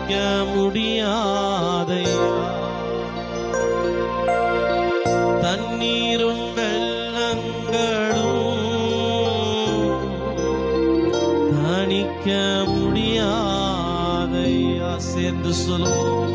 தணிக்க முடியாதையா தண்ணீரும் வெள்ளங்களும் தணிக்க முடியாதையா சேர்ந்து சொல்லுவோம்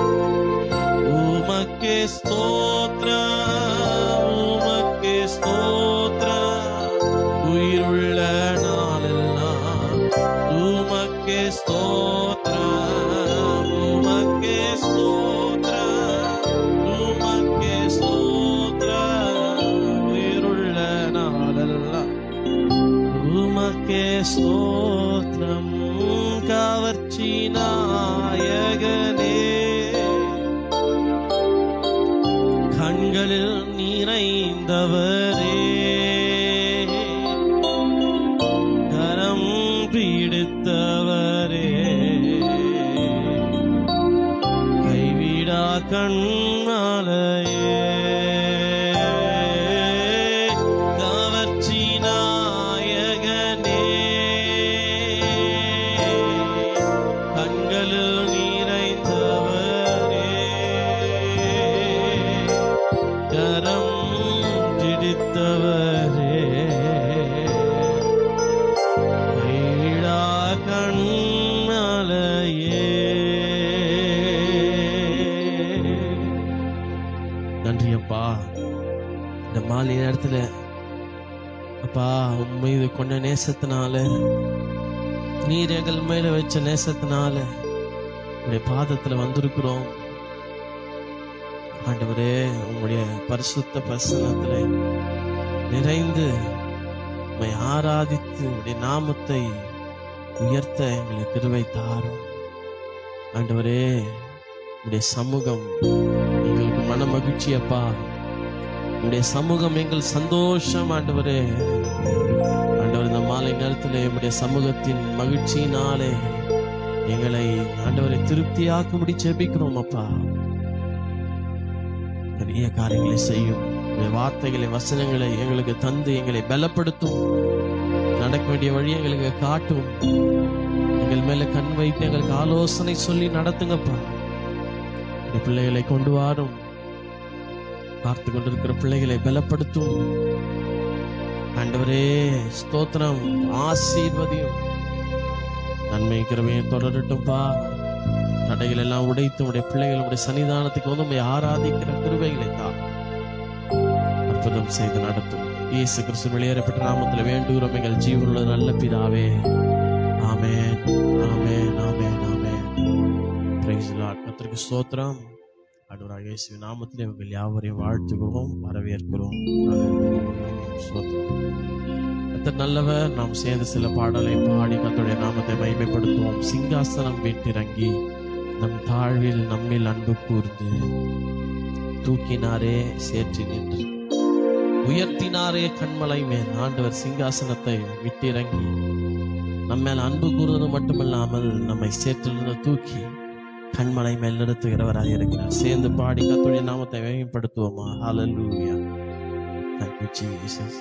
உமக்கே ஸ்தோத்ர உமக்கே ஸ்தோத்ர உயிருள்ள நாளெல்லாம் உமக்கே ஸ்தோத்ர உமக்கே ஸ்தோத்ர உமக்கே ஸ்தோத்ர உயிருள்ள நாளெல்லாம் உமக்கே ஸ்தோத்ரம் கவர்ச்சி நாயகனே கண்களில் நிறைந்தவரே கரம் பிடித்தவரே கைவிடா கண்மலையே கவர்ச்சி நாயகனே கண்களில் நிறைந்தவரே கரம் பிடித்தவரே கைவிடா கண்மலையே நன்றி அப்பா இந்த மாலை நேரத்துல அப்பா உன் மீது கொண்ட நேசத்தினால நீர் எங்கள் மேல வச்ச நேசத்தினால உடைய பாதத்துல வந்திருக்கிறோம் ஆண்டவரே உங்களுடைய பரிசுத்த பிரசனத்துல நிறைந்து உம்மை ஆராதித்து உடைய நாமத்தை உயர்த்த எங்களுக்கு கிருபை தாரும் ஆண்டவரே உடைய சமூகம் எங்களுக்கு மன மகிழ்ச்சி அப்பா உடைய சமூகம் எங்கள் சந்தோஷம் ஆண்டவரே ஆண்டவர் இந்த மாலை நேரத்தில் உடைய சமூகத்தின் மகிழ்ச்சியினாலே எங்களை ஆண்டவரை திருப்தியாக்கும்படி ஜெபிக்கிறோம் அப்பா பெரிய காரியங்களை செய்யும் உடைய வார்த்தைகளை வசனங்களை எங்களுக்கு தந்து எங்களை பலப்படுத்தும் நடக்க வேண்டிய வழி எங்களுக்கு காட்டும் எங்கள் மேல கண் வைத்து எங்களுக்கு ஆலோசனை சொல்லி நடத்துங்கப்பா இந்த பிள்ளைகளை கொண்டு வாரும் பார்த்து கொண்டிருக்கிற பிள்ளைகளை பலப்படுத்தும் ஆண்டவரே ஸ்தோத்திரம் ஆசீர்வதியும் நன்மை கிருபையும் தொடரட்டும்பா தடைகள் எல்லாம் உடைத்து உடைய பிள்ளைகளுடைய சன்னிதானத்துக்கு வந்து உண்மை ஆராதிக்கிற கிருபைகளை தான் அற்புதம் செய்து நடத்தும் இயேசு கிறிஸ்து வெளியேறப்பட்ட நாமத்தில் வேண்டுகிறோம் எங்கள் ஜீவனுள்ள நல்ல பிதாவே ஆமென் ஆமென் ஆமென் ஆமென் பிரைஸ் லார்ட் கர்த்தருக்கு ஸ்தோத்திரம் ஆண்டவராக இயேசு நாமத்தில் எங்கள் யாவரையும் வாழ்த்துகிறோம் வரவேற்கிறோம் Hallelujah. ஸ்தோத்திரம். கர்த்தர் நல்லவர் நாம் சேர்ந்து சில பாடலை பாடி கர்த்தருடைய நாமத்தை மகிமைப்படுத்துவோம் சிங்காசனம் வீட்டிறங்கி நம் தாழ்வில் நம்மில் அன்பு கூர்ந்து தூக்கினாரே சேற்றி நின்று உயர்த்தினாரே கண்மலை மேல் ஆண்டவர் சிங்காசனத்தை விட்டிறங்கி நம்ம மேல் அன்பு கூறுவது மட்டுமல்லாமல் நம்மை சேற்றிலிருந்து தூக்கி கண்மலை மேல் நிறுத்துகிறவராக இருக்கிறார் சேர்ந்து பாடி கத்துடைய நாமத்தை மேம்படுத்துவோமா ஹalleluya thank you jesus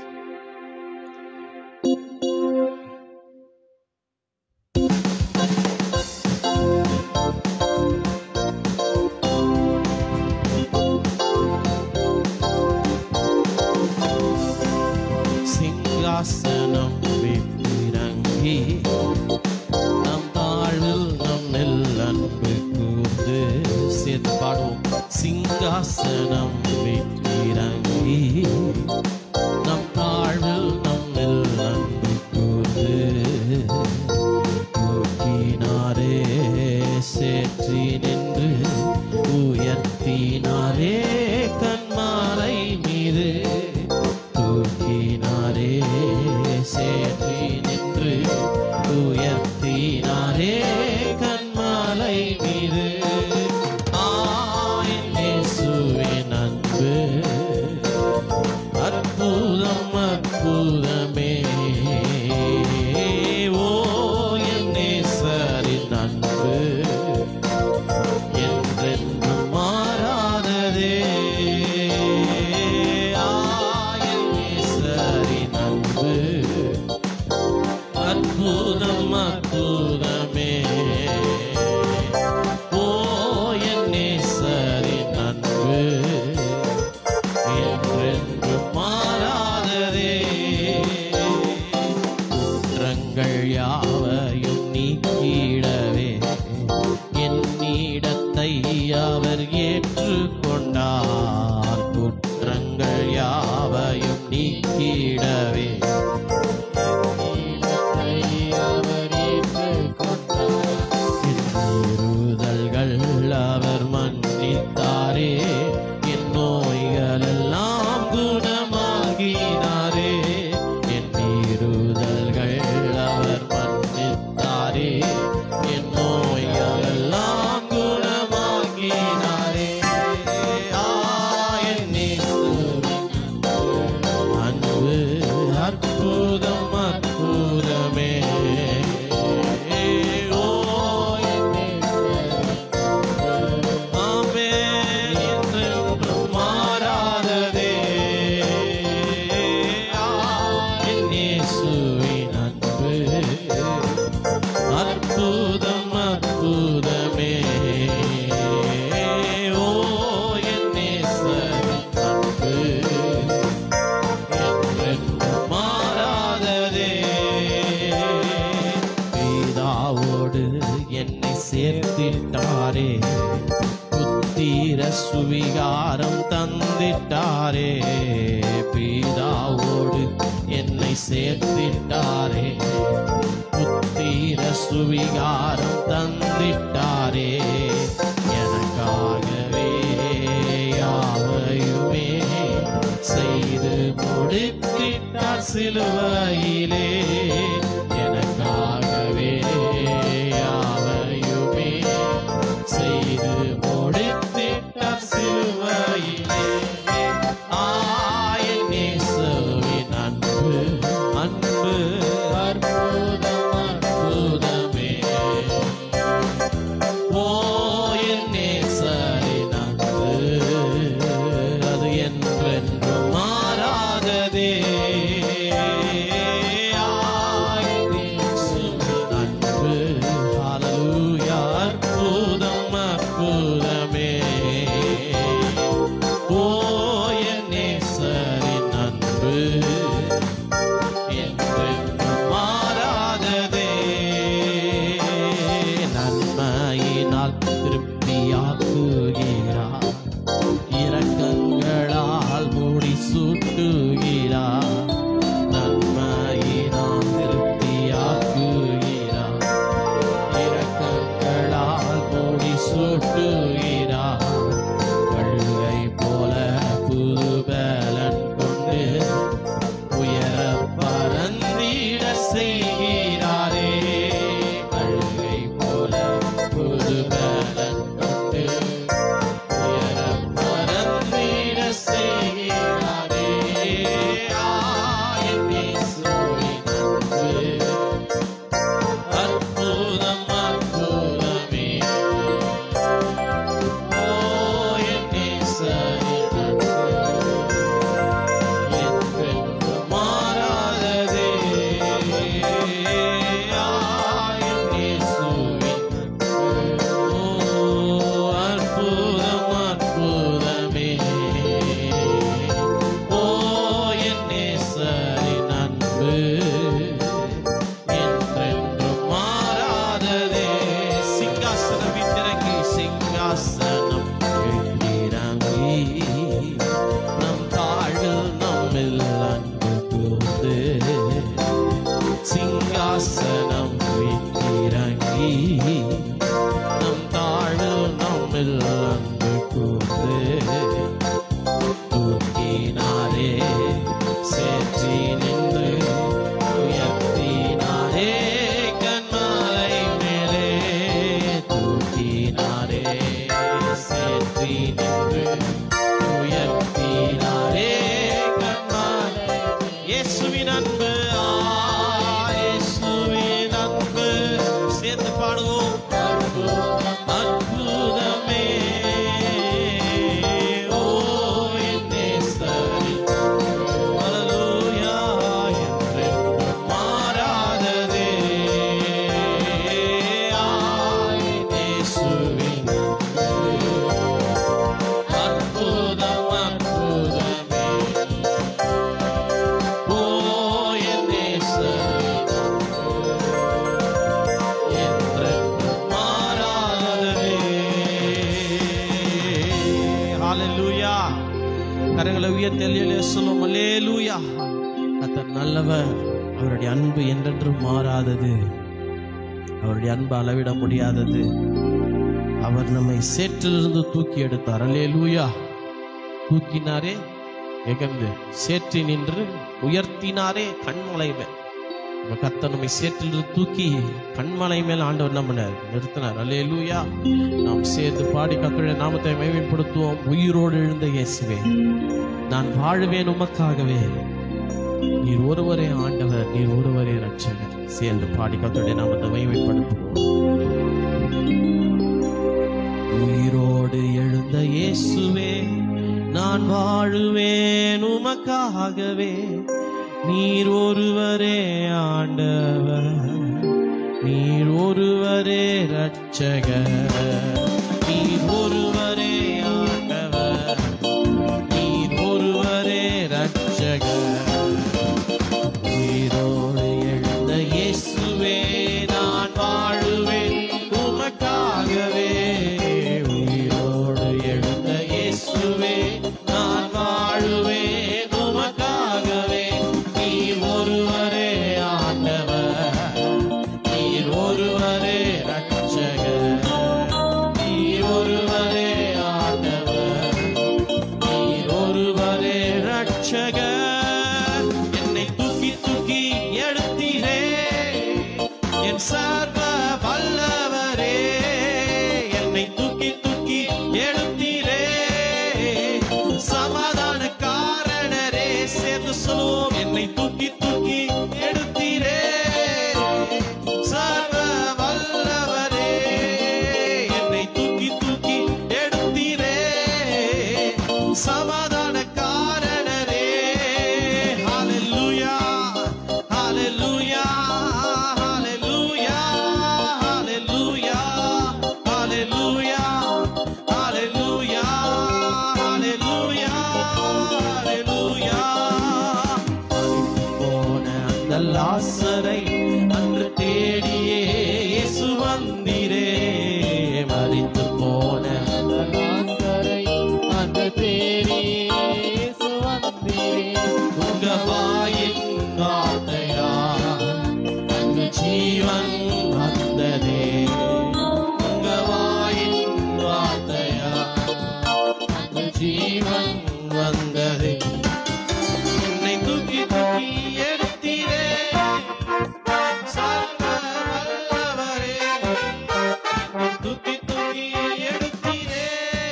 சிங்காசனம் விட்டிறங்கி நம் தாழ்வில் நம்மில் அன்பு கூர்ந்து சேர்ந்து பாடுவோம் சிங்காசனம் விட்டிறங்கி நம் தாழ்வில் நம்மில் அன்பு கூர்ந்து தூக்கினாரே சேற்றி நின்று உயர்த்தினாரே கண்மாலை மீது தூக்கினாரே சேற்றி நின்று உயர்த்தினாரே கண்மாலை மீது ஆயின் இயேசுவின் அன்பு அற்புதம் அற்புதமே ஓ என் நேசரின் அன்பு என்றென்றும் மாறாததே ஆயின் நேசரின் அன்பு அற்புதம் அற்புதமே குற்றங்கள் யாவையும் நீக்கிடவே என்னிடத்தை அவர் ஏற்றுக்கொண்டார் குற்றங்கள் யாவையும் நீக்கிடவே என்னிடத்தை அவர் ஏற்றுக்கொண்டார் என் மீறுதல்கள் அவர் மன்னித்தாரே என் நோய்கள் எல்லாம் குணமாகினாரே என் மீறுதல்கள் அவர் மன்னித்தாரே என் நோய்கள் எல்லாம் குணமாகினாரே ஆ, என் இயேசுவின் அன்பு அற்புதம் அற்புதமே ஓ என் ஆமென் என்றென்றும் மாறாததே ஆ, என் இயேசுவின் அன்பு அற்புதம் அற்புதமே ஓ என் நேசரின் அன்பு என்றென்றும் மாறாததே பிதாவோடு என்னை சேர்த்திட்டாரே புத்திர சுவிகாரம் தந்திட்டாரே பிதாவோடு என்னை சேர்த்திட்டாரே புத்திர சுவிகாரம் தந்திட்டாரே எனக்காகவே யாவையுமே செய்து முடித்திட்டார் சிலுவையிலே எனக்காகவே யாவையுமே செய்து முடித்திட்டார் சிலுவையிலே ஆயின் இயேசுவின் அன்பு அன்பு அற்புதம் அற்புதமே ஓ என் நேசரின் அன்பு அது என்றென்றும் மாறாததே ஆயின் இயேசுவின் அன்பு ஹalleluya அற்புதம் அற்புதமே ஓ என் நேசரின் அன்பு என்றென்றும் மாறாததே நன்மையினால் திருப்தியாக்குகிறார் இரக்கங்களால் மூடி சூட்டுகிறார் நன்மையினால் திருப்தியாக்குகிறார் இரக்கங்களால் மூடி சூட்டுகிறார் கழுகை போல புது பலன் கொண்டு உயர பரந்திட செய்கிறாரே கழுகை போல புது பலன் கொண்டு உயர பரந்திட செய்கிறாரே ஆயின் இயேசுவின் அன்பு அற்புதம் அற்புதமே ஓ என் நேசரின் அன்பு என்றென்றும் மாறாததே ஆயின் இயேசுவின் ஓ அற்புதம் அற்புதமே ஓ என் நேசரின் அன்பு என்றென்றும் மாறாததே சிங்காசனம் விட்டிறங்கி சிங்காசனம் விட்டிறங்கி நம் தாழ்வில் நம்மில் அன்பு கூர்ந்து சிங்காசனம் விட்டிறங்கி நம் தாழ்வில் நம்மில் அன்பு கூர்ந்து தூக்கினாரே சேற்றி நின்று உயர்த்தினாரே கண்மலை மேலே தூக்கினாரே சேற்றி நின்று உயர்த்தினாரே கண்மலை இயேசுவின் அன்பு ஆ, இயேசுவின் அன்பு சேர்ந்து பாடுவோம் அற்புதமே ஓ என் நேசரின் ஹalleluya என்றென்றும் மாறாததே ஆயின் இயேசுவின் அன்பு இதயத்தை அல்லேலூயா சொல்லுவோம் அல்லேலூயா கர்த்தர் நல்லவர் அவருடைய அன்பு என்றென்றும் மாறாதது அவருடைய அன்பு அளவிட முடியாதது அவர் நம்மை சேற்றிலிருந்து தூக்கி எடுத்தார் அல்லேலூயா தூக்கினாரே எகந்து சேற்றி நின்று உயர்த்தினாரே கண்மலை மேல் இப்ப கர்த்தர் நம்மை சேற்றிலிருந்து தூக்கி கண்மலை மேல் ஆண்டவர் என்ன பண்ணார் நிறுத்தினார் அல்லேலூயா நாம் சேர்ந்து பாடி கர்த்தருடைய நாமத்தை மேம்படுத்துவோம் உயிரோடு எழுந்த இயேசுவே நான் வாழுவேன் உமக்காகவே நீர் ஒருவரே ஆண்டவர் நீர் ஒருவரே ரட்சகர் சேர்ந்து பாடி கர்த்தருடைய நாமத்தை மேம்படுத்துவோம் உயிரோடு எழுந்த இயேசுவே நான் வாழுவேன் உமக்காகவே நீர் ஒருவரே ஆண்டவர் நீர் ஒருவரே ரட்சகர் நீர் ஒருவரே ஆண்டவர் நீர் ஒருவரே ரட்சகர் உயிரோடு எழுந்த இயேசுவே நான் வாழுவேன் உமக்காகவே உயிரோடு எழுந்த இயேசுவே நான் வாழுவேன் உமக்காகவே நீர் ஒருவரே ஆண்டவர் நீர் ஒருவரே ரட்சகர் நீர் ஒருவரே ஆண்டவர் நீர் ஒருவரே ரட்சகர் என்னை தூக்கி தூக்கி எடுத்தீரே என் சர்வ வல்லவரே என்னை தூக்கி தூக்கி எடுத்தீரே சமாதான காரணரே சேர்ந்து சொல்லுவோம் என்னை தூக்கி தூக்கி எடுத்தீரே சர்வ வல்லவரே என்னை தூக்கி தூக்கி எடுத்தீரே சமாதான காரணரே ஹalleluya ஹalleluya ஹalleluya ஹalleluya ஹalleluya ஹalleluya ஹalleluya ஹalleluya போன அந்த லாசரை அன்று தேடியே இயேசு வந்தீரே மறித்து போன அந்த லாசரை அன்று தேடியே இயேசு வந்தீரே உங்க வாயின் வார்த்தையா அங்கு ஜீவன் வந்ததே உங்க வாயின் வார்த்தையா அங்கு ஜீவன் வந்ததே என்னை தூக்கி தூக்கி எடுத்தீரே சர்வ வல்லவரே என்னை தூக்கி தூக்கி எடுத்தீரே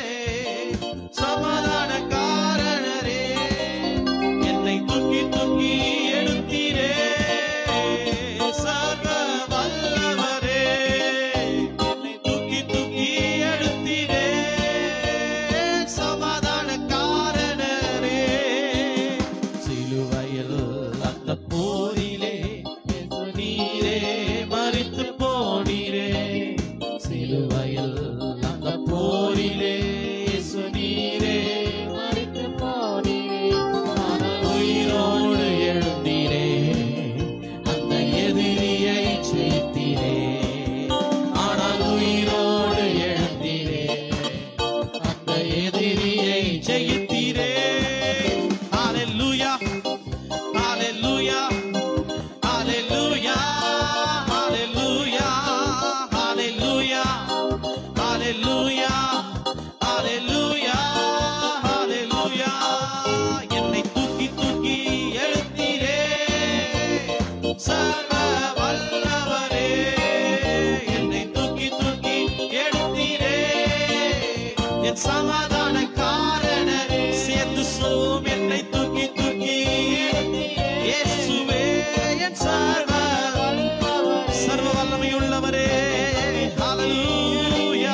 சமாதான காரணரே என்னை தூக்கி தூக்கி எடுத்தீரே சர்வ வல்லவரே என்னை தூக்கி தூக்கி எடுத்தீரே சமாதான காரணரே சிலுவையில் அந்த போரிலே இயேசு நீரே மறித்து போனீரே சிலுவையில் அந்த போரிலே இயேசு நீரே மறித்து போனீரே ஆனால் உயிரோடு எழுந்தீரே அந்த எதிரியை ஜெயித்தீரே ஆனால் உயிரோடு எழுந்தீரே அந்த எதிரியை ஜெயித்தீரே ஹalleluya ஹalleluya ஹalleluya ஹalleluya ஹalleluya ஹalleluya ஹalleluya ஹalleluya என்னை தூக்கி தூக்கி எழுத்தீரே சர்வ வல்லவரே என்னை தூக்கி தூக்கி எடுத்தீரே என் சமாதான காரணர் சேர்த்து சொல்லும் என்னை தூக்கி தூக்கி இயேசுவே என் சர்வ சர்வ வல்லமையுள்ளவரே ஹalleluya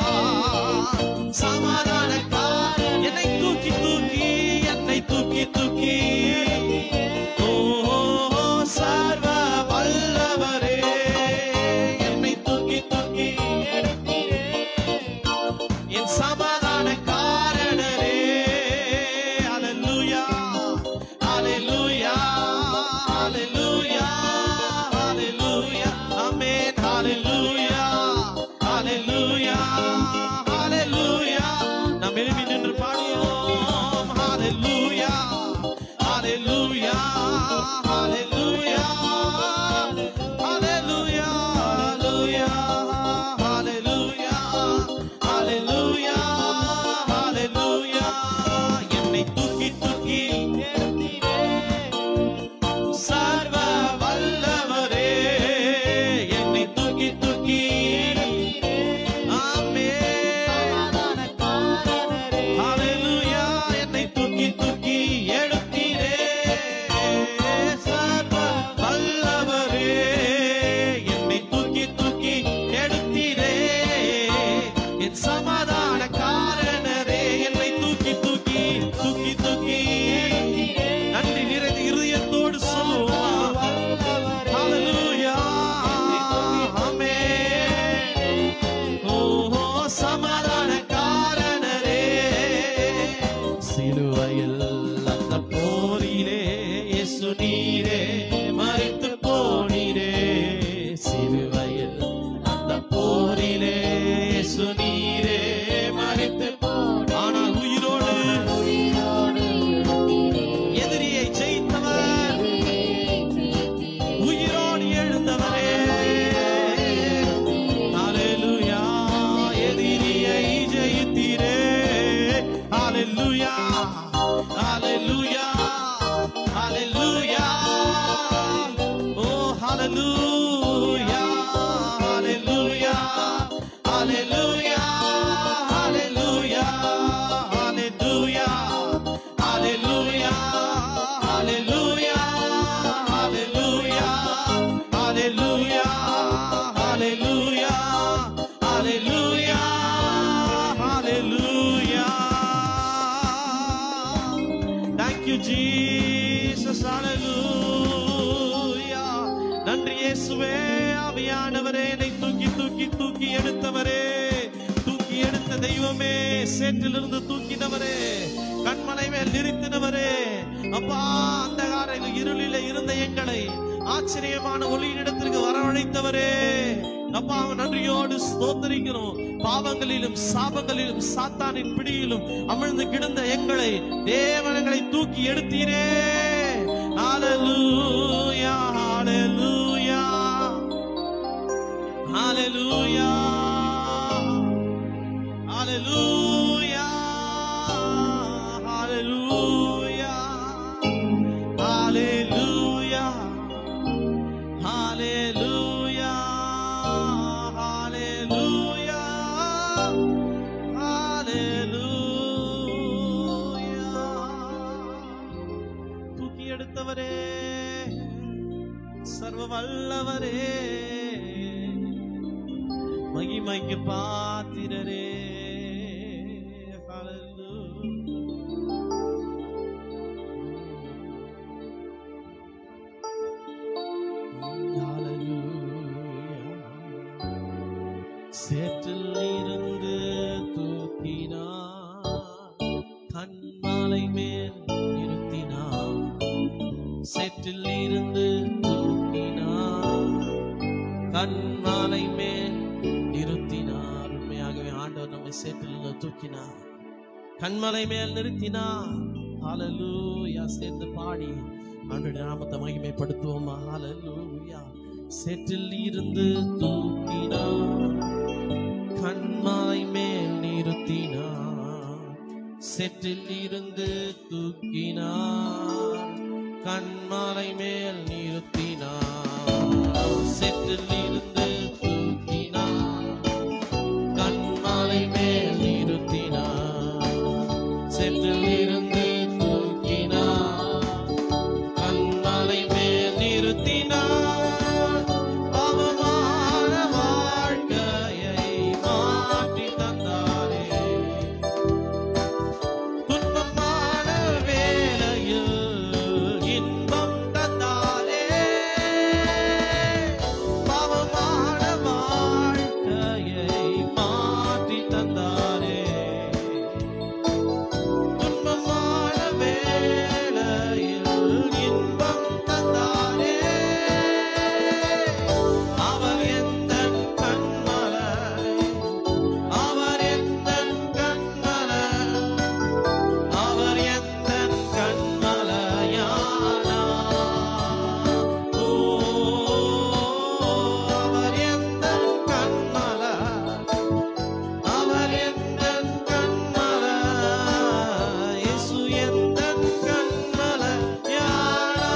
சமாதான காரணர் என்னை தூக்கி தூக்கி என்னை தூக்கி தூக்கி ஓ சர்வ வல்லவரே என்னை தூக்கி தூக்கி என் சமாதான சிலுவையில் அந்த போரிலே இயேசு நீரே மறித்து ஆனால் உயிரோடு எதிரியை ஜெயித்தவர் உயிரோடு எழுந்தவரே ஹalleluya எதிரியை ஜெயித்தீரே ஹalleluya ஹalleluya ஹalleluya ஓ ஹalleluya ஹalleluya ஹalleluya ஹalleluya ஹalleluya ஹalleluya ஹalleluya ஹalleluya ஹalleluya ஹalleluya ஹalleluya ஹalleluya thank you jesus hallelujah நன்றி இயேசுவே ஆவியானவரே என்னை தூக்கி தூக்கி தூக்கி எடுத்தவரே தூக்கி எடுத்த தெய்வமே சேற்றிலிருந்து தூக்கினவரே கண்மலை மேல் நிறுத்தினவரே அப்பா அந்த இருளில இருந்த எங்களை ஆச்சரியமான ஒளியிடத்திற்கு வரவழைத்தவரே அப்பா அவன் நன்றியோடு ஸ்தோத்தரிக்கிறோம் பாவங்களிலும் சாபங்களிலும் சாத்தானின் பிடியிலும் அமிழ்ந்து கிடந்த எங்களை தேவனங்களை தூக்கி எடுத்தீரே ஹalleluya ஹalleluya ஹalleluya ஹalleluya ஹalleluya ஹalleluya ஹalleluya ஹalleluya ஹalleluya தூக்கி எடுத்தவரே சர்வ வல்லவரே மகிமைக்கு பாத்திரரே Hallelujah. சேற்றில் இருந்து தூக்கினார் கண்மாலை மேல் நிறுத்தினார் சேற்றில் இருந்து தூக்கினார் கண்மாலை மேல் நிறுத்தினார் உண்மையாகவே ஆண்டவர் நம்மை சேற்றில் இருந்து தூக்கினார் கண்மலை மேல் நிறுத்தினார் ஹalleluya சேர்ந்து பாடி ஆண்டவருடைய நாமத்தை மகிமைப்படுத்துவோமா ஹalleluya சேற்றில் இருந்து தூக்கினார் கண்மலை மேல் நிறுத்தினார் சேற்றில் இருந்து தூக்கினார் கண்மலை மேல் நிறுத்தினார் சேற்றில் இருந்து தூக்கினார் கண்மலை மேல் நிறுத்தினார் சேற்றில் இருந்து தூக்கினார் கண்மலை மேல் நிறுத்தினார் பாவமான வாழ்க்கையை மாற்றி தந்தாரே துன்பமான வேளையில் இன்பம் தந்தாரே பாவமான வாழ்க்கையை மாற்றி தந்தாரே துன்பமான வேளையில் இன்பம் தந்தாரே அவர் எந்தன் கண்மலை அவர் எந்தன் கண்மலை அவர் எந்தன் கண்மலையானா ஓ அவர் எந்தன் கண்மலை அவர் எந்தன் கண்மலை இயேசு எந்தன் கண்மலையானா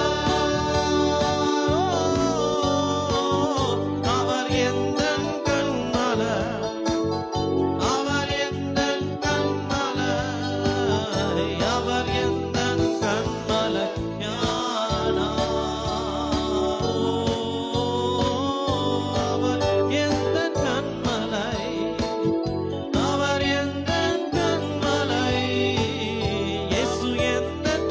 அவர் எந்தன் கண்மலை அவர் எந்தன் கண்மலை அவர் எந்தன் கண்மலை ஞானா அவர் எந்தன் கண்மலை அவர் எந்தன் கண்மலை இயேசு எந்தன்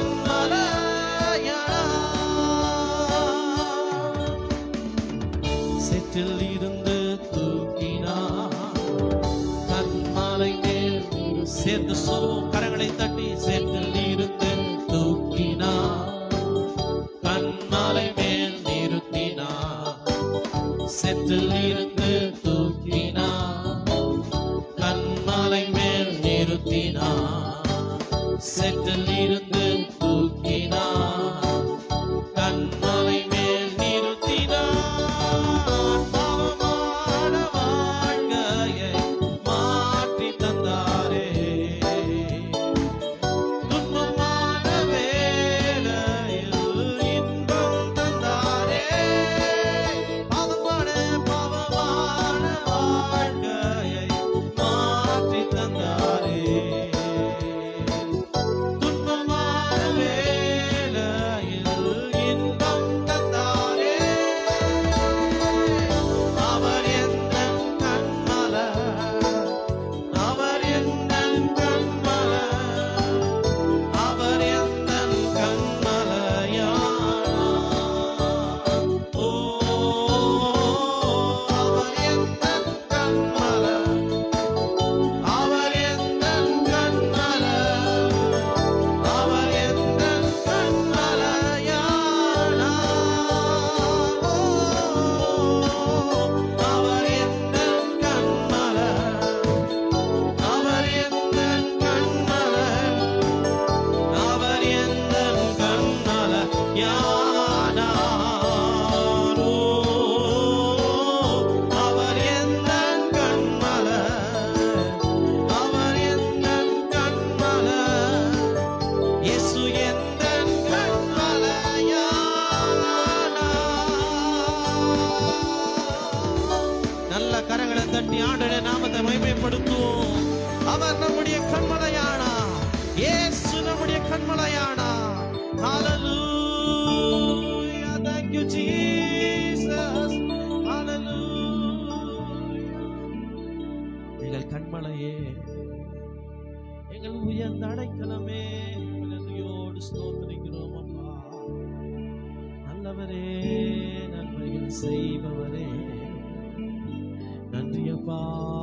கண்மலையா சேற்றில் இருந்து தூக்கினார் கண்மாலை மேல் சேர்ந்து சொல்வோம் கரங்களை தட்டி சேற்றில் இருந்து தூக்கினார் கண்மாலை மேல் நிறுத்தினார் செற்றில் இருந்து தூக்கினார் கண்மலை மேல் நிறுத்தினார் செற்றில் இருந்து தூக்கினார் கண்மலை மேல் நிறுத்தினார் பாவமான வாழ்க்கையை மாற்றி தந்தாரே துன்பமான வேளையில் இன்பம் தந்தாரே பாவமான பாவமான வாழ்க்கையை மாற்றி தந்தாரே துன்பமான வேளையில் இன்பம் தந்தாரே அவர் எந்தன் கண்மலர் அவர் எந்தன் கண்மலர் அவர் எந்தன் கண்மலையானார். ஓ, அவர் எந்தன் கண்மலர். அவர் எந்தன் கண்மலர். அவர் எந்தன் கண்மலையானார். ஓ, அவர் எந்தன் கண்மலர். அவர் எந்தன் கண்மலர். அவர் எந்தன் கண்மலர் யானாரோ. அவர் எந்தன் கண்மலர். அவர் எந்தன் கண்மலர். இயேசு எந்தன் கண்மலர் யானார். நல்ல கரங்களை தட்டி ஆண்டுடைய நாமத்தை மகிமைப்படுத்துவோம் அவர் நம்முடைய கண்மலையானா இயேசு நம்முடைய கண்மலையானா Hallelujah. Thank you, Jesus. Hallelujah. எங்கள் கண்மலையே எங்கள் உயர்ந்த அடைக்கலமே நன்றியோடு ஸ்தோத்திரிக்கிறோம் அப்பா நல்லவரே நன்மைகள் செய்பவரே நன்றி அப்பா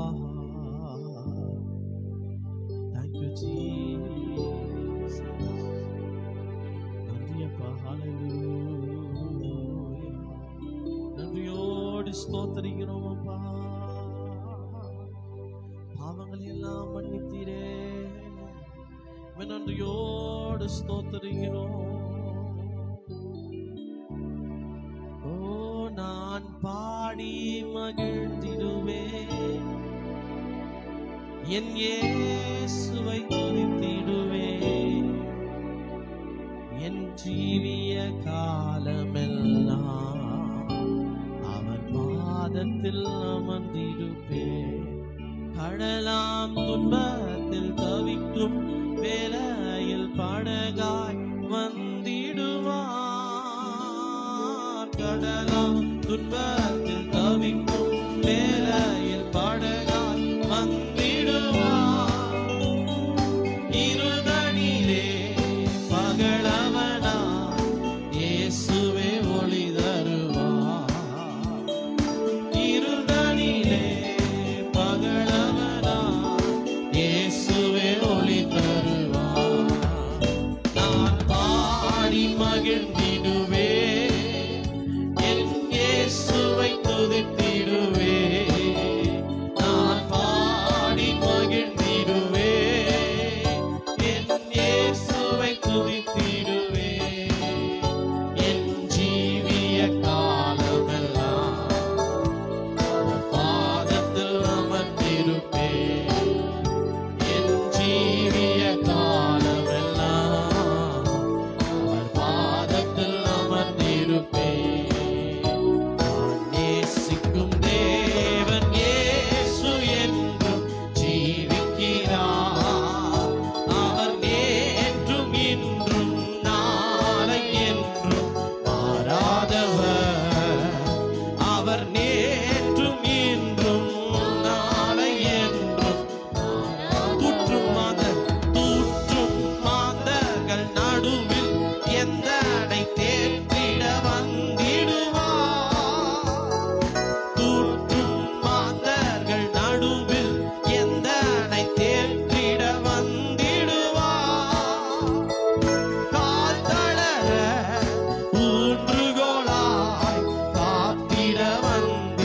தேங்க்யூ ஜீசஸ் நன்றி அப்பா ஹalleluya நன்றியோடு ஸ்தோத்திரிக்கிறோம் அப்பா பாவங்களை எல்லாம் மன்னித்தீரே உம்மை நன்றியோடு ஸ்தோத்திரிக்கிறோம் ஓ நான் பாடி மகிழ்ந்திடுவேன் என் இயேசுவை துதித்திடுவேன் என் ஜீவிய காலமெல்லாம் அவர் பாதத்தில் அமர்ந்திருப்பேன் கடலாம் துன்பத்தில் தவிக்கும் வேலையில் படகாய் வந்திடுவார் கடலாம் துன்பத்தில் தவிக்கும் வேலையில் படகாய் வந்திடுவார் இருதனிலே பகலவனா இயேசுவே ஒளி தருவார் இருதனிலே பகலவனா இயேசுவே ஒளி தருவார் நான் பாடி மகிழ்ந்திடுவே என் இயேசுவை துதித்திடுவே நான் பாடி மகிழ்ந்திடுவே என் இயேசுவை துதித்திடுவே என் ஜீவிய காலமெல்லாம் அவர் பாதத்தில் அமர்ந்திருப்பேன் என் ஜீவிய காலமெல்லாம் அவர் பாதத்தில் அமர்ந்திருப்பேன் நான் நேசிக்கும் தேவன் இயேசு என்றும் ஜீவிக்கிறார் அவர் நேற்றும் இன்றும் நாளை என்றும் மாறாதவர் அவர் நேற்றும் இன்றும் நாளை என்றும் தூற்றும் மாதர் தூற்றும் மாதர்கள் நடுவில் எந்த அடை தேற்றிட வந்திடுவார் தூற்றும் மாதர்கள் நடுவில் எந்த அடை தேற்றிட வந்திடுவார் கால் தளர ஊன்றுகோலாய் காத்திட வந்திடுவார்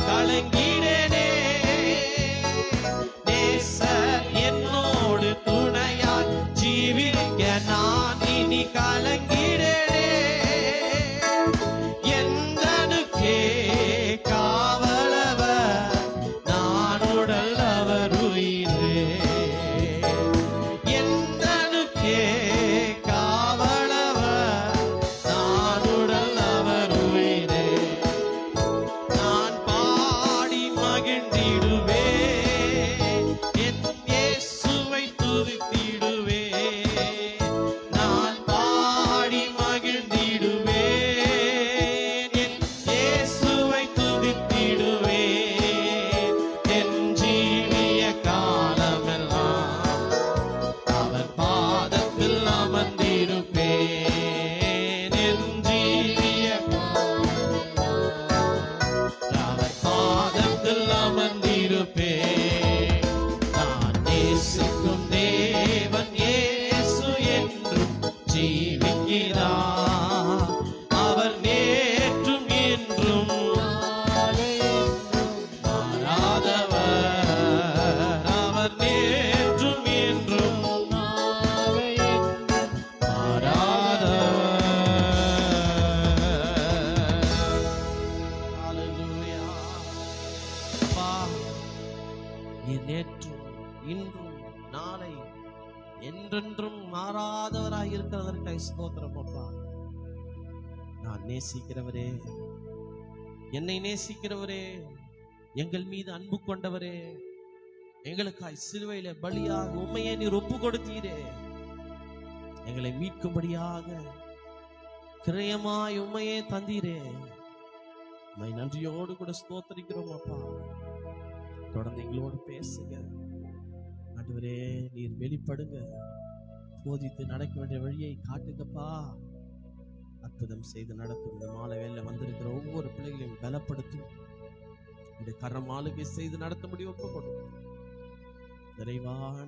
கலங்கிடனே நேசர் என்னோடு துணையாய் ஜீவிக்க நான் இனி கலங்கிடனே எந்தனுக்கே காவலவர் நான் உடல் அவர் உயிரே எந்தனுக்கே காவலவர் நான் உடல் அவர் உயிரே நான் பாடி மகிழ்ந்திடுவே என் இயேசுவை துதித்திடுவே நான் பாடி மகிழ்ந்திடுவே என் இயேசுவை துதித்திடுவே என் ஜீவிய காலமெல்லாம் அவர் பாதத்தில் அமர்ந்திருப்பேன் என் ஜீவிய அவர் பாதத்தில் அமர்ந்திருப்பேன் நான் நேசிக்கும் தேவன் இயேசு என்றும் ஜீவிக்கிறார் அவர் நேற்றும் என்றும் மாறாதவர் அவர் நேற்றும் என்றும் மாறாதவர் Hallelujah. அப்பா, நீர் நேற்றும் இன்றும் நாளை என்றென்றும் மாறாதவராய் இருக்கிறதற்காய் ஸ்தோத்திரம் அப்பா நான் நேசிக்கிறவரே என்னை நேசிக்கிறவரே எங்கள் மீது அன்பு கொண்டவரே எங்களுக்காய் சிலுவையில பலியாக உண்மையை நீர் ஒப்பு கொடுத்தீரே எங்களை மீட்கும்படியாக கிரயமாய் உண்மையே தந்தீரே உம்மை நன்றியோடு கூட ஸ்தோத்தரிக்கிறோம் அப்பா தொடர்ந்து எங்களோடு பேசுங்க ஆண்டவரே நீர் வெளிப்படுங்க போதித்து நடக்க வேண்டிய வழியை காட்டுங்கப்பா அற்புதம் செய்து நடத்தும் இந்த மாலை வேலை வந்திருக்கிற ஒவ்வொரு பிள்ளைகளையும் பலப்படுத்தும் உடைய கரம் ஆளுகை செய்து நடத்த முடியும் ஒப்பு கொடுக்கும் நிறைவான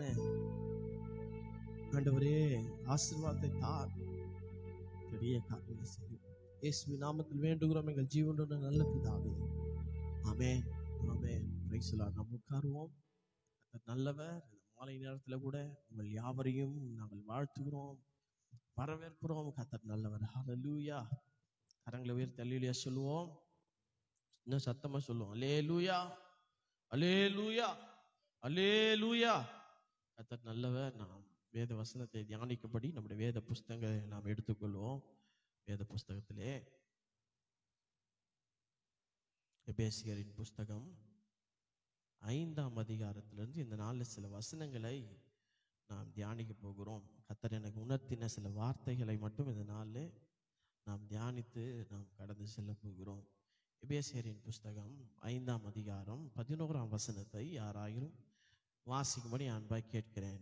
ஆண்டவரே ஆசீர்வாதத்தை தார் பெரிய காரியங்களை செய்யும் இயேசுவின் நாமத்தில் வேண்டுகிறோம் எங்கள் ஜீவனுடைய நல்ல பிதாவே ஆமென் ஆமென் பிரைஸ் நாம் உட்காருவோம் கர்த்தர் நல்லவர் இந்த மாலை நேரத்துல கூட உங்கள் யாவரையும் நாங்கள் வாழ்த்துகிறோம் வரவேற்கிறோம் கத்தர் நல்லவர் ஹalleluya கரங்களை உயர்த்தி அல்லேலூயா சொல்லுவோம் இன்னும் சத்தமா சொல்லுவோம் அல்லேலூயா அல்லேலூயா அல்லேலூயா கத்தர் நல்லவர் நாம் வேத வசனத்தை தியானிக்கும்படி நம்முடைய வேத புஸ்தகங்களை நாம் எடுத்துக்கொள்வோம் வேத புஸ்தகத்திலே எபேசியரின் புஸ்தகம் ஐந்தாம் அதிகாரத்திலிருந்து இந்த நாளில் சில வசனங்களை நாம் தியானிக்க போகிறோம் கத்தர் எனக்கு உணர்த்தின சில வார்த்தைகளை மட்டும் இந்த நாளில் நாம் தியானித்து நாம் கடந்து செல்ல போகிறோம் எபேசியரின் புஸ்தகம் ஐந்தாம் அதிகாரம் பதினோராம் வசனத்தை யாராயிரும் வாசிக்கும்படி அன்பாய் கேட்கிறேன்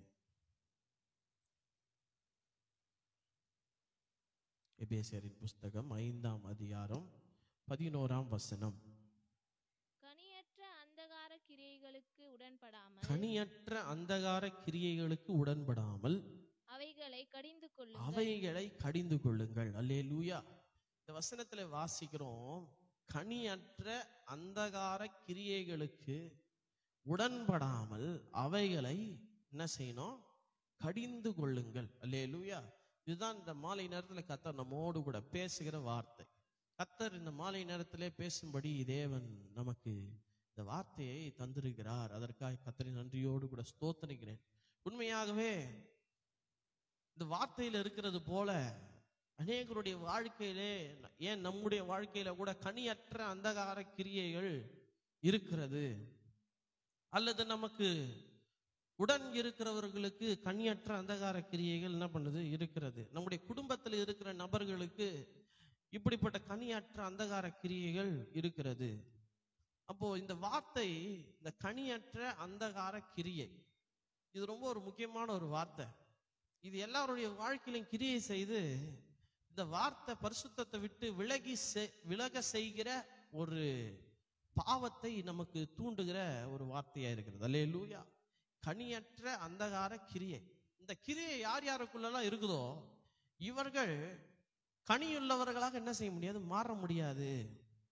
எபேசியரின் புஸ்தகம் ஐந்தாம் அதிகாரம் பதினோராம் வசனம் கனியற்ற அந்தகார கிரியைகளுக்கு உடன்படாமல் கனியற்ற அந்தகார கிரியைகளுக்கு உடன்படாமல் அவைகளை கடிந்து கொள்ளுங்கள் அவைகளை கடிந்து கொள்ளுங்கள் அல்லேலூயா இந்த வசனத்துல வாசிக்கிறோம் கனியற்ற அந்தகார கிரியைகளுக்கு உடன்படாமல் அவைகளை என்ன செய்யணும் கடிந்து கொள்ளுங்கள் அல்லேலூயா இதுதான் இந்த மாலை நேரத்துல கத்தர் நம்மோடு கூட பேசுகிற வார்த்தை கத்தர் இந்த மாலை நேரத்திலே பேசும்படி தேவன் நமக்கு இந்த வார்த்தையை தந்திருக்கிறார் அதற்காக கத்தரின் நன்றியோடு கூட ஸ்தோத்தரிக்கிறேன் உண்மையாகவே இந்த வார்த்தையில இருக்கிறது போல அநேகருடைய வாழ்க்கையிலே ஏன் நம்முடைய வாழ்க்கையில கூட கனியற்ற அந்தகார கிரியைகள் இருக்கிறது அல்லது நமக்கு உடன் இருக்கிறவர்களுக்கு கனியற்ற அந்தகார கிரியைகள் என்ன பண்ணுது இருக்கிறது நம்முடைய குடும்பத்தில் இருக்கிற நபர்களுக்கு இப்படிப்பட்ட கனியற்ற அந்தகார கிரியைகள் இருக்கிறது அப்போ இந்த வார்த்தை இந்த கனியற்ற அந்தகார கிரியை இது ரொம்ப ஒரு முக்கியமான ஒரு வார்த்தை இது எல்லாருடைய வாழ்க்கையிலும் கிரியை செய்து இந்த வார்த்தை பரிசுத்தத்தை விட்டு விலகி செ- விலக செய்கிற ஒரு பாவத்தை நமக்கு தூண்டுகிற ஒரு வார்த்தையா இருக்கிறது அல்லேலூயா கனியற்ற அந்தகார கிரியை இந்த கிரியை யார் யாருக்குள்ளெல்லாம் இருக்குதோ இவர்கள் கனியுள்ளவர்களாக என்ன செய்ய முடியாது மாற முடியாது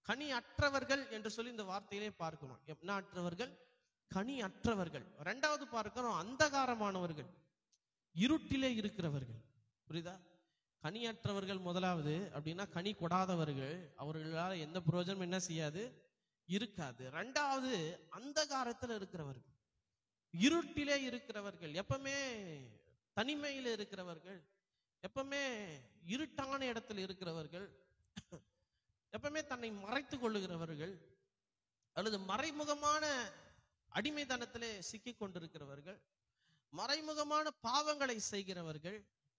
கனி அற்றவர்கள் என்று சொல்லி இந்த வார்த்தையிலே பார்க்கிறோம் என்ன அற்றவர்கள் கனி அற்றவர்கள் ரெண்டாவது பார்க்கிறோம் அந்தகாரமானவர்கள் இருட்டிலே இருக்கிறவர்கள் புரியுதா கனியற்றவர்கள் முதலாவது அப்படின்னா கனி கொடாதவர்கள் அவர்களால் எந்த பிரயோஜனம் என்ன செய்யாது இருக்காது ரெண்டாவது அந்தகாரத்துல இருக்கிறவர்கள் இருட்டிலே இருக்கிறவர்கள் எப்பவுமே தனிமையில இருக்கிறவர்கள் எப்பவுமே இருட்டான இடத்துல இருக்கிறவர்கள் எப்பவுமே தன்னை மறைத்து கொள்ளுகிறவர்கள் அல்லது மறைமுகமான அடிமைத்தனத்திலே சிக்கிக் கொண்டிருக்கிறவர்கள் மறைமுகமான பாவங்களை செய்கிறவர்கள்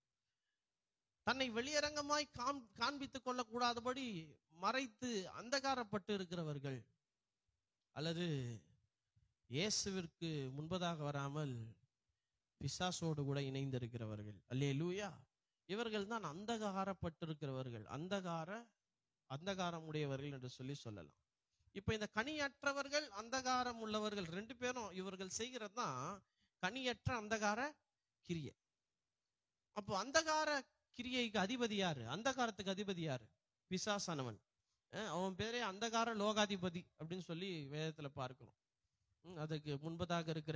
தன்னை வெளியரங்கமாய் காம் காண்பித்துக் கொள்ளக்கூடாதபடி மறைத்து அந்தகாரப்பட்டு இருக்கிறவர்கள் அல்லது இயேசுவிற்கு முன்பதாக வராமல் பிசாசோடு கூட இணைந்திருக்கிறவர்கள் அல்லே லூயா இவர்கள் தான் அந்தகாரப்பட்டிருக்கிறவர்கள் அந்தகார அந்தகாரம் உடையவர்கள் என்று சொல்லி சொல்லலாம் இப்ப இந்த கனியற்றவர்கள் அந்தகாரம் உள்ளவர்கள் ரெண்டு பேரும் இவர்கள் செய்கிறது தான் கனியற்ற அந்தகார கிரியை அப்போ அந்தகார கிரியைக்கு அதிபதி யாரு அந்தகாரத்துக்கு அதிபதி யாரு பிசாசானவன் அஹ் அவன் பேரே அந்தகார லோகாதிபதி அப்படின்னு சொல்லி வேதத்துல பார்க்கிறோம் ம், அதுக்கு முன்பதாக இருக்கிற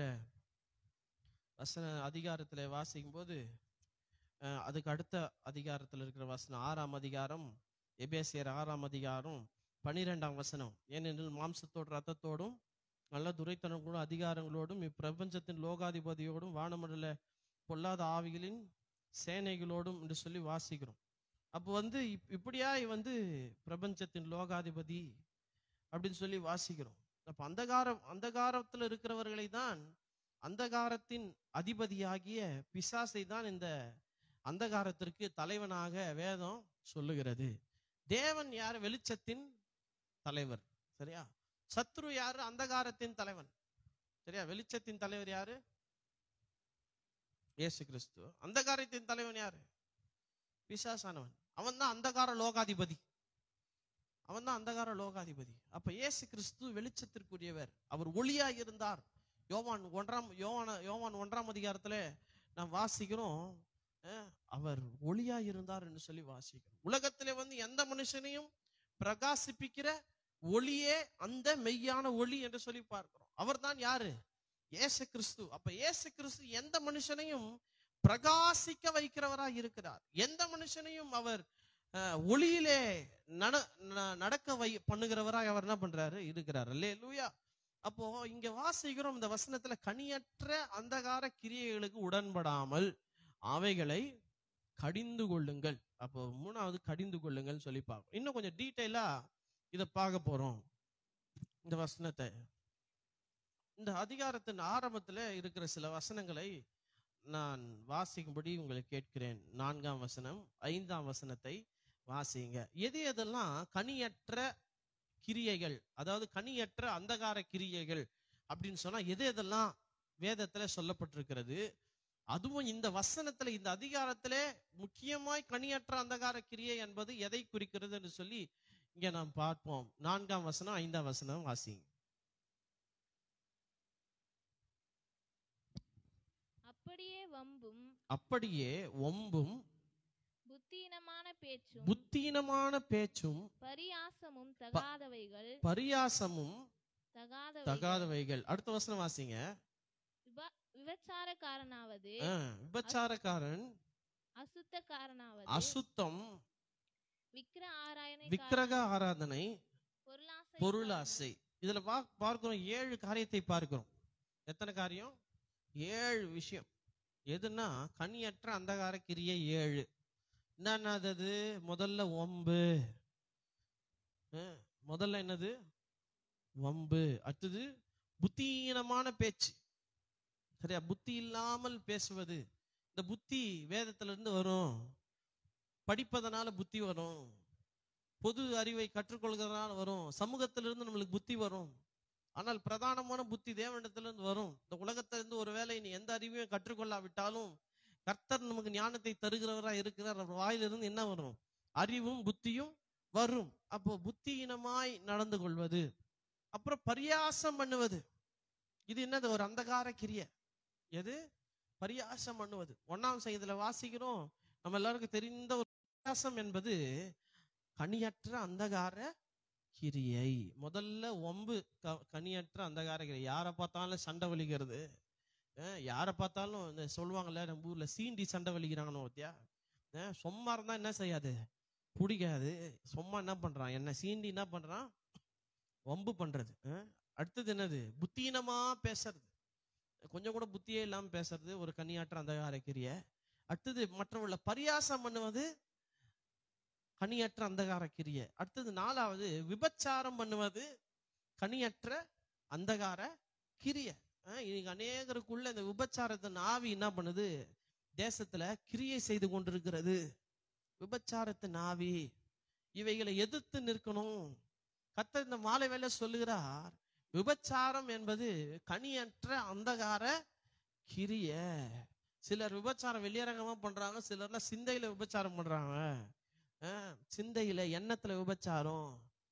வசன அதிகாரத்துல வாசிக்கும் போது அஹ், அதுக்கு அடுத்த அதிகாரத்துல இருக்கிற வசனம் ஆறாம் அதிகாரம் எபேசியர் ஆறாம் அதிகாரம் பனிரெண்டாம் வசனம் ஏனெனில் மாம்சத்தோடு ரத்தத்தோடும் நல்ல துரைத்தனம் கூட அதிகாரங்களோடும் இப்பிரபஞ்சத்தின் லோகாதிபதியோடும் வானமண்டல பொல்லாத ஆவிகளின் சேனைகளோடும் என்று சொல்லி வாசிக்கிறோம் அப்போ வந்து இப்- இப்படியாய் வந்து பிரபஞ்சத்தின் லோகாதிபதி அப்படின்னு சொல்லி வாசிக்கிறோம் அப்ப அந்தகாரம் அந்தகாரத்துல இருக்கிறவர்களை தான் அந்தகாரத்தின் அதிபதியாகிய பிசாசை தான் இந்த அந்தகாரத்திற்கு தலைவனாக வேதம் சொல்லுகிறது தேவன் யார் வெளிச்சத்தின் தலைவர் சரியா சத்ரு யாரு அந்தகாரத்தின் தலைவன் சரியா வெளிச்சத்தின் தலைவர் யாரு இயேசு கிறிஸ்து அந்தகாரத்தின் தலைவன் யாரு பிசாசானவன் அவன் தான் அந்தகார லோகாதிபதி அவன் தான் அந்தகார லோகாதிபதி அப்ப இயேசு கிறிஸ்து வெளிச்சத்திற்குரியவர் அவர் ஒளியா இருந்தார் யோவான் ஒன்றாம் யோவான யோவான் ஒன்றாம் அதிகாரத்துல நாம் வாசிக்கிறோம் அஹ், அவர் ஒளியா இருந்தார் என்று சொல்லி வாசிக்கிறோம் உலகத்திலே வந்து எந்த மனுஷனையும் பிரகாசிப்பிக்கிற ஒளியே அந்த மெய்யான ஒளி என்று சொல்லி பார்க்கிறோம் அவர்தான் யாரு இயேசு கிறிஸ்து அப்ப இயேசு கிறிஸ்து எந்த மனுஷனையும் பிரகாசிக்க வைக்கிறவராய் இருக்கிறார் எந்த மனுஷனையும் அவர் அஹ், ஒளியிலே நட ந- நடக்க வை பண்ணுகிறவராய் அவர் என்ன பண்றாரு இருக்கிறார் அல்லே லூயா அப்போ இங்க வாசிக்கிறோம் இந்த வசனத்துல கனியற்ற அந்தகார கிரியைகளுக்கு உடன்படாமல் அவைகளை கடிந்து கொள்ளுங்கள் அப்போ மூணாவது கடிந்து கொள்ளுங்கள் சொல்லி பார்ப்போம் இன்னும் கொஞ்சம் டீட்டெயிலா இதை பார்க்க போறோம் இந்த வசனத்தை இந்த அதிகாரத்தின் ஆரம்பத்துல இருக்கிற சில வசனங்களை நான் வாசிக்கும்படி உங்களை கேட்கிறேன் நான்காம் வசனம் ஐந்தாம் வசனத்தை வாசிங்க எது எதெல்லாம் கனியற்ற கிரியைகள் அதாவது கனியற்ற அந்தகார கிரியைகள் அப்படின்னு சொன்னா எது எதெல்லாம் வேதத்துல சொல்லப்பட்டிருக்கிறது அதுவும் இந்த வசனத்துல இந்த அதிகாரத்திலே முக்கியமாய் கனியற்ற அந்தகார கிரியை என்பது எதை குறிக்கிறது என்று சொல்லி இங்க நாம் பார்ப்போம் நான்காம் வசனம் ஐந்தாம் வசனம் வாசிங்க அப்படியே வம்பும் அப்படியே ஒம்பும் புத்தீனமான பேச்சும் புத்தீனமான பேச்சும் பரியாசமும் தகாதவைகள் பரியாசமும் தகாதவைகள் தகாதவைகள் அடுத்த வசனம் வாசிங்க விப- விபச்சாரக்காரனாவது ஆ, விபச்சாரக்காரன் அசுத்தக்காரனாவது அசுத்தம் விக்கிர ஆராயனை விக்கிரக ஆராதனை பொருளாசை பொருளாசை இதுல பா- பார்க்கிறோம் ஏழு காரியத்தை பார்க்கிறோம் எத்தனை காரியம் ஏழு விஷயம் எதுன்னா கனியற்ற அந்தகார கிரியை ஏழு என்னது அது முதல்ல ஒம்பு அஹ், முதல்ல என்னது வம்பு அடுத்தது புத்தீனமான பேச்சு சரியா புத்தி இல்லாமல் பேசுவது இந்த புத்தி வேதத்துல இருந்து வரும் படிப்பதனால புத்தி வரும் பொது அறிவை கற்றுக்கொள்கிறதுனால வரும் சமூகத்திலிருந்து நம்மளுக்கு புத்தி வரும் ஆனால் பிரதானமான புத்தி தேவனிடத்திலிருந்து வரும் இந்த உலகத்திலிருந்து ஒருவேளை நீ எந்த அறிவையும் கற்றுக்கொள்ளாவிட்டாலும் கர்த்தர் நமக்கு ஞானத்தை தருகிறவரா இருக்கிறார் அவர் வாயிலிருந்து என்ன வரும் அறிவும் புத்தியும் வரும் அப்போ புத்தியினமாய் நடந்து கொள்வது அப்புறம் பரியாசம் பண்ணுவது இது என்னது ஒரு அந்தகார கிரியை எது பரியாசம் பண்ணுவது ஒன்னாம் செய்தியில வாசிக்கிறோம் நம்ம எல்லாருக்கும் தெரிந்த ஒரு பரியாசம் என்பது கனியற்ற அந்தகார கிரியை முதல்ல ஒம்பு க- கனியற்ற அந்தகார கிரியை யாரை பார்த்தாலும் சண்டை வலிக்கிறது அஹ் யாரை பார்த்தாலும் இந்த சொல்லுவாங்கல்ல நம்ம ஊர்ல சீண்டி சண்டை வலிக்கிறாங்கன்னு ஓத்தியா சும்மா இருந்தா என்ன செய்யாது பிடிக்காது சும்மா என்ன பண்றான் என்ன சீண்டி என்ன பண்றான் வம்பு பண்றது அஹ் அடுத்தது என்னது புத்தீனமா பேசுறது கொஞ்சம் கூட புத்தியே இல்லாம பேசுறது ஒரு கனியாற்ற அந்தகார கிரிய அடுத்தது மற்றவர்களை பரியாசம் பண்ணுவது கனியற்ற அந்தகார கிரிய அடுத்தது நாலாவது விபச்சாரம் பண்ணுவது கனியற்ற அந்தகார கிரிய அஹ் இன்னைக்கு அநேகருக்குள்ள இந்த விபச்சாரத்தின் ஆவி என்ன பண்ணுது தேசத்துல கிரியை செய்து கொண்டிருக்கிறது விபச்சாரத்தின் ஆவி இவைகளை எதிர்த்து நிற்கணும் கர்த்தர் இந்த மாலை வேலை சொல்லுகிறார் விபச்சாரம் என்பது கனியற்ற அந்தகார கிரிய சிலர் விபச்சாரம் வெளியரங்கமா பண்றாங்க சிலர்லாம் சிந்தையில விபச்சாரம் பண்றாங்க அஹ் சிந்தையில எண்ணத்துல விபச்சாரம்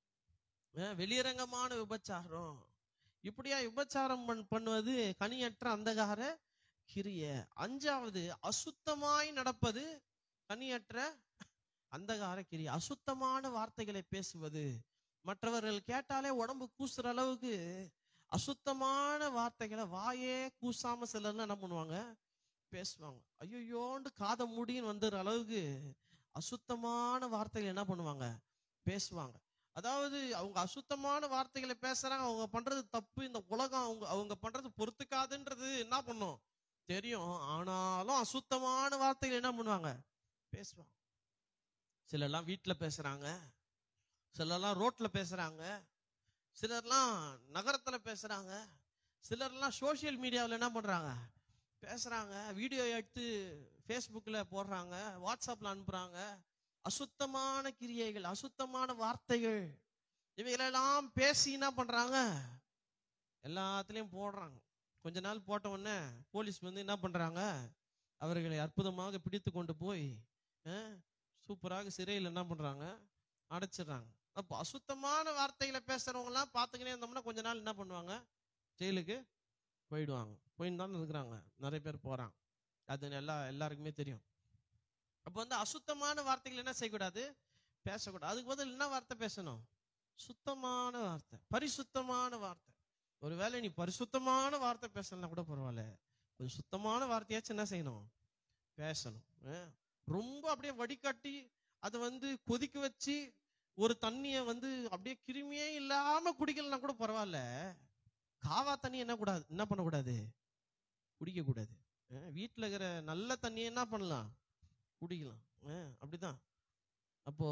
அஹ் வெளியரங்கமான விபச்சாரம் இப்படியா விபச்சாரம் பண்- பண்ணுவது கனியற்ற அந்தகார கிரிய அஞ்சாவது அசுத்தமாய் நடப்பது கனியற்ற அந்தகார கிரிய அசுத்தமான வார்த்தைகளை பேசுவது மற்றவர்கள் கேட்டாலே உடம்பு கூசுற அளவுக்கு அசுத்தமான வார்த்தைகளை வாயே கூசாம சிலர்லாம் என்ன பண்ணுவாங்க பேசுவாங்க ஐயோண்டு காதை மூடின்னு வந்துடுற அளவுக்கு அசுத்தமான வார்த்தைகள் என்ன பண்ணுவாங்க பேசுவாங்க அதாவது அவங்க அசுத்தமான வார்த்தைகளை பேசுறாங்க அவங்க பண்றது தப்பு இந்த உலகம் அவங்க அவங்க பண்றது பொறுத்துக்காதுன்றது என்ன பண்ணும் தெரியும் ஆனாலும் அசுத்தமான வார்த்தைகள் என்ன பண்ணுவாங்க பேசுவாங்க சிலர்லாம் வீட்டுல பேசுறாங்க சிலர்லாம் ரோட்ல பேசுறாங்க சிலர்லாம் நகரத்துல பேசுறாங்க சிலர்லாம் சோஷியல் மீடியாவில் என்ன பண்றாங்க பேசுறாங்க வீடியோ எடுத்து ஃபேஸ்புக்கில் போடுறாங்க வாட்ஸ்அப்ல அனுப்புறாங்க அசுத்தமான கிரியைகள் அசுத்தமான வார்த்தைகள் இவைகளெல்லாம் பேசி என்ன பண்றாங்க எல்லாத்துலயும் போடுறாங்க கொஞ்ச நாள் போட்ட உடனே போலீஸ் வந்து என்ன பண்றாங்க அவர்களை அற்புதமாக பிடித்து கொண்டு போய் அஹ், சூப்பராக சிறையில் என்ன பண்றாங்க அடைச்சிடுறாங்க அப்போ அசுத்தமான வார்த்தைகளை பேசுறவங்க எல்லாம் பார்த்துக்கினே இருந்தோம்னா கொஞ்ச நாள் என்ன பண்ணுவாங்க ஜெயிலுக்கு போயிடுவாங்க போயின்னு தானே இருக்கிறாங்க நிறைய பேர் போறாங்க அது எல்லா எல்லாருக்குமே தெரியும் அப்போ வந்து அசுத்தமான வார்த்தைகள் என்ன செய்யக்கூடாது பேசக்கூடாது அதுக்கு பதில் என்ன வார்த்தை பேசணும் சுத்தமான வார்த்தை பரிசுத்தமான வார்த்தை ஒருவேளை நீ பரிசுத்தமான வார்த்தை பேசலாம் கூட பரவாயில்ல கொஞ்சம் சுத்தமான வார்த்தையாச்சும் என்ன செய்யணும் பேசணும் அஹ் ரொம்ப அப்படியே வடிகட்டி அதை வந்து கொதிக்க வச்சு ஒரு தண்ணியை வந்து அப்படியே கிருமியே இல்லாம குடிக்கலனா கூட பரவாயில்ல காவா தண்ணி என்ன கூடாது என்ன பண்ணக்கூடாது குடிக்க கூடாது அஹ் வீட்டுல இருக்கிற நல்ல தண்ணியை என்ன பண்ணலாம் குடிக்கலாம் அஹ் அப்படிதான் அப்போ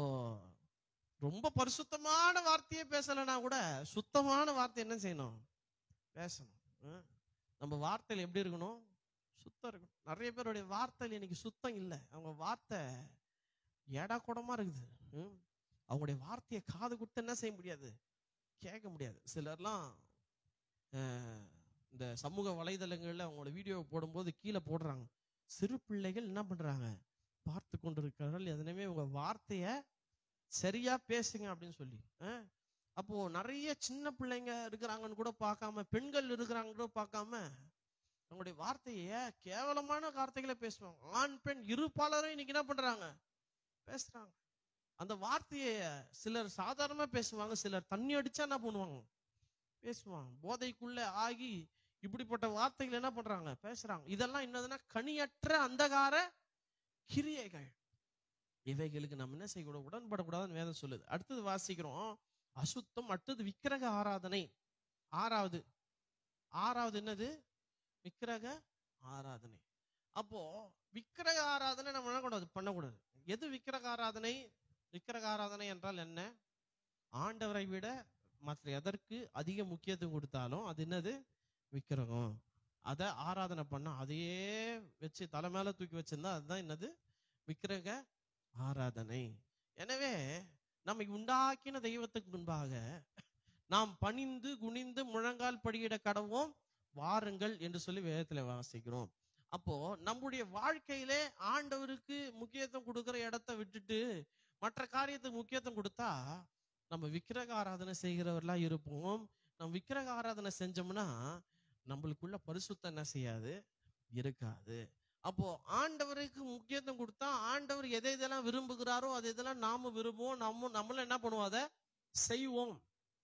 ரொம்ப பரிசுத்தமான வார்த்தையே பேசலைன்னா கூட சுத்தமான வார்த்தை என்ன செய்யணும் பேசணும் அஹ் நம்ம வார்த்தையில எப்படி இருக்கணும் சுத்தம் இருக்கணும் நிறைய பேருடைய வார்த்தையில இன்னைக்கு சுத்தம் இல்லை அவங்க வார்த்தை ஏடா கூடமா இருக்குது ஹம். அவங்களுடைய வார்த்தையை காது கொடுத்து என்ன செய்ய முடியாது கேட்க முடியாது சிலர்லாம் அஹ், இந்த சமூக வலைதளங்கள்ல அவங்களோட வீடியோ போடும்போது கீழே போடுறாங்க சிறு பிள்ளைகள் என்ன பண்றாங்க பார்த்து கொண்டிருக்கிறார்கள் எதனமே உங்க வார்த்தைய சரியா பேசுங்க அப்படின்னு சொல்லி அஹ், அப்போ நிறைய சின்ன பிள்ளைங்க இருக்கிறாங்கன்னு கூட பார்க்காம பெண்கள் இருக்கிறாங்கன்னு கூட பார்க்காம அவங்களுடைய வார்த்தைய கேவலமான வார்த்தைகளை பேசுவாங்க ஆண் பெண் இருப்பாளரும் இன்னைக்கு என்ன பண்றாங்க பேசுறாங்க அந்த வார்த்தையை சிலர் சாதாரணமா பேசுவாங்க சிலர் தண்ணி அடிச்சா என்ன பண்ணுவாங்க பேசுவாங்க போதைக்குள்ள ஆகி இப்படிப்பட்ட வார்த்தைகள் என்ன பண்றாங்க பேசுறாங்க இதெல்லாம் என்னதுன்னா கனியற்ற அந்தகார கிரியைகள் இவைகளுக்கு நம்ம என்ன செய்யக்கூடாது உடன்படக்கூடாதுன்னு வேதம் சொல்லுது அடுத்தது வாசிக்கிறோம் அசுத்தம் அடுத்தது விக்கிரக ஆராதனை ஆறாவது ஆறாவது என்னது விக்கிரக ஆராதனை அப்போ விக்கிரக ஆராதனை நம்ம என்ன கூடாது பண்ணக்கூடாது எது விக்கிரக ஆராதனை விக்கிரக ஆராதனை என்றால் என்ன ஆண்டவரை விட மற்ற எதற்கு அதிக முக்கியத்துவம் கொடுத்தாலும் அது என்னது விக்கிரகம் அதை ஆராதனை பண்ண அதையே வச்சு தலை மேல தூக்கி வச்சிருந்தா அதுதான் என்னது விக்கிரக ஆராதனை எனவே நம்மை உண்டாக்கின தெய்வத்துக்கு முன்பாக நாம் பணிந்து குனிந்து முழங்கால் படியிட கடவோம் வாருங்கள் என்று சொல்லி வேதத்துல வாசிக்கிறோம் அப்போ நம்முடைய வாழ்க்கையிலே ஆண்டவருக்கு முக்கியத்துவம் கொடுக்கிற இடத்த விட்டுட்டு மற்ற காரியத்துக்கு முக்கியத்துவம் கொடுத்தா நம்ம விக்கிரக ஆராதனை செய்கிறவர்களா இருப்போம் நம்ம விக்கிரக ஆராதனை செஞ்சோம்னா நம்மளுக்குள்ள பரிசுத்தம் என்ன செய்யாது இருக்காது அப்போ ஆண்டவருக்கு முக்கியத்துவம் கொடுத்தா ஆண்டவர் எதை இதெல்லாம் விரும்புகிறாரோ அது இதெல்லாம் நாம விரும்புவோம் நம்ம நம்மளும் என்ன பண்ணுவோம் அதை செய்வோம்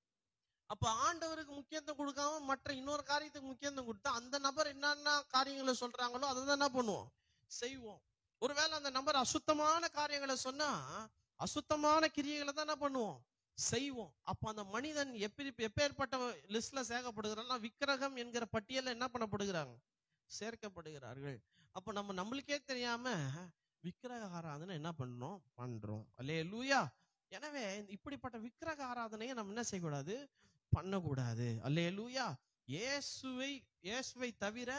அப்ப ஆண்டவருக்கு முக்கியத்துவம் கொடுக்காம மற்ற இன்னொரு காரியத்துக்கு முக்கியத்துவம் கொடுத்தா அந்த நபர் என்னென்ன காரியங்களை சொல்றாங்களோ அதை தான் என்ன பண்ணுவோம் செய்வோம் ஒருவேளை அந்த நபர் அசுத்தமான காரியங்களை சொன்னா அசுத்தமான கிரியைகளை தான் என்ன பண்ணுவோம் செய்வோம் அப்ப அந்த மனிதன் எப்படி எப்பேற்பட்ட லிஸ்ட்ல சேர்க்கப்படுகிறான்னா விக்கிரகம் என்கிற பட்டியல்ல என்ன பண்ணப்படுகிறாங்க சேர்க்கப்படுகிறார்கள் அப்ப நம்ம நம்மளுக்கே தெரியாம விக்கிரக ஆராதனை என்ன பண்ணோம் பண்றோம் அல்லே லூயா எனவே இப்படிப்பட்ட விக்கிரக ஆராதனையை நம்ம என்ன செய்யக்கூடாது பண்ணக்கூடாது அல்லே லூயா இயேசுவை இயேசுவை தவிர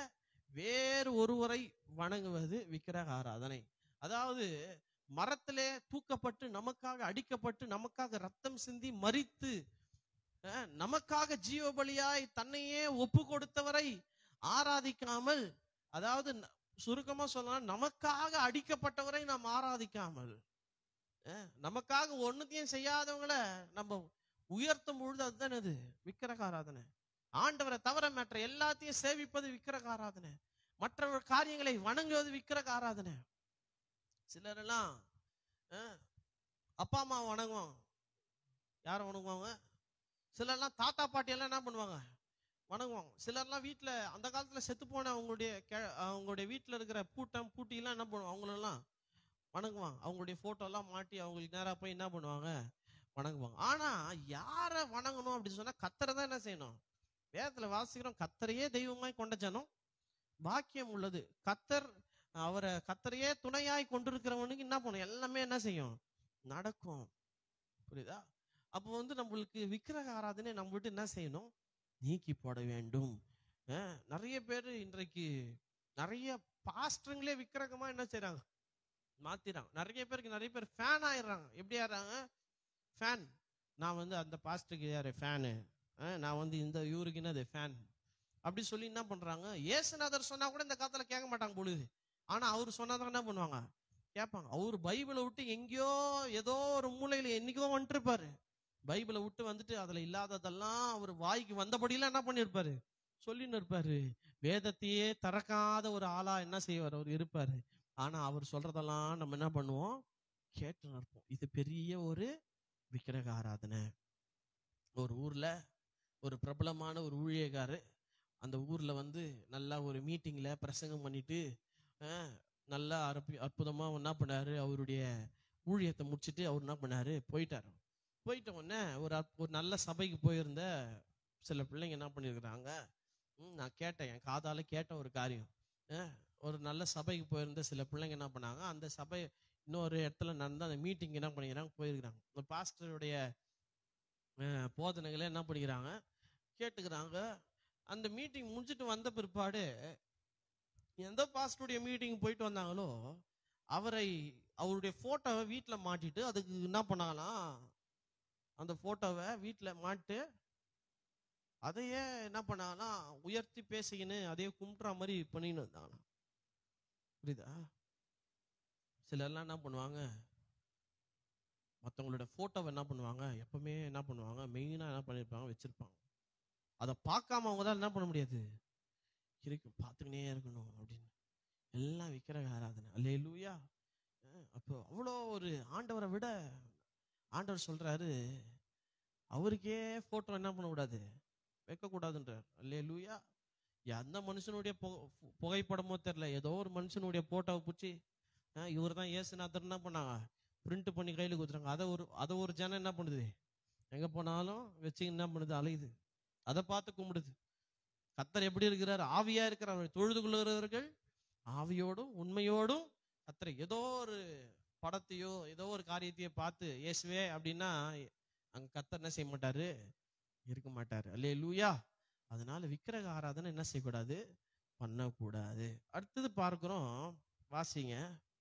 வேறு ஒருவரை வணங்குவது விக்கிரக ஆராதனை அதாவது மரத்திலே தூக்கப்பட்டு நமக்காக அடிக்கப்பட்டு நமக்காக ரத்தம் சிந்தி மரித்து அஹ், நமக்காக ஜீவ பலியாய் தன்னையே ஒப்பு கொடுத்தவரை ஆராதிக்காமல் அதாவது ந- சுருக்கமா சொல்லலாம் நமக்காக அடிக்கப்பட்டவரை நாம் ஆராதிக்காமல் அஹ், நமக்காக ஒண்ணுத்தையும் செய்யாதவங்கள நம்ம உயர்த்தும் பொழுது அதுதான் அது விக்கிரக ஆராதனை ஆண்டவரை தவிர மற்ற எல்லாத்தையும் சேவிப்பது விக்கிரக ஆராதனை மற்ற காரியங்களை வணங்குவது விக்கிரக ஆராதனை சிலரெல்லாம் அஹ், அப்பா அம்மா வணங்குவாங்க யாரை வணங்குவாங்க சிலர்லாம் தாத்தா பாட்டி எல்லாம் என்ன பண்ணுவாங்க வணங்குவாங்க சிலர்லாம் வீட்டில் அந்த காலத்தில் செத்து போன அவங்களுடைய கெ- அவங்களுடைய வீட்டில் இருக்கிற பூட்டம் பூட்டிலாம் என்ன பண்ணுவாங்க அவங்களெல்லாம் வணங்குவாங்க அவங்களுடைய photo எல்லாம் மாட்டி அவங்களுக்கு நேராக போய் என்ன பண்ணுவாங்க வணங்குவாங்க ஆனா யாரை வணங்கணும் அப்படின்னு சொன்னா கத்தரை தான் என்ன செய்யணும் வேதத்துல வாசிக்கிறோம் கத்தரையே தெய்வமாய் கொண்ட ஜனம் பாக்கியம் உள்ளது கத்தர் அவரை கத்தரையே துணையாய் கொண்டிருக்கிறவனுக்கு என்ன பண்ணும் எல்லாமே என்ன செய்யும் நடக்கும் புரியுதா அப்போ வந்து நம்மளுக்கு விக்கிரக ஆராதனை நம்ம விட்டு என்ன செய்யணும் நீக்கி போட வேண்டும் அஹ், நிறைய பேர் இன்றைக்கு நிறைய பாஸ்டருங்களே விக்கிரகமா என்ன செய்றாங்க மாத்திறாங்க நிறைய பேருக்கு நிறைய பேர் ஃபேன் ஆயிடுறாங்க எப்படி ஆயிடுறாங்க ஃபேன் நான் வந்து அந்த பாஸ்டருக்கு யாரு ஃபேனு நான் வந்து இந்த இவருக்கு என்னது ஃபேன் அப்படி சொல்லி என்ன பண்றாங்க ஏசுநாதர் சொன்னா கூட இந்த காலத்துல கேட்க மாட்டாங்க பொழுது ஆனா அவர் சொன்னாதான் என்ன பண்ணுவாங்க கேட்பாங்க அவர் பைபிளை விட்டு எங்கேயோ ஏதோ ஒரு மூலையில என்னைக்கோ வந்துருப்பாரு பைபிளை விட்டு வந்துட்டு அதுல இல்லாததெல்லாம் அவர் வாய்க்கு வந்தபடியெல்லாம் என்ன பண்ணிருப்பாரு சொல்லின்னு இருப்பாரு வேதத்தையே திறக்காத ஒரு ஆளா என்ன செய்வார் அவர் இருப்பாரு ஆனா அவர் சொல்றதெல்லாம் நம்ம என்ன பண்ணுவோம் கேட்டு இருப்போம் இது பெரிய ஒரு விக்கிரக ஆராதனை ஒரு ஊர்ல ஒரு பிரபலமான ஒரு ஊழியக்காரு அந்த ஊர்ல வந்து நல்லா ஒரு மீட்டிங்ல பிரசங்கம் பண்ணிட்டு அஹ், நல்லா அற்பு அற்புதமா என்ன பண்ணாரு அவருடைய ஊழியத்தை முடிச்சிட்டு அவர் என்ன பண்ணாரு போயிட்டாரு போயிட்ட உடனே ஒரு அற்- ஒரு நல்ல சபைக்கு போயிருந்த சில பிள்ளைங்க என்ன பண்ணியிருக்கிறாங்க ம், நான் கேட்டேன் என் காதால கேட்ட ஒரு காரியம் அஹ், ஒரு நல்ல சபைக்கு போயிருந்த சில பிள்ளைங்க என்ன பண்ணாங்க அந்த சபை இன்னொரு இடத்துல நடந்த அந்த மீட்டிங் என்ன பண்ணிக்கிறாங்க போயிருக்கிறாங்க இந்த பாஸ்டருடைய அஹ், போதனைகளை என்ன பண்ணிக்கிறாங்க கேட்டுக்கிறாங்க அந்த மீட்டிங் முடிஞ்சிட்டு வந்த பிற்பாடு எந்த பாஸ்டருடைய மீட்டிங் போயிட்டு வந்தாங்களோ அவரை அவருடைய போட்டோவை வீட்டில் மாட்டிட்டு அதுக்கு என்ன பண்ணாங்களாம் அந்த போட்டோவை வீட்டில் மாட்டு அதையே என்ன பண்ணாங்கன்னா உயர்த்தி பேசிக்கின்னு அதையே கும்பிட்ற மாதிரி பண்ணின்னு இருந்தாங்களாம் புரியுதா சிலர்லாம் என்ன பண்ணுவாங்க மற்றவங்களோட ஃபோட்டோவை என்ன பண்ணுவாங்க எப்பவுமே என்ன பண்ணுவாங்க மெயினாக என்ன பண்ணியிருப்பாங்க வச்சிருப்பாங்க அதை பார்க்காம அவங்களால என்ன பண்ண முடியாது இருக்கும் பார்த்துக்கினே இருக்கணும் அப்படின்னு எல்லாம் விக்கிரக ஆராதனை அல்லே லூயா அப்போ அவ்வளோ ஒரு ஆண்டவரை விட ஆண்டவர் சொல்றாரு அவருக்கே போட்டோ என்ன பண்ணக்கூடாது வைக்கக்கூடாதுன்றார் அல்லே லூயா எந்த மனுஷனுடைய புக- புகைப்படமோ தெரியல ஏதோ ஒரு மனுஷனுடைய போட்டோவை பிடிச்சி இவர் தான் ஏசுநாதர் என்ன பண்ணாங்க பிரிண்ட் பண்ணி கையில் கொடுத்துறாங்க அதை ஒரு அதை ஒரு ஜனம் என்ன பண்ணுது எங்க போனாலும் வச்சு என்ன பண்ணுது அலையுது அதை பார்த்து கும்பிடுது கத்தர் எப்படி இருக்கிறார் ஆவியா இருக்கிறார் தொழுது கொள்கிறவர்கள் ஆவியோடும் உண்மையோடும் கத்தரை ஏதோ ஒரு படத்தையோ ஏதோ ஒரு காரியத்தையோ பார்த்து இயேசுவே அப்படின்னா அங்க கத்தர் என்ன செய்ய மாட்டாரு இருக்க மாட்டாரு அல்லே லூயா அதனால விக்கிரக ஆராதனை என்ன செய்யக்கூடாது பண்ணக்கூடாது அடுத்தது பார்க்கிறோம் வாசிங்க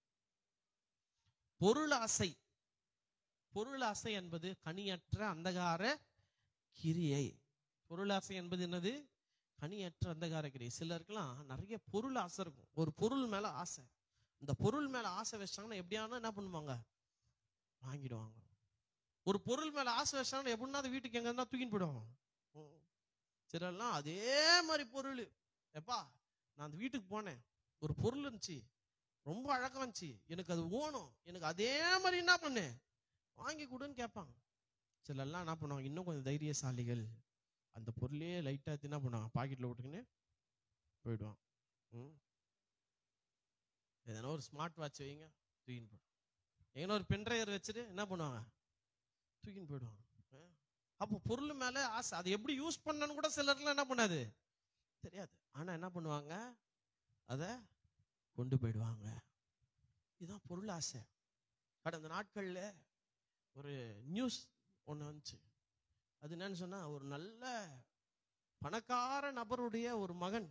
பொருள் ஆசை பொருள் ஆசை என்பது கனியற்ற அந்தகார கிரியை பொருள் ஆசை என்பது என்னது கனியற்ற அந்தகார கிரியை சிலருக்குலாம் நிறைய பொருள் ஆசை இருக்கும் ஒரு பொருள் மேல ஆசை இந்த பொருள் மேல ஆசை வச்சாங்கன்னா எப்படியானா என்ன பண்ணுவாங்க வாங்கிடுவாங்க ஒரு பொருள் மேல ஆசை வச்சாங்கன்னா எப்படின்னா அது வீட்டுக்கு எங்க இருந்தா தூக்கின்னு போயிடுவாங்க ம். சிலர்லாம் அதே மாதிரி பொருள் எப்பா நான் அந்த வீட்டுக்கு போனேன் ஒரு பொருள் இருந்துச்சு ரொம்ப அழகா இருந்துச்சு எனக்கு அது ஓணும் எனக்கு அதே மாதிரி என்ன பண்ணு வாங்கி கொடுன்னு கேட்பாங்க சிலர்லாம் என்ன பண்ணுவாங்க இன்னும் கொஞ்சம் தைரியசாலிகள் அந்த பொருளையே லைட்டா எடுத்து என்ன பண்ணுவாங்க பாக்கெட்ல விட்டுக்கின்னு போயிடுவான் ம் எதனா ஒரு ஸ்மார்ட் வாட்ச் வைங்க தூக்கின்னு போயிடும் எங்கன்னா ஒரு பென்ட்ரைவர் வச்சுட்டு என்ன பண்ணுவாங்க தூக்கின்னு போயிடுவாங்க ஆ? அப்போ பொருள் மேல ஆசை அது எப்படி யூஸ் பண்ணணும்னு கூட சிலர்லாம் என்ன பண்ணாது தெரியாது ஆனா என்ன பண்ணுவாங்க அதை கொண்டு போயிடுவாங்க இதுதான் பொருள் ஆசை கடந்த நாட்கள்ல ஒரு நியூஸ் ஒண்ணு வந்துச்சு அது என்னன்னு சொன்னா ஒரு நல்ல பணக்கார நபருடைய ஒரு மகன்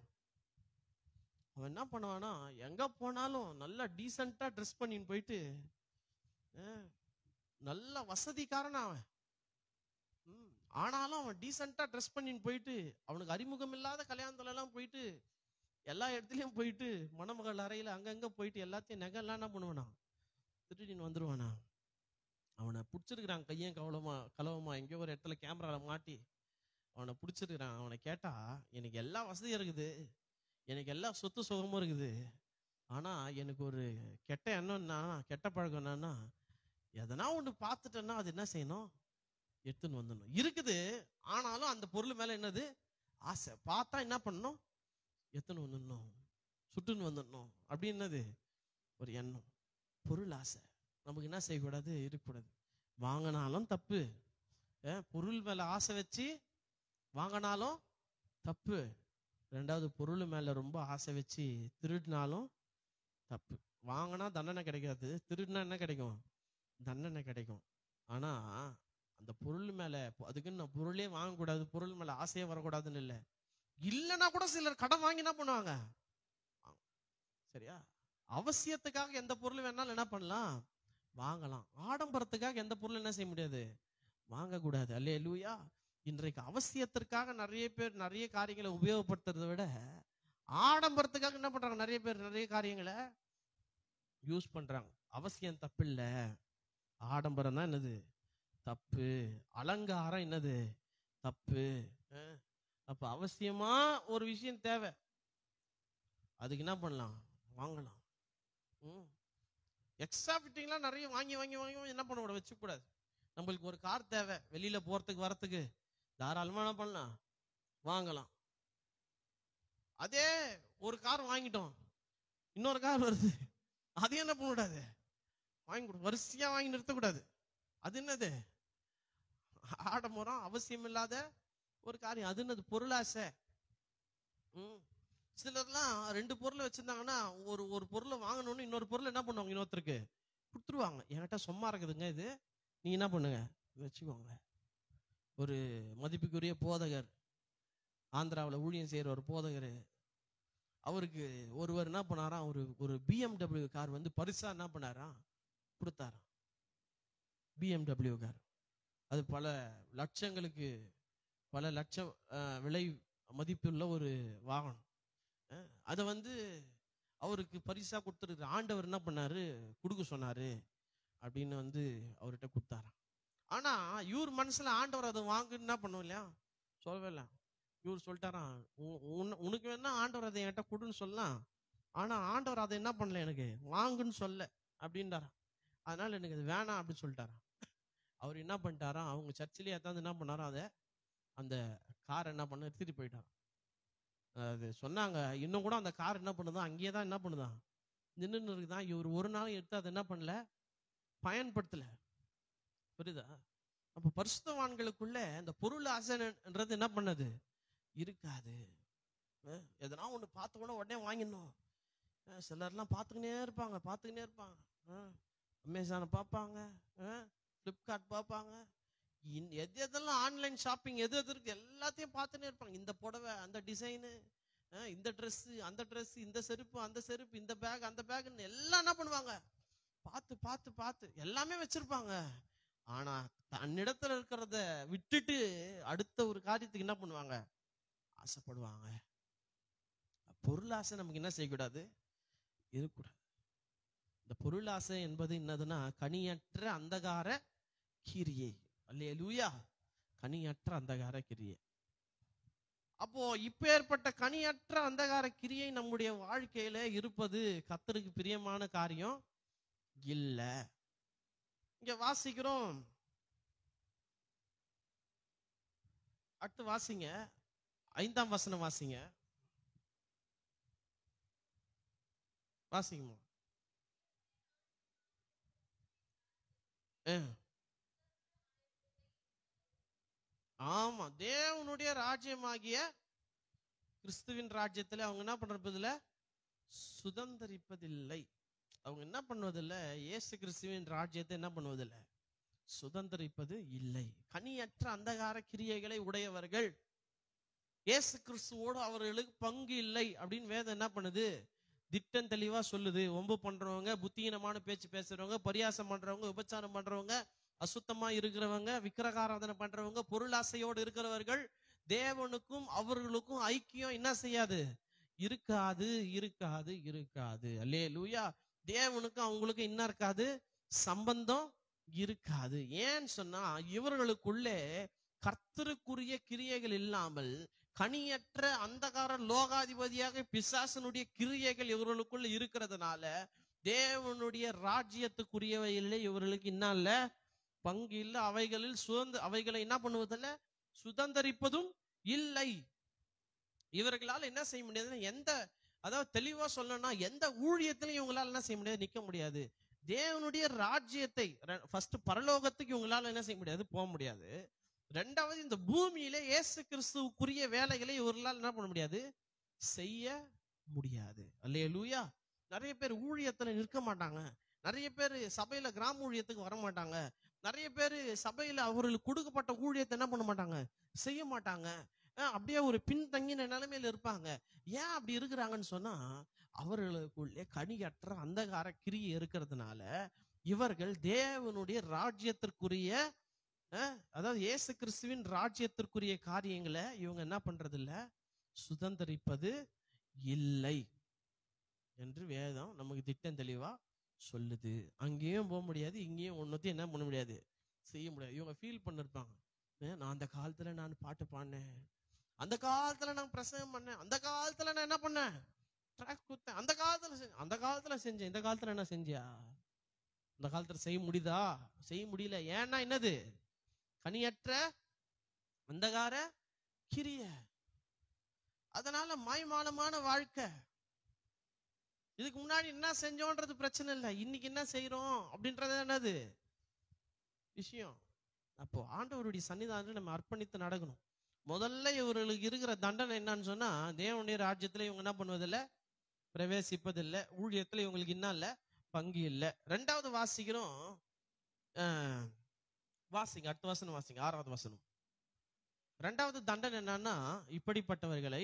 அவன் என்ன பண்ணுவானா எங்க போனாலும் நல்லா டீசெண்டா ட்ரெஸ் பண்ணின்னு போயிட்டு அஹ், நல்ல வசதிக்காரன் அவன் ம், ஆனாலும் அவன் டீசெண்டா ட்ரெஸ் பண்ணின்னு போயிட்டு அவனுக்கு அறிமுகம் இல்லாத கல்யாணத்துல எல்லாம் போயிட்டு எல்லா இடத்துலயும் போயிட்டு மணமகள் அறையில அங்கங்க போயிட்டு எல்லாத்தையும் நகைலாம் என்ன பண்ணுவானா திருடின்னு வந்துருவானா அவனை பிடிச்சிருக்கிறான் கையும் கவலமா கலவமா எங்கேயோ ஒரு இடத்துல கேமரால மாட்டி அவனை பிடிச்சிருக்கிறான் அவனை கேட்டா எனக்கு எல்லா வசதியும் இருக்குது எனக்கு எல்லா சொத்து சுகமும் இருக்குது ஆனா எனக்கு ஒரு கெட்ட எண்ணம் என்ன கெட்ட பழக்கம் என்னன்னா எதனா ஒண்ணு பார்த்துட்டேன்னா அது என்ன செய்யணும் எடுத்துன்னு வந்துடணும் இருக்குது ஆனாலும் அந்த பொருள் மேல என்னது ஆசை பார்த்தா என்ன பண்ணணும் எடுத்துன்னு வந்துடணும் சுட்டுன்னு வந்துடணும் அப்படி என்னது ஒரு எண்ணம் பொருள் ஆசை நமக்கு என்ன செய்யக்கூடாது இருக்கக்கூடாது வாங்கினாலும் தப்பு அஹ், பொருள் மேல ஆசை வச்சு வாங்கினாலும் தப்பு ரெண்டாவது பொருள் மேல ரொம்ப ஆசை வச்சு திருடினாலும் தப்பு வாங்கினா தண்டனை கிடைக்காது திருடினா என்ன கிடைக்கும் தண்டனை கிடைக்கும் ஆனா அந்த பொருள் மேல அதுக்குன்னு நான் பொருளே வாங்கக்கூடாது பொருள் மேல ஆசையே வரக்கூடாதுன்னு இல்லை இல்லைன்னா கூட சிலர் கடன் வாங்கி என்ன பண்ணுவாங்க சரியா அவசியத்துக்காக எந்த பொருள் வேணாலும் என்ன பண்ணலாம் வாங்கலாம் ஆடம்பரத்துக்காக எந்த பொருள் என்ன செய்ய முடியாது வாங்கக்கூடாது அல்லே லூயா இன்றைக்கு அவசியத்திற்காக நிறைய பேர் நிறைய காரியங்களை உபயோகப்படுத்துறதை விட ஆடம்பரத்துக்காக என்ன பண்றாங்க நிறைய பேர் நிறைய காரியங்களை யூஸ் பண்றாங்க அவசியம் தப்பு இல்ல ஆடம்பரம் தான் என்னது தப்பு அலங்காரம் என்னது தப்பு அஹ், அப்ப அவசியமா ஒரு விஷயம் தேவை அதுக்கு என்ன பண்ணலாம் வாங்கலாம் எக்ஸ்ட்ரா ஃபிட்டிங்லாம் நிறைய வாங்கி வாங்கி வாங்கி வாங்கி என்ன பண்ணக்கூடாது வச்சுக்கூடாது நம்மளுக்கு ஒரு கார் தேவை வெளியில போறதுக்கு வரத்துக்கு தாராளமா என்ன பண்ணலாம் வாங்கலாம் அதே ஒரு கார் வாங்கிட்டோம் இன்னொரு கார் வருது அதையும் என்ன பண்ணக்கூடாது வாங்கி கொடு வரிசையா வாங்கி நிறுத்தக்கூடாது அது என்னது ஆடம்பரம் அவசியம் இல்லாத ஒரு காரியம் அது என்னது பொருளாசை ம் சிலர்லாம் ரெண்டு பொருளை வச்சிருந்தாங்கன்னா ஒரு ஒரு பொருளை வாங்கணும்னு இன்னொரு பொருள் என்ன பண்ணுவாங்க இன்னொருத்தருக்கு கொடுத்துருவாங்க என்கிட்ட சும்மா இருக்குதுங்க இது நீங்க என்ன பண்ணுங்க வச்சுக்கோங்க ஒரு மதிப்புக்குரிய போதகர் ஆந்திராவில் ஊழியம் செய்யற ஒரு போதகர் அவருக்கு ஒருவர் என்ன பண்ணாராம் ஒரு ஒரு பிஎம்டபிள்யூ கார் வந்து பரிசா என்ன பண்ணாராம் கொடுத்தாராம் பிஎம்டபிள்யூ கார் அது பல லட்சங்களுக்கு பல லட்சம் அஹ், விலை மதிப்புள்ள ஒரு வாகனம் அஹ், அதை வந்து அவருக்கு பரிசா கொடுத்துருக்கு ஆண்டவர் என்ன பண்ணாரு கொடுக்க சொன்னாரு அப்படின்னு வந்து அவர்கிட்ட கொடுத்தாராம் ஆனா இவர் மனசுல ஆண்டவர் அதை வாங்குன்னு என்ன பண்ணும் இல்லையா சொல்லவே இல்லை இவர் சொல்லிட்டாராம் உ- உன்ன- உனக்கு வேணா ஆண்டவர் அதை என்கிட்ட கொடுன்னு சொல்லலாம் ஆனா ஆண்டவர் அதை என்ன பண்ணல எனக்கு வாங்குன்னு சொல்ல அப்படின்றாராம் அதனால எனக்கு அது வேணாம் அப்படின்னு சொல்லிட்டாராம் அவர் என்ன பண்ணிட்டாராம் அவங்க சர்ச்சிலேயே ஏதாவது என்ன பண்ணாராம் அதை அந்த கார் என்ன பண்ண எடுத்துட்டு போயிட்டாராம் அது சொன்னாங்க இன்னும் கூட அந்த கார் என்ன பண்ணுதான் அங்கேயே தான் என்ன பண்ணுதான் நின்று இருக்குதான் இவர் ஒரு நாள் எடுத்து அதை என்ன பண்ணல பயன்படுத்தல புரியுதா அப்ப பரிசுத்தவான்களுக்குள்ள இந்த பொருள் ஆசைன்றது என்ன பண்ணது இருக்காது அஹ் எதனா ஒண்ணு பார்த்த கூட உடனே வாங்கிடணும் அஹ் சிலர்லாம் பார்த்துக்கினே இருப்பாங்க பார்த்துக்கினே இருப்பாங்க அமேசானை பார்ப்பாங்க ஃப்ளிப்கார்ட் பார்ப்பாங்க இன்- எது எதெல்லாம் ஆன்லைன் ஷாப்பிங் எது எது இருக்கு எல்லாத்தையும் பார்த்துனே இருப்பாங்க இந்த புடவை அந்த டிசைனு இந்த Dress அந்த Dress இந்த செருப்பு அந்த செருப்பு இந்த பேக் அந்த பேக்னு எல்லாம் என்ன பண்ணுவாங்க பார்த்து பார்த்து பார்த்து எல்லாமே வச்சிருப்பாங்க ஆனா தன்னிடத்துல இருக்கிறத விட்டுட்டு அடுத்த ஒரு காரியத்துக்கு என்ன பண்ணுவாங்க ஆசைப்படுவாங்க பொருள் ஆசை நமக்கு என்ன செய்யக்கூடாது இருக்கக்கூடாது இந்த பொருள் ஆசை என்பது என்னதுன்னா கனியற்ற அந்தகார கிரியை அல்லே லூயா கனியற்ற அந்தகார கிரியை அப்போ இப்பேற்பட்ட கனியற்ற அந்தகார கிரியை நம்முடைய வாழ்க்கையில இருப்பது கத்தருக்கு பிரியமான காரியம் இல்ல இங்க வாசிக்கிறோம் அடுத்து வாசிங்க ஐந்தாம் வசனம் வாசிங்க வாசிங்கம்மா ஆ. ஆமா தேவனுடைய ராஜ்யமாகிய கிறிஸ்துவின் ராஜ்யத்துல அவங்க என்ன பண்றதில்ல சுதந்தரிப்பதில்லை அவங்க என்ன பண்ணுவதில்ல இயேசு கிறிஸ்துவின் ராஜ்யத்தை என்ன பண்ணுவதில்ல சுதந்தரிப்பது இல்லை கனியற்ற அந்தகார கிரியைகளை உடையவர்கள் இயேசு கிறிஸ்துவோடு அவர்களுக்கு பங்கு இல்லை அப்படின்னு வேதம் என்ன பண்ணுது திட்டம் தெளிவா சொல்லுது ஒம்பு பண்றவங்க புத்தியீனமான பேச்சு பேசுறவங்க பரியாசம் பண்றவங்க உபச்சாரம் பண்றவங்க அசுத்தமா இருக்கிறவங்க விக்கிரகாராதனை பண்றவங்க பொருளாசையோடு இருக்கிறவர்கள் தேவனுக்கும் அவர்களுக்கும் ஐக்கியம் என்ன செய்யாது இருக்காது இருக்காது இருக்காது அல்லே லூயா தேவனுக்கும் அவங்களுக்கும் என்ன இருக்காது சம்பந்தம் இருக்காது ஏன்னு சொன்னா இவர்களுக்குள்ளே கர்த்தருக்குரிய கிரியைகள் இல்லாமல் கனியற்ற அந்தகார லோகாதிபதியாக பிசாசனுடைய கிரியைகள் இவர்களுக்குள்ள இருக்கிறதுனால தேவனுடைய ராஜ்யத்துக்குரியவையிலே இவர்களுக்கு என்ன இல்ல பங்கு இல்ல அவைகளில் சுதந்திர அவைகளை என்ன பண்ணுவதில்ல சுதந்தரிப்பதும் இல்லை இவர்களால் என்ன செய்ய முடியாதுன்னா எந்த அதாவது தெளிவா சொல்லணும்னா எந்த ஊழியத்திலையும் இவங்களால என்ன செய்ய முடியாது நிக்க முடியாது தேவனுடைய ராஜ்யத்தை ஃபர்ஸ்ட் பரலோகத்துக்கு இவங்களால என்ன செய்ய முடியாது போக முடியாது ரெண்டாவது இந்த பூமியில இயேசு கிறிஸ்துவுக்குரிய வேலைகளை இவர்களால் என்ன பண்ண முடியாது செய்ய முடியாது அல்லையா லூயா நிறைய பேர் ஊழியத்துல நிற்க மாட்டாங்க நிறைய பேர் சபையில கிராம ஊழியத்துக்கு வர மாட்டாங்க நிறைய பேர் சபையில அவர்களுக்கு கொடுக்கப்பட்ட ஊழியத்தை என்ன பண்ண மாட்டாங்க செய்ய மாட்டாங்க அஹ் அப்படியே ஒரு பின்தங்கின நிலைமையில இருப்பாங்க ஏன் அப்படி இருக்கிறாங்கன்னு சொன்னா அவர்களுக்குள்ளே கனியற்ற அந்தகார கிரியை இருக்கிறதுனால இவர்கள் தேவனுடைய ராஜ்யத்திற்குரிய அஹ், அதாவது இயேசு கிறிஸ்துவின் ராஜ்யத்திற்குரிய காரியங்களை இவங்க என்ன பண்றது இல்ல சுதந்திரிப்பது இல்லை என்று வேதம் நமக்கு திட்டம் தெளிவா சொல்லுது அங்கேயும் போக முடியாது இங்கேயும் ஒன்னத்தையும் என்ன பண்ண முடியாது செய்ய முடியாது இவங்க ஃபீல் பண்ணிருப்பாங்க "ஏ, நான் அந்த காலத்துல நான் பாட்டு பாடினேன் அந்த காலத்துல நான் பிரசங்கம் பண்ணேன் அந்த காலத்துல நான் என்ன பண்ணேன் ட்ராக் குத்தேன் அந்த காலத்துல செஞ்ச- அந்த காலத்துல செஞ்சேன் இந்த காலத்துல என்ன செஞ்சியா இந்த காலத்துல செய்ய முடியுதா செய்ய முடியல ஏன்னா என்னது கனியற்ற அந்தகார கிரிய அதனால மாய்மாலமான வாழ்க்கை இதுக்கு முன்னாடி என்ன செஞ்சோன்றது பிரச்சனை இல்லை இன்னைக்கு என்ன செய்றோம் அப்படின்றது என்னது விஷயம் அப்போ ஆண்டவருடைய சன்னிதானத்தில் நம்ம அர்ப்பணித்து நடக்கணும் முதல்ல இவர்களுக்கு இருக்கிற தண்டனை என்னன்னு சொன்னா தேவனுடைய ராஜ்யத்துல இவங்க என்ன பண்ணுவதில்லை பிரவேசிப்பதில்லை ஊழியத்துல இவங்களுக்கு என்ன இல்லை பங்கு இல்லை ரெண்டாவது வாசிக்கிறோம் ஆஹ், வாசிங்க அடுத்த வசனம் வாசிங்க ஆறாவது வசனம் ரெண்டாவது தண்டனை என்னன்னா இப்படிப்பட்டவர்களை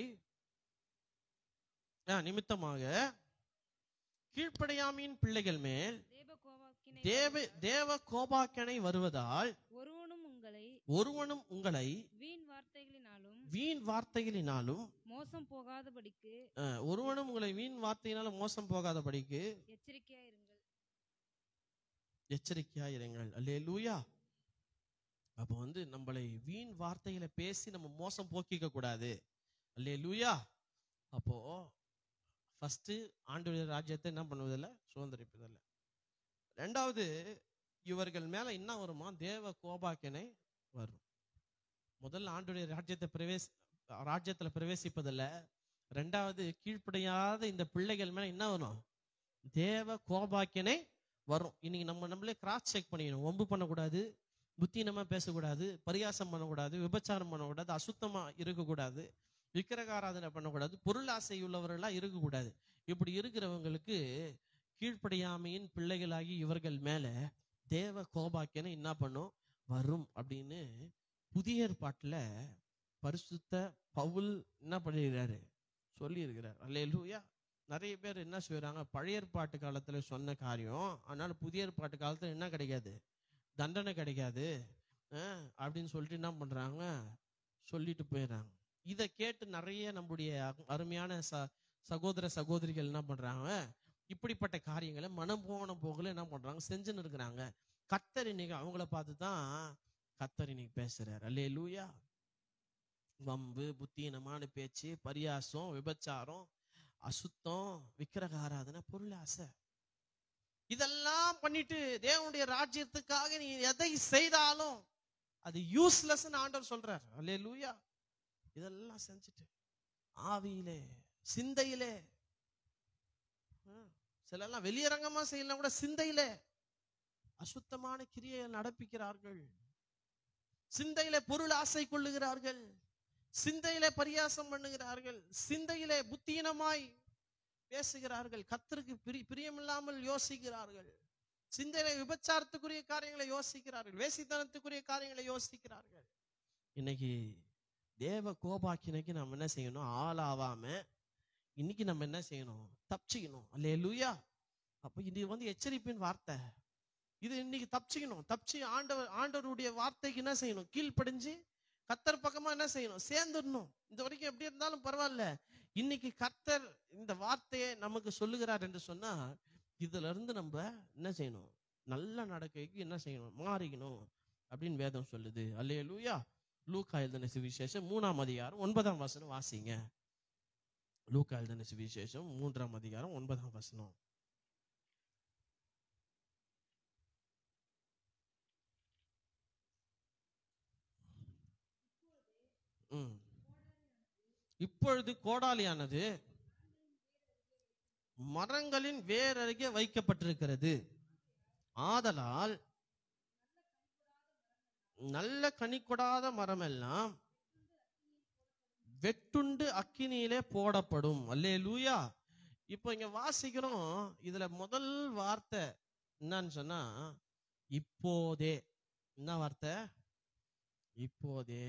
ஆஹ், நிமித்தமாக கீழ்ப்படையாமையின் பிள்ளைகள் மேல் தேவ கோபாக்கினை தேவ தேவ கோபாக்கனை வருவதால் ஒருவனும் உங்களை ஒருவனும் உங்களை வீண் வார்த்தைகளினாலும் வீண் வார்த்தைகளினாலும் மோசம் போகாதபடிக்கு அஹ், ஒருவனும் உங்களை வீண் வார்த்தையினால மோசம் போகாதபடிக்கு எச்சரிக்கையாயிருங்கள் எச்சரிக்கையா இருங்கள் அல்லே லூயா அப்போ வந்து நம்மளை வீண் வார்த்தைகளை பேசி நம்ம மோசம் போக்கிக்க கூடாது அல்லே லூயா அப்போ ஃபர்ஸ்ட் ஆண்டுடைய ராஜ்யத்தை என்ன பண்ணுவதில்லை சுதந்திரிப்பதில்லை ரெண்டாவது இவர்கள் மேல என்ன வருமா தேவ கோபாக்கினை வரும் முதல்ல ஆண்டுடைய ராஜ்யத்தை பிரவேசி ராஜ்யத்துல பிரவேசிப்பதில்லை ரெண்டாவது கீழ்ப்படியாத இந்த பிள்ளைகள் மேல என்ன வரும் தேவ கோபாக்கினை வரும் இன்னைக்கு நம்ம நம்மளே கிராஸ் செக் பண்ணிக்கணும் ஒம்பு பண்ணக்கூடாது புத்தீனமா பேசக்கூடாது பரியாசம் பண்ணக்கூடாது விபச்சாரம் பண்ணக்கூடாது அசுத்தமா இருக்கக்கூடாது விக்கிரகாராதனை பண்ணக்கூடாது பொருள் ஆசை உள்ளவர்களா இருக்கக்கூடாது இப்படி இருக்கிறவங்களுக்கு கீழ்ப்படியாமையின் பிள்ளைகளாகி இவர்கள் மேல தேவ கோபாக்கியனை என்ன பண்ணும் வரும் அப்படின்னு புதிய ஏற்பாட்டுல பரிசுத்த பவுல் என்ன பண்ணிருக்கிறாரு சொல்லி இருக்கிறார் அல்லேலூயா நிறைய பேர் என்ன செய்றாங்க பழைய ஏற்பாட்டு காலத்துல சொன்ன காரியம் அதனால புதிய ஏற்பாட்டு காலத்துல என்ன கிடைக்காது தண்டனை கிடைக்காது அஹ், அப்படின்னு சொல்லிட்டு என்ன பண்றாங்க சொல்லிட்டு போயிடுறாங்க இதை கேட்டு நிறைய நம்முடைய அரு- அருமையான ச சகோதர சகோதரிகள் என்ன பண்றாங்க இப்படிப்பட்ட காரியங்களை மனம் போன போகல என்ன பண்றாங்க செஞ்சுன்னு இருக்கிறாங்க கத்தர் இன்னைக்கு அவங்கள பார்த்து தான் கத்தர் இன்னைக்கு பேசுறாரு அல்லே லூயா வம்பு புத்தீனமான பேச்சு பரியாசம் விபச்சாரம் அசுத்தம் விக்கிரக ஆராதனை பொருள் ஆசை இதெல்லாம் பண்ணிட்டு தேவனுடைய ராஜ்யத்துக்காக நீ எதை செய்தாலும் அது யூஸ்லெஸ்ன்னு ஆண்டவர் சொல்றார் அல்லே லூயா இதெல்லாம் செஞ்சுட்டு ஆவியிலே சிந்தையிலே சிலெல்லாம் வெளியரங்கமா செய்யலாம் கூட சிந்தையிலே அசுத்தமான கிரியை நடப்பிக்கிறார்கள் சிந்தையிலே பொருள் ஆசை கொள்ளுகிறார்கள் சிந்தையிலே பரியாசம் பண்ணுகிறார்கள் சிந்தையிலே புத்தீனமாய் பேசுகிறார்கள் கத்தருக்கு பிரி பிரியமில்லாமல் யோசிக்கிறார்கள் சிந்தையில விபச்சாரத்துக்குரிய காரியங்களை யோசிக்கிறார்கள் வேசித்தனத்துக்குரிய காரியங்களை யோசிக்கிறார்கள் இன்னைக்கு தேவ கோபாக்கினைக்கு நம்ம என்ன செய்யணும் ஆளாவாம இன்னைக்கு நம்ம என்ன செய்யணும் தப்பிச்சுக்கணும் அல்லே லூயா அப்ப இது வந்து எச்சரிப்பின் வார்த்தை இது இன்னைக்கு தப்பிச்சுக்கணும் தப்பிச்சு ஆண்டவர் ஆண்டவருடைய வார்த்தைக்கு என்ன செய்யணும் கீழ்ப்படிஞ்சு கத்தர் பக்கமா என்ன செய்யணும் சேர்ந்துடணும் இந்த வரைக்கும் எப்படி இருந்தாலும் பரவாயில்ல இன்னைக்கு கர்த்தர் இந்த வார்த்தையை நமக்கு சொல்லுகிறார் என்று சொன்னா இதுல இருந்து நம்ம என்ன செய்யணும் நல்ல நடக்கைக்கு என்ன செய்யணும் மாறிக்கணும் அப்படின்னு வேதம் சொல்லுது அல்லே லூயா லூக்கா எழுதின சுவிசேஷம் மூணாம் அதிகாரம் ஒன்பதாம் வசனம் வாசிங்க லூக்கா எழுதின சுவிசேஷம் மூன்றாம் அதிகாரம் ஒன்பதாம் வசனம் ம். இப்பொழுது கோடாலியானது மரங்களின் வேர் அருகே வைக்கப்பட்டிருக்கிறது ஆதலால் நல்ல கனி கொடாத மரமெல்லாம் வெட்டுண்டு அக்கினியிலே போடப்படும் அல்லே லூயா இப்போ இங்க வாசிக்கிறோம் இதுல முதல் வார்த்தை என்னன்னு சொன்னா இப்போதே என்ன வார்த்தை இப்போதே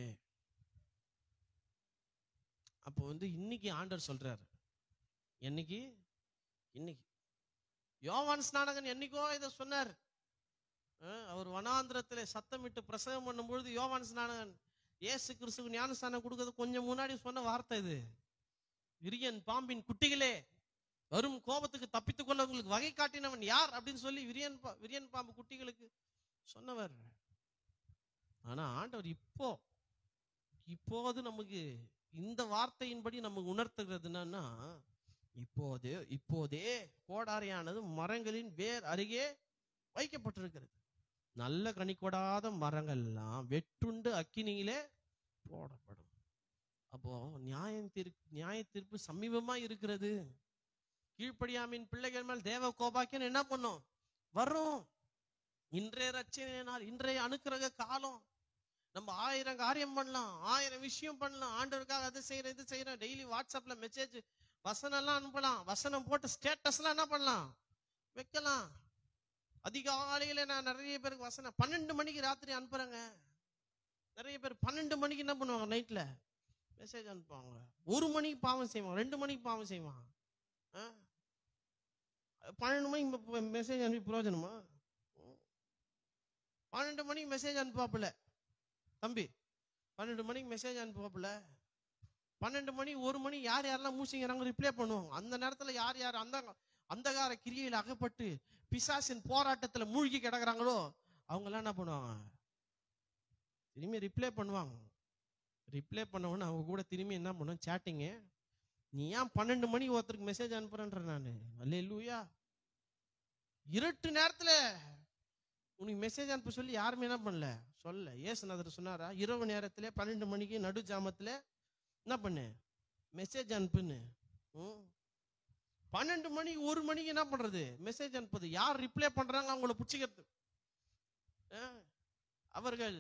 அப்போ வந்து இன்னைக்கு ஆண்டர் சொல்றாரு என்னைக்கு இன்னைக்கு யோவான் ஸ்நானகன் என்னைக்கோ இதை சொன்னார் அஹ் அவர் வனாந்திரத்திலே சத்தமிட்டு பிரசங்கம் பண்ணும்பொழுது யோவான் ஸ்நானகன் இயேசு கிறிஸ்துக்கு ஞானஸ்தானம் கொடுக்கறது கொஞ்சம் முன்னாடி சொன்ன வார்த்தை இது விரியன் பாம்பின் குட்டிகளே வரும் கோபத்துக்கு தப்பித்துக் கொள்ள உங்களுக்கு வகை காட்டினவன் யார் அப்படின்னு சொல்லி விரியன் பா- விரியன் பாம்பு குட்டிகளுக்கு சொன்னவர் ஆனா ஆண்டவர் இப்போ இப்போது நமக்கு இந்த வார்த்தையின்படி நமக்கு உணர்த்துகிறது என்னன்னா இப்போது இப்போதே கோடாரியானது மரங்களின் வேர் அருகே வைக்கப்பட்டிருக்கிறது நல்ல கனி கொடாத மரங்கள்லாம் வெட்டுண்டு அக்கினியிலே போடப்படும் அப்போ நியாயம் தீர் நியாய தீர்ப்பு சமீபமா இருக்கிறது கீழ்ப்படியாமின் பிள்ளைகள் மேல் தேவ கோபாக்கியன் என்ன பண்ணும் வரும் இன்றைய ரச்சனை நாள் இன்றைய அனுக்கிரக காலம் நம்ம ஆயிரம் காரியம் பண்ணலாம் ஆயிரம் விஷயம் பண்ணலாம் ஆண்டவருக்காக அதை செய்யறேன் இது செய்யறேன் டெய்லி வாட்ஸ்அப்ல மெசேஜ் வசனம் எல்லாம் அனுப்பலாம் வசனம் போட்டு ஸ்டேட்டஸ் எல்லாம் என்ன பண்ணலாம் வைக்கலாம் அதிகாலையில நான் நிறைய பேருக்கு வசனம் பன்னெண்டு மணிக்கு ராத்திரி அனுப்புறேங்க நிறைய பேர் பன்னெண்டு மணிக்கு என்ன பண்ணுவாங்க நைட்ல மெசேஜ் அனுப்புவாங்க ஒரு மணிக்கு பாவம் செய்வான் ரெண்டு மணிக்கு பாவம் செய்வான் ஆ? பன்னெண்டு மணிக்கு மெசேஜ் அனுப்பி பிரயோஜனமா ம். பன்னெண்டு மணிக்கு மெசேஜ் அனுப்பாப்புல தம்பி பன்னெண்டு மணிக்கு மெசேஜ் அனுப்புவாப்புல பன்னெண்டு மணி ஒரு மணி யார் யாரெல்லாம் மூசிங்கிறாங்க ரிப்ளை பண்ணுவாங்க அந்த நேரத்துல யார் யார் அந்த அந்தகார கிரியையில் அகப்பட்டு பிசாசின் போராட்டத்துல மூழ்கி கிடக்குறாங்களோ அவங்க எல்லாம் என்ன பண்ணுவாங்க திரும்பி ரிப்ளை பண்ணுவாங்க ரிப்ளை பண்ணவொன்னு அவங்க கூட திரும்பி என்ன பண்ணுவோம் சேட்டிங்கு நீ ஏன் பன்னெண்டு மணி ஒருத்தருக்கு மெசேஜ் அனுப்புறேன்ற நான் அல்ல இல்லையா இருட்டு நேரத்துல உனக்கு மெசேஜ் அனுப்ப சொல்லி யாருமே என்ன பண்ணல சொல்ல ஏசுநாதர் சொன்னாரா இரவு நேரத்துல பன்னெண்டு மணிக்கு நடு ஜாமத்துல என்ன பண்ணு மெசேஜ் அனுப்புன்னு ம். பன்னெண்டு மணி ஒரு மணிக்கு என்ன பண்றது மெசேஜ் அனுப்புது யார் ரிப்ளை பண்றாங்க அவங்கள பிடிச்சிக்கிறது ஆ, அவர்கள்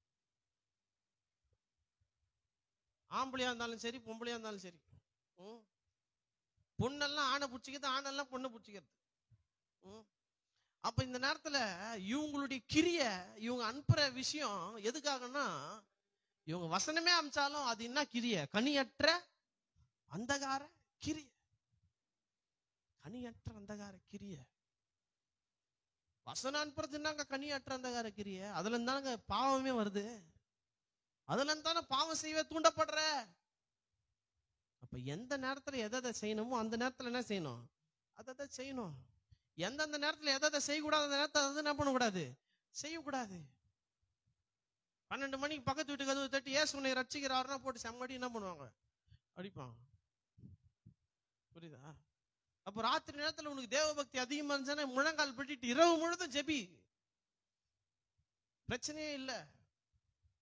ஆம்பளையா இருந்தாலும் சரி பொம்பளையா இருந்தாலும் சரி ம். பொண்ணெல்லாம் ஆணை பிடிச்சிக்கிறது ஆணெல்லாம் பொண்ணை பிடிச்சிக்கிறது ம். அப்ப இந்த நேரத்துல இவங்களுடைய கிரிய இவங்க அனுப்புற விஷயம் எதுக்காகன்னா இவங்க வசனமே அமிச்சாலும் அது என்ன கிரிய கனியற்ற அந்தகார கிரிய கனியற்ற அந்தகார கிரிய வசனம் அனுப்புறது என்னங்க கனியற்ற அந்தகார கிரிய அதுல இருந்தாங்க பாவமே வருது அதுல இருந்தானே பாவம் செய்யவே தூண்டப்படுற அப்ப எந்த நேரத்துல எதை எதை செய்யணுமோ அந்த நேரத்துல என்ன செய்யணும் அதை அதை செய்யணும் எந்தெந்த நேரத்துல எதை எதை செய்யக்கூடாது அந்த நேரத்தை அதை என்ன பண்ணக்கூடாது செய்யக்கூடாது பன்னெண்டு மணிக்கு பக்கத்து வீட்டு கதவு தட்டி ஏசு உன்னை ரட்சிக்கிறாருன்னா போட்டு செம்மடி என்ன பண்ணுவாங்க அடிப்பாங்க புரியுதா அப்ப ராத்திரி நேரத்துல உனக்கு தேவ பக்தி அதிகமா இருந்துச்சுன்னா முழங்கால் பிடிட்டு இரவு முழுதும் ஜெபி பிரச்சனையே இல்ல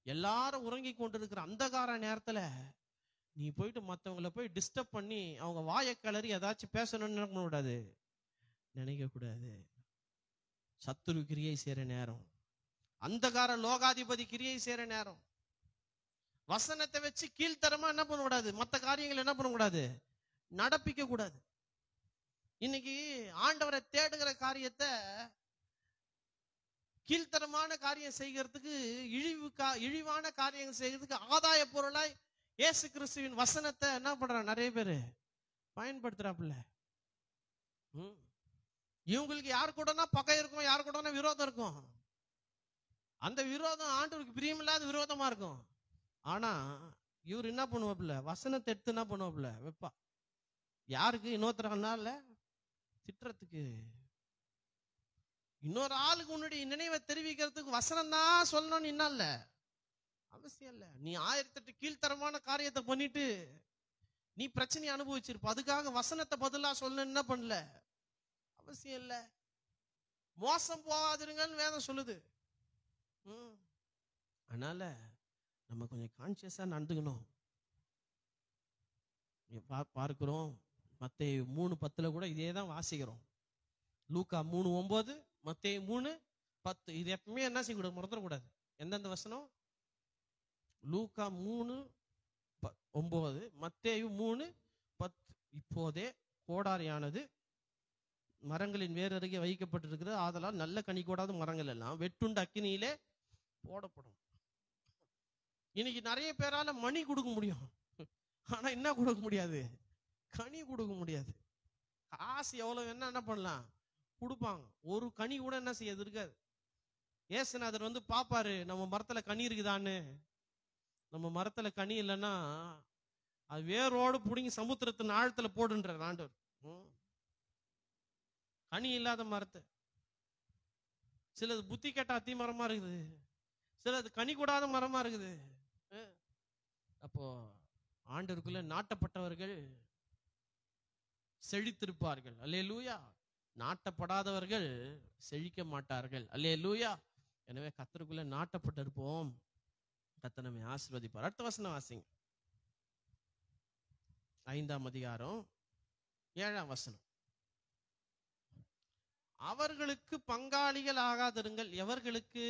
எல்லாரும் உறங்கி கொண்டிருக்கிற அந்தகார நேரத்துல நீ போயிட்டு மத்தவங்கள போய் டிஸ்டர்ப் பண்ணி அவங்க வாயை கிளறி ஏதாச்சும் பேசணும்னு நினைக்க கூடாது நினைக்க கூடாது சத்துரு கிரியை செய்யற நேரம் அந்தகார லோகாதிபதி கிரியை செய்யற நேரம் வசனத்தை வச்சு கீழ்த்தரமா என்ன பண்ணக்கூடாது மத்த காரியங்கள் என்ன பண்ணக்கூடாது நடப்பிக்க கூடாது இன்னைக்கு ஆண்டவரை தேடுகிற காரியத்தை கீழ்த்தரமான காரியம் செய்கிறதுக்கு இழிவு கா- இழிவான காரியம் செய்யறதுக்கு ஆதாய பொருளாய் இயேசு கிறிஸ்துவின் வசனத்தை என்ன பண்றாங்க நிறைய பேரு பயன்படுத்துறாப்புல ம். இவங்களுக்கு யார் கூடனா பகை இருக்கும் யார் கூடனா விரோதம் இருக்கும் அந்த விரோதம் ஆண்டவருக்கு பிரியமில்லாத விரோதமா இருக்கும் ஆனா இவர் என்ன பண்ணுவாப்புல வசனத்தை எடுத்து என்ன பண்ணுவாப்புல வைப்பா யாருக்கு இன்னொருத்தரனால திட்டுறதுக்கு இன்னொரு ஆளுக்கு உன்னுடைய நினைவை தெரிவிக்கிறதுக்கு வசனம் தான் சொல்லணும்னு என்ன இல்ல அவசியம் இல்ல நீ ஆயிரத்தெட்டு கீழ்த்தரமான காரியத்தை பண்ணிட்டு நீ பிரச்சனையை அனுபவிச்சிருப்ப அதுக்காக வசனத்தை பதிலா சொல்லணும் என்ன பண்ணல அவசியம் இல்ல மோசம் போகாதிருங்கன்னு வேதம் சொல்லுது ம். அதனால நம்ம கொஞ்சம் கான்சியஸா நடந்துக்கணும் இங்க பா- பார்க்கிறோம் மத்தேயு மூணு பத்துல கூட இதே தான் வாசிக்கிறோம் லூக்கா மூணு ஒன்பது மத்தேயு மூணு பத்து இது எப்பவுமே என்ன செய்யக்கூடாது மறந்துடக்கூடாது எந்தெந்த வசனம் லூக்கா மூணு ப- ஒன்பது மத்தேயு மூணு பத்து இப்போதே கோடாரியானது மரங்களின் வேர் அருகே வைக்கப்பட்டிருக்கிறது ஆதலால் நல்ல கனி கூடாத மரங்கள் எல்லாம் வெட்டுண்ட அக்கினியிலே போடப்படும் இன்னைக்கு நிறைய பேரால மணி கொடுக்க முடியும் ஆனா என்ன கொடுக்க முடியாது கனி கொடுக்க முடியாது காசு எவ்வளவு என்ன என்ன பண்ணலாம் கொடுப்பாங்க ஒரு கனி கூட என்ன செய்யாது இருக்காது ஏசுநாதர் வந்து பாப்பாரு நம்ம மரத்துல கனி இருக்குதான்னு நம்ம மரத்துல கனி இல்லைன்னா அது வேரோடு புடுங்கி சமுத்திரத்தின் ஆழத்துல போடுன்றார் ஆண்டவர் ம். கனி இல்லாத மரத்தை சிலது புத்தி கெட்ட அத்தி மரமா இருக்குது சிலது கனி கூடாத மரமா இருக்குது அஹ். அப்போ ஆண்டவருக்குள்ள நாட்டப்பட்டவர்கள் செழித்திருப்பார்கள் அல்லே லூயா நாட்டப்படாதவர்கள் செழிக்க மாட்டார்கள் அல்லே லூயா எனவே கத்தருக்குள்ள நாட்டப்பட்டிருப்போம் கத்த நம்மை ஆசீர்வதிப்பார் அடுத்த வசனம் வாசிங்க ஐந்தாம் அதிகாரம் ஏழாம் வசனம் அவர்களுக்கு பங்காளிகள் ஆகாதிருங்கள் எவர்களுக்கு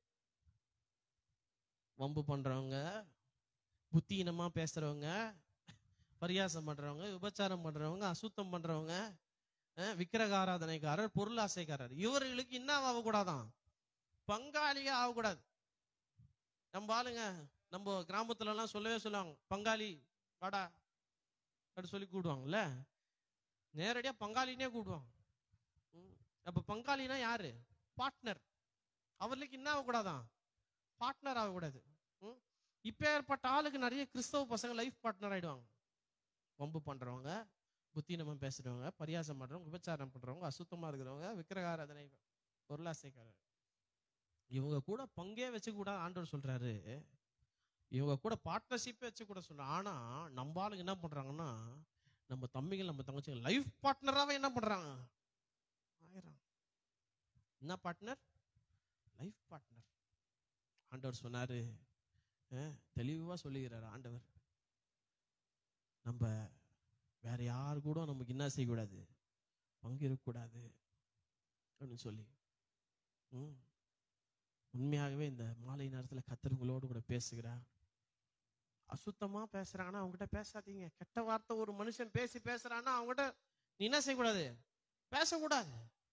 வம்பு பண்றவங்க புத்தீனமா பேசுறவங்க பரியாசம் பண்றவங்க விபச்சாரம் பண்றவங்க அசுத்தம் பண்றவங்க அஹ், விக்கிரக ஆராதனைக்காரர் பொருள் ஆசைக்காரர் இவர்களுக்கு என்ன ஆகக்கூடாதான் பங்காளிக ஆகக்கூடாது நம்ம ஆளுங்க நம்ம கிராமத்துல எல்லாம் சொல்லவே சொல்லுவாங்க பங்காளி வாடா அப்படி சொல்லி கூடுவாங்கல்ல நேரடியா பங்காளினே கூடுவாங்க ம். அப்ப பங்காளினா யாரு பார்ட்னர் அவர்களுக்கு என்ன ஆகக்கூடாதான் பார்ட்னர் ஆகக்கூடாது ம். இப்ப ஏற்பட்ட ஆளுக்கு நிறைய கிறிஸ்தவ பசங்க லைஃப் பார்ட்னர் ஆயிடுவாங்க வம்பு பண்றவங்க புத்தீனமா பேசுறவங்க பரியாசம் பண்றவங்க விபச்சாரம் பண்றவங்க அசுத்தமா இருக்கிறவங்க விக்கிரகாராதனை பொருளாசைக்காரர் இவங்க கூட பங்கே வச்சு கூட ஆண்டவர் சொல்றாரு இவங்க கூட பார்ட்னர்ஷிப்பே வச்சு கூட சொல்றாங்க ஆனா நம்ம ஆளுங்க என்ன பண்றாங்கன்னா நம்ம தம்பிகள் நம்ம தங்கச்சிகள் லைஃப் பார்ட்னராவே என்ன பண்றாங்க ஆயிரம் என்ன பார்ட்னர் லைஃப் பார்ட்னர் ஆண்டவர் சொன்னாரு அஹ், தெளிவா சொல்லுகிறார் ஆண்டவர் நம்ம வேற யாரு கூட நமக்கு என்ன செய்யக்கூடாது பங்கு இருக்கக்கூடாது அப்படின்னு சொல்லி ம். உண்மையாகவே இந்த மாலை நேரத்துல கத்தருங்களோடு கூட பேசுகிறார் அசுத்தமா பேசுறாங்கன்னா அவங்ககிட்ட பேசாதீங்க கெட்ட வார்த்தை ஒரு மனுஷன் பேசி பேசுறான்னா அவங்ககிட்ட நீ என்ன செய்யக்கூடாது பேசக்கூடாது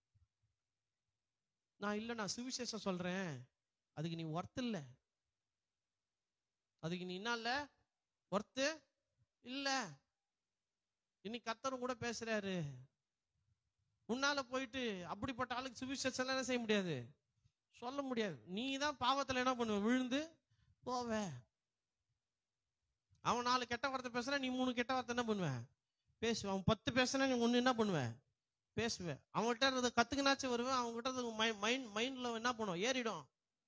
நான் இல்ல நான் சுவிசேஷம் சொல்றேன் அதுக்கு நீ ஒர்த் இல்ல அதுக்கு நீ என்ன இல்ல ஒர்த்து இல்ல இன்னைக்கு கத்தரும் கூட பேசுறாரு உன்னால போயிட்டு அப்படிப்பட்ட ஆளுக்கு சுவிசேஷம் எல்லாம் என்ன செய்ய முடியாது சொல்ல முடியாது நீ தான் பாவத்துல என்ன பண்ணுவ விழுந்து போவ அவன் நாலு கெட்ட வார்த்தை பேசுனா நீ மூணு கெட்ட வார்த்தை என்ன பண்ணுவ பேசுவ அவன் பத்து பேசுனா நீ ஒண்ணு என்ன பண்ணுவ பேசுவ அவன்கிட்ட இருந்து கத்துக்கினாச்சும் வருவேன் அவங்ககிட்ட மைண்ட் மைண்ட்ல என்ன பண்ணும் ஏறிடும்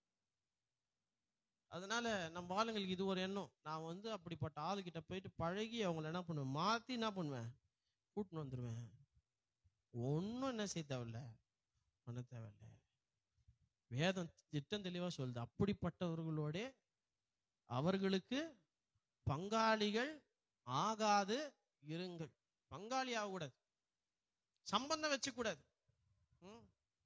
அதனால நம்ம ஆளுங்களுக்கு இது ஒரு எண்ணம் நான் வந்து அப்படிப்பட்ட ஆளுகிட்ட போயிட்டு பழகி அவங்கள என்ன பண்ணுவேன் மாத்தி என்ன பண்ணுவேன் கூட்டின்னு வந்துருவேன் ஒன்றும் என்ன செய்ய தேவையில்ல பண்ண தேவையில்ல வேதம் திட்டம் தெளிவா சொல்லுது அப்படிப்பட்டவர்களோட அவர்களுக்கு பங்காளிகள் ஆகாது இருங்கள் பங்காளி ஆகக்கூடாது சம்பந்தம் வச்சுக்கூடாது ம்.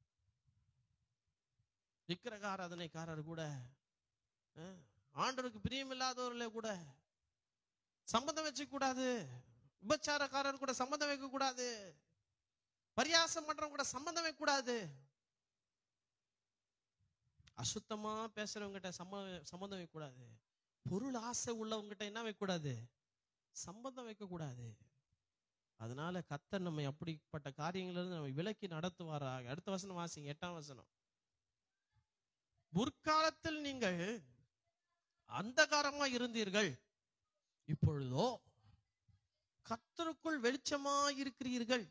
விக்கிரக ஆராதனைக்காரர் கூட அஹ், ஆண்டவருக்கு பிரியமில்லாதவர்களே கூட சம்பந்தம் வச்சுக்க கூடாது விபச்சாரக்காரர் கூட சம்பந்தம் வைக்க கூடாது பரியாசம் பண்றவங்க கூட சம்பந்தம் வைக்க கூடாது அசுத்தமா பேசுறவங்ககிட்ட சம்ம சம்பந்தம் வைக்க கூடாது பொருள் ஆசை உள்ளவங்ககிட்ட என்ன வைக்க கூடாது சம்பந்தம் வைக்க கூடாது அதனால கத்தர் நம்மை அப்படிப்பட்ட காரியங்கள்ல இருந்து நம்ம விலக்கி நடத்துவாராக அடுத்த வசனம் வாசிங்க எட்டாம் வசனம் முற்காலத்தில் நீங்கள் அந்தகாரமா இருந்தீர்கள் இப்பொழுதோ கத்தருக்குள் வெளிச்சமா இருக்கிறீர்கள்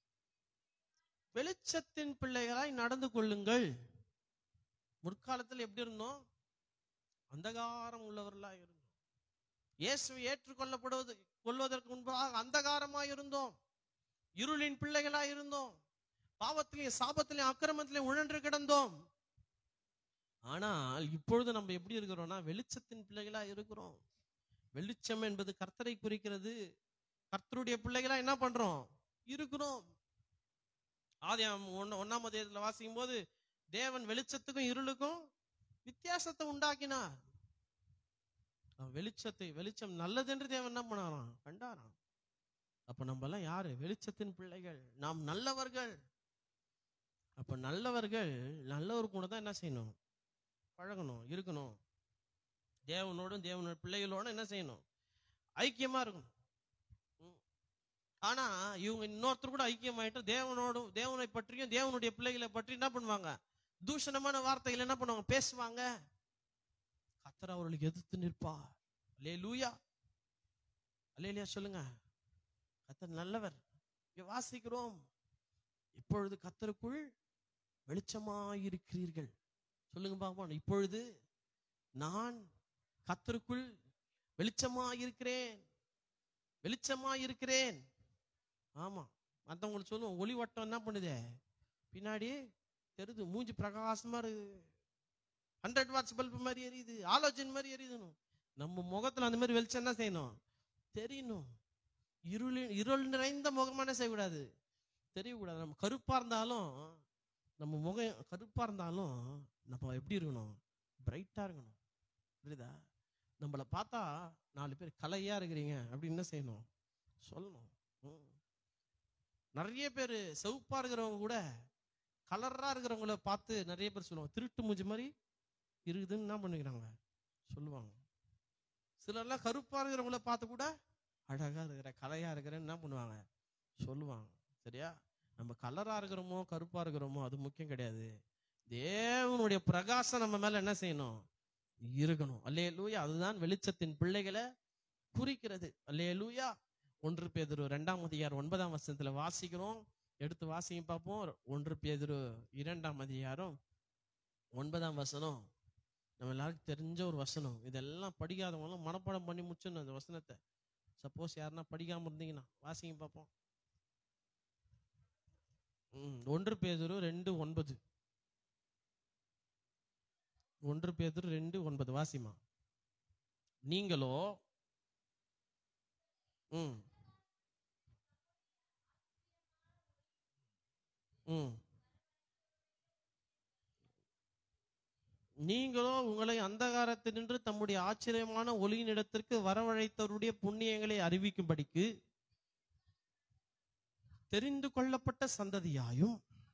வெளிச்சத்தின் பிள்ளைகளாய் நடந்து கொள்ளுங்கள் முற்காலத்தில் எப்படி இருந்தோம் அந்தகாரம் உள்ளவர்களா இருந்தோம் இயேசுவை ஏற்றுக்கொள்ளப்படுவது கொள்வதற்கு முன்பாக அந்தகாரமாய் இருந்தோம் இருளின் பிள்ளைகளாய் இருந்தோம் பாவத்திலையும் சாபத்திலையும் அக்கிரமத்திலையும் உழன்று கிடந்தோம் ஆனால் இப்பொழுது நம்ம எப்படி இருக்கிறோம்னா வெளிச்சத்தின் பிள்ளைகளா இருக்கிறோம் வெளிச்சம் என்பது கர்த்தரை குறிக்கிறது கர்த்தருடைய பிள்ளைகளா என்ன பண்றோம் இருக்கிறோம் ஆதியாம் ஒன்னு ஒன்னாம் அதிகாரத்துல வாசிக்கும் போது தேவன் வெளிச்சத்துக்கும் இருளுக்கும் வித்தியாசத்தை உண்டாக்கினார் அவன் வெளிச்சத்தை வெளிச்சம் நல்லதென்று தேவன் என்ன பண்ணாராம் கண்டாராம் அப்ப நம்ம எல்லாம் யாரு வெளிச்சத்தின் பிள்ளைகள் நாம் நல்லவர்கள் அப்ப நல்லவர்கள் நல்லவர் கூட தான் என்ன செய்யணும் பழகணும் இருக்கணும் தேவனோடும் தேவனோட பிள்ளைகளோடும் என்ன செய்யணும் ஐக்கியமா இருக்கணும் ம். ஆனா இவங்க இன்னொருத்தர் கூட ஐக்கியமாயிட்டு தேவனோடும் தேவனை பற்றியும் தேவனுடைய பிள்ளைகளை பற்றி என்ன பண்ணுவாங்க தூஷணமான வார்த்தைகள் என்ன பண்ணுவாங்க பேசுவாங்க கத்தர் அவர்களுக்கு எதிர்த்து நிற்பார் அல்லே லூயா அல்லேலியா சொல்லுங்க கத்தர் நல்லவர் இங்க வாசிக்கிறோம் இப்பொழுது கத்தருக்குள் வெளிச்சமாயிருக்கிறீர்கள் சொல்லுங்க பாப்போம் இப்பொழுது நான் கத்தருக்குள் வெளிச்சமாயிருக்கிறேன் வெளிச்சமாயிருக்கிறேன் ஆமா மத்தவங்களுக்கு சொல்லுவோம் ஒளி வட்டம் என்ன பண்ணுதே பின்னாடி தெரியுது மூஞ்சி பிரகாசமா இருக்குது ஹண்ட்ரட் வாட்ஸ் பல்பு மாதிரி எரியுது ஆலோஜன் மாதிரி எரியுதுன்னு நம்ம முகத்துல அந்த மாதிரி வெளிச்சம் என்ன செய்யணும் தெரியணும் இருள் இருள் நிறைந்த முகமா என்ன செய்யக்கூடாது தெரியக்கூடாது நம்ம கருப்பா இருந்தாலும் நம்ம முகம் கருப்பா இருந்தாலும் நம்ம எப்படி இருக்கணும் பிரைட்டா இருக்கணும் புரியுதா நம்மளை பார்த்தா நாலு பேர் கலையா இருக்கிறீங்க அப்படின்னு என்ன செய்யணும் சொல்லணும் ம். நிறைய பேர் செவப்பா இருக்கிறவங்க கூட கலரா இருக்கிறவங்கள பார்த்து நிறைய பேர் சொல்லுவாங்க திருட்டு மூஞ்சி மாதிரி இருக்குதுன்னு என்ன பண்ணிக்கிறாங்க சொல்லுவாங்க சிலர்லாம் கருப்பா இருக்கிறவங்கள பார்த்து கூட அழகா இருக்கிற கலையா இருக்கிறேன்னு என்ன பண்ணுவாங்க சொல்லுவாங்க சரியா நம்ம கலரா இருக்கிறோமோ கருப்பா இருக்கிறோமோ அது முக்கியம் கிடையாது தேவனுடைய பிரகாசம் நம்ம மேல என்ன செய்யணும் இருக்கணும் அல்லே லூயா அதுதான் வெளிச்சத்தின் பிள்ளைகளை குறிக்கிறது அல்லே லூயா ஒன்று பேதுரு ரெண்டாம் அதிகாரம் ஒன்பதாம் வசனத்துல வாசிக்கிறோம் எடுத்து வாசிங்க பார்ப்போம் ஒன்று பேதுரு இரண்டாம் அதிகாரம் ஒன்பதாம் வசனம் நம்ம எல்லாருக்கும் தெரிஞ்ச ஒரு வசனம் இதெல்லாம் படிக்காதவங்களும் மனப்பாடம் பண்ணி முடிச்சிடணும் அந்த வசனத்தை சப்போஸ் யாருன்னா படிக்காம இருந்தீங்கன்னா வாசிங்க பார்ப்போம் ம், ஒன்று பேதுரு ரெண்டு ஒன்பது ஒன்று பேதுரு ரெண்டு ஒன்பது வாசிமா நீங்களோ ம் ம் நீங்களோ உங்களை அந்தகாரத்தினின்று தம்முடைய ஆச்சரியமான ஒளியினிடத்திற்கு வரவழைத்தவருடைய புண்ணியங்களை அறிவிக்கும்படிக்கு தெரிந்து கொள்ளப்பட்ட சந்ததியாயும்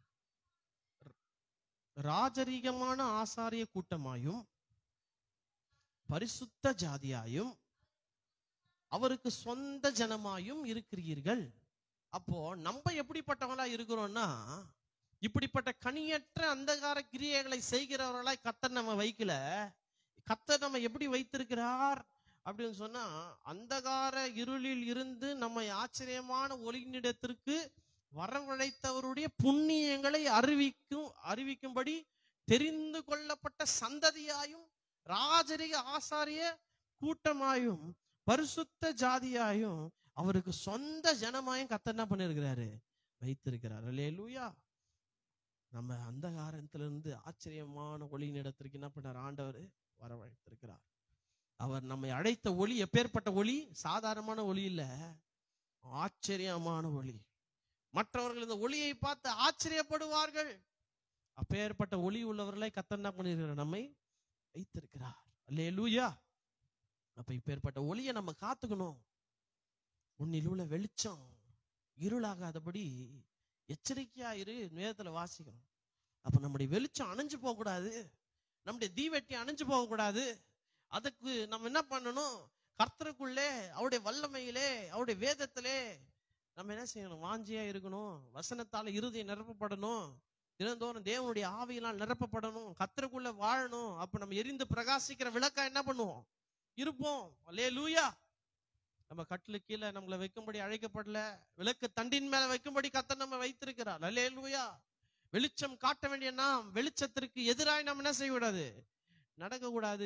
ராஜரீகமான ஆசாரிய கூட்டமாயும் பரிசுத்த ஜாதியாயும் அவருக்கு சொந்த ஜனமாயும் இருக்கிறீர்கள் அப்போ நம்ம எப்படிப்பட்டவங்களா இருக்கிறோம்னா இப்படிப்பட்ட கனியற்ற அந்தகார கிரியைகளை செய்கிறவர்களாய் கத்தர் நம்ம வைக்கல கத்தர் நம்ம எப்படி வைத்திருக்கிறார் அப்படின்னு சொன்னா அந்தகார இருளில் இருந்து நம்மை ஆச்சரியமான ஒளியினிடத்திற்கு வரவழைத்தவருடைய புண்ணியங்களை அறிவிக்கும் அறிவிக்கும்படி தெரிந்து கொள்ளப்பட்ட சந்ததியாயும் ராஜரிக ஆசாரிய கூட்டமாயும் பரிசுத்த ஜாதியாயும் அவருக்கு சொந்த ஜனமாயும் கத்தர் என்ன பண்ணிருக்கிறாரு வைத்திருக்கிறார் அல்லேலூயா நம்ம அந்தகாரத்திலிருந்து ஆச்சரியமான ஒளியின் இடத்திற்கு என்ன பண்ணார் ஆண்டவர் வரவழைத்திருக்கிறார் அவர் நம்மை அழைத்த ஒளி எப்பேற்பட்ட ஒளி சாதாரணமான ஒளி இல்ல ஆச்சரியமான ஒளி மற்றவர்கள் இந்த ஒளியை பார்த்து ஆச்சரியப்படுவார்கள் அப்பேற்பட்ட ஒளி உள்ளவர்களை கத்தர் என்ன பண்ணிருக்கிறார் நம்மை வைத்திருக்கிறார் அல்லேலூயா அப்ப இப்பேற்பட்ட ஒளியை நம்ம காத்துக்கணும் உன்னில் உள்ள வெளிச்சம் இருளாகாதபடி எச்சரிக்கையா இரு நேரத்துல வாசிக்கணும் அப்ப நம்முடைய வெளிச்சம் அணைஞ்சு போக கூடாது நம்முடைய தீவெட்டி அணைஞ்சு போக கூடாது அதுக்கு நம்ம என்ன பண்ணணும் கர்த்தருக்குள்ளே அவருடைய வல்லமையிலே அவருடைய வேதத்திலே நம்ம என்ன செய்யணும் வாஞ்சியா இருக்கணும் வசனத்தால இருதயம் நிரப்பப்படணும் தினந்தோறும் தேவனுடைய ஆவியெல்லாம் நிரப்பப்படணும் கர்த்தருக்குள்ள வாழணும் அப்ப நம்ம எரிந்து பிரகாசிக்கிற விளக்கா என்ன பண்ணுவோம் இருப்போம் அல்லே லூயா நம்ம கட்டிலு கீழே நம்மளை வைக்கும்படி அழைக்கப்படல விளக்கு தண்டின் மேல வைக்கும்படி கத்தர் நம்ம வைத்திருக்கிறார் அல்லே லூயா வெளிச்சம் காட்ட வேண்டிய நாம் வெளிச்சத்திற்கு எதிராய் நாம் என்ன செய்யக்கூடாது நடக்க கூடாது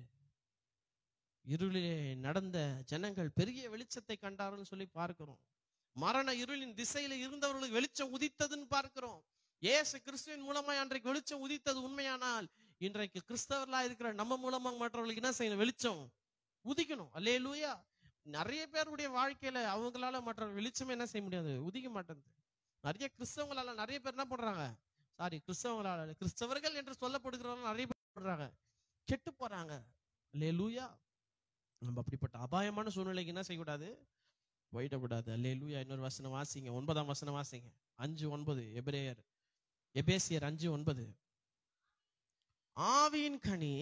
இருளிலே நடந்த ஜனங்கள் பெரிய வெளிச்சத்தை கண்டார்கள் சொல்லி பார்க்கிறோம் மரண இருளின் திசையில இருந்தவர்களுக்கு வெளிச்சம் உதித்ததுன்னு பார்க்கிறோம் இயேசு கிறிஸ்துவின் மூலமாய் அன்றைக்கு வெளிச்சம் உதித்தது உண்மையானால் இன்றைக்கு கிறிஸ்தவர்களா இருக்கிற நம்ம மூலமா மற்றவர்களுக்கு என்ன செய்யணும் வெளிச்சம் உதிக்கணும் அல்லே லூயா நிறைய பேருடைய வாழ்க்கையில அவங்களால மற்ற வெளிச்சம் என்ன செய்ய முடியாது உதிக்க மாட்டேங்குது நிறைய கிறிஸ்தவங்களால நிறைய பேர் என்ன பண்றாங்க சாரி கிறிஸ்தவங்களால கிறிஸ்தவர்கள் என்று சொல்லப்படுகிறவங்க நிறைய பேர் பண்றாங்க கெட்டு போறாங்க அல்லே லூயா நம்ம அப்படிப்பட்ட அபாயமான சூழ்நிலைக்கு என்ன செய்யக்கூடாது போயிடக்கூடாது அல்லே லூயா இன்னொரு வசனம் வாசிங்க ஒன்பதாம் வசனம் வாசிங்க அஞ்சு ஒன்பது எபிரேயர் எபேசியர் அஞ்சு ஒன்பது ஆவியின் கனி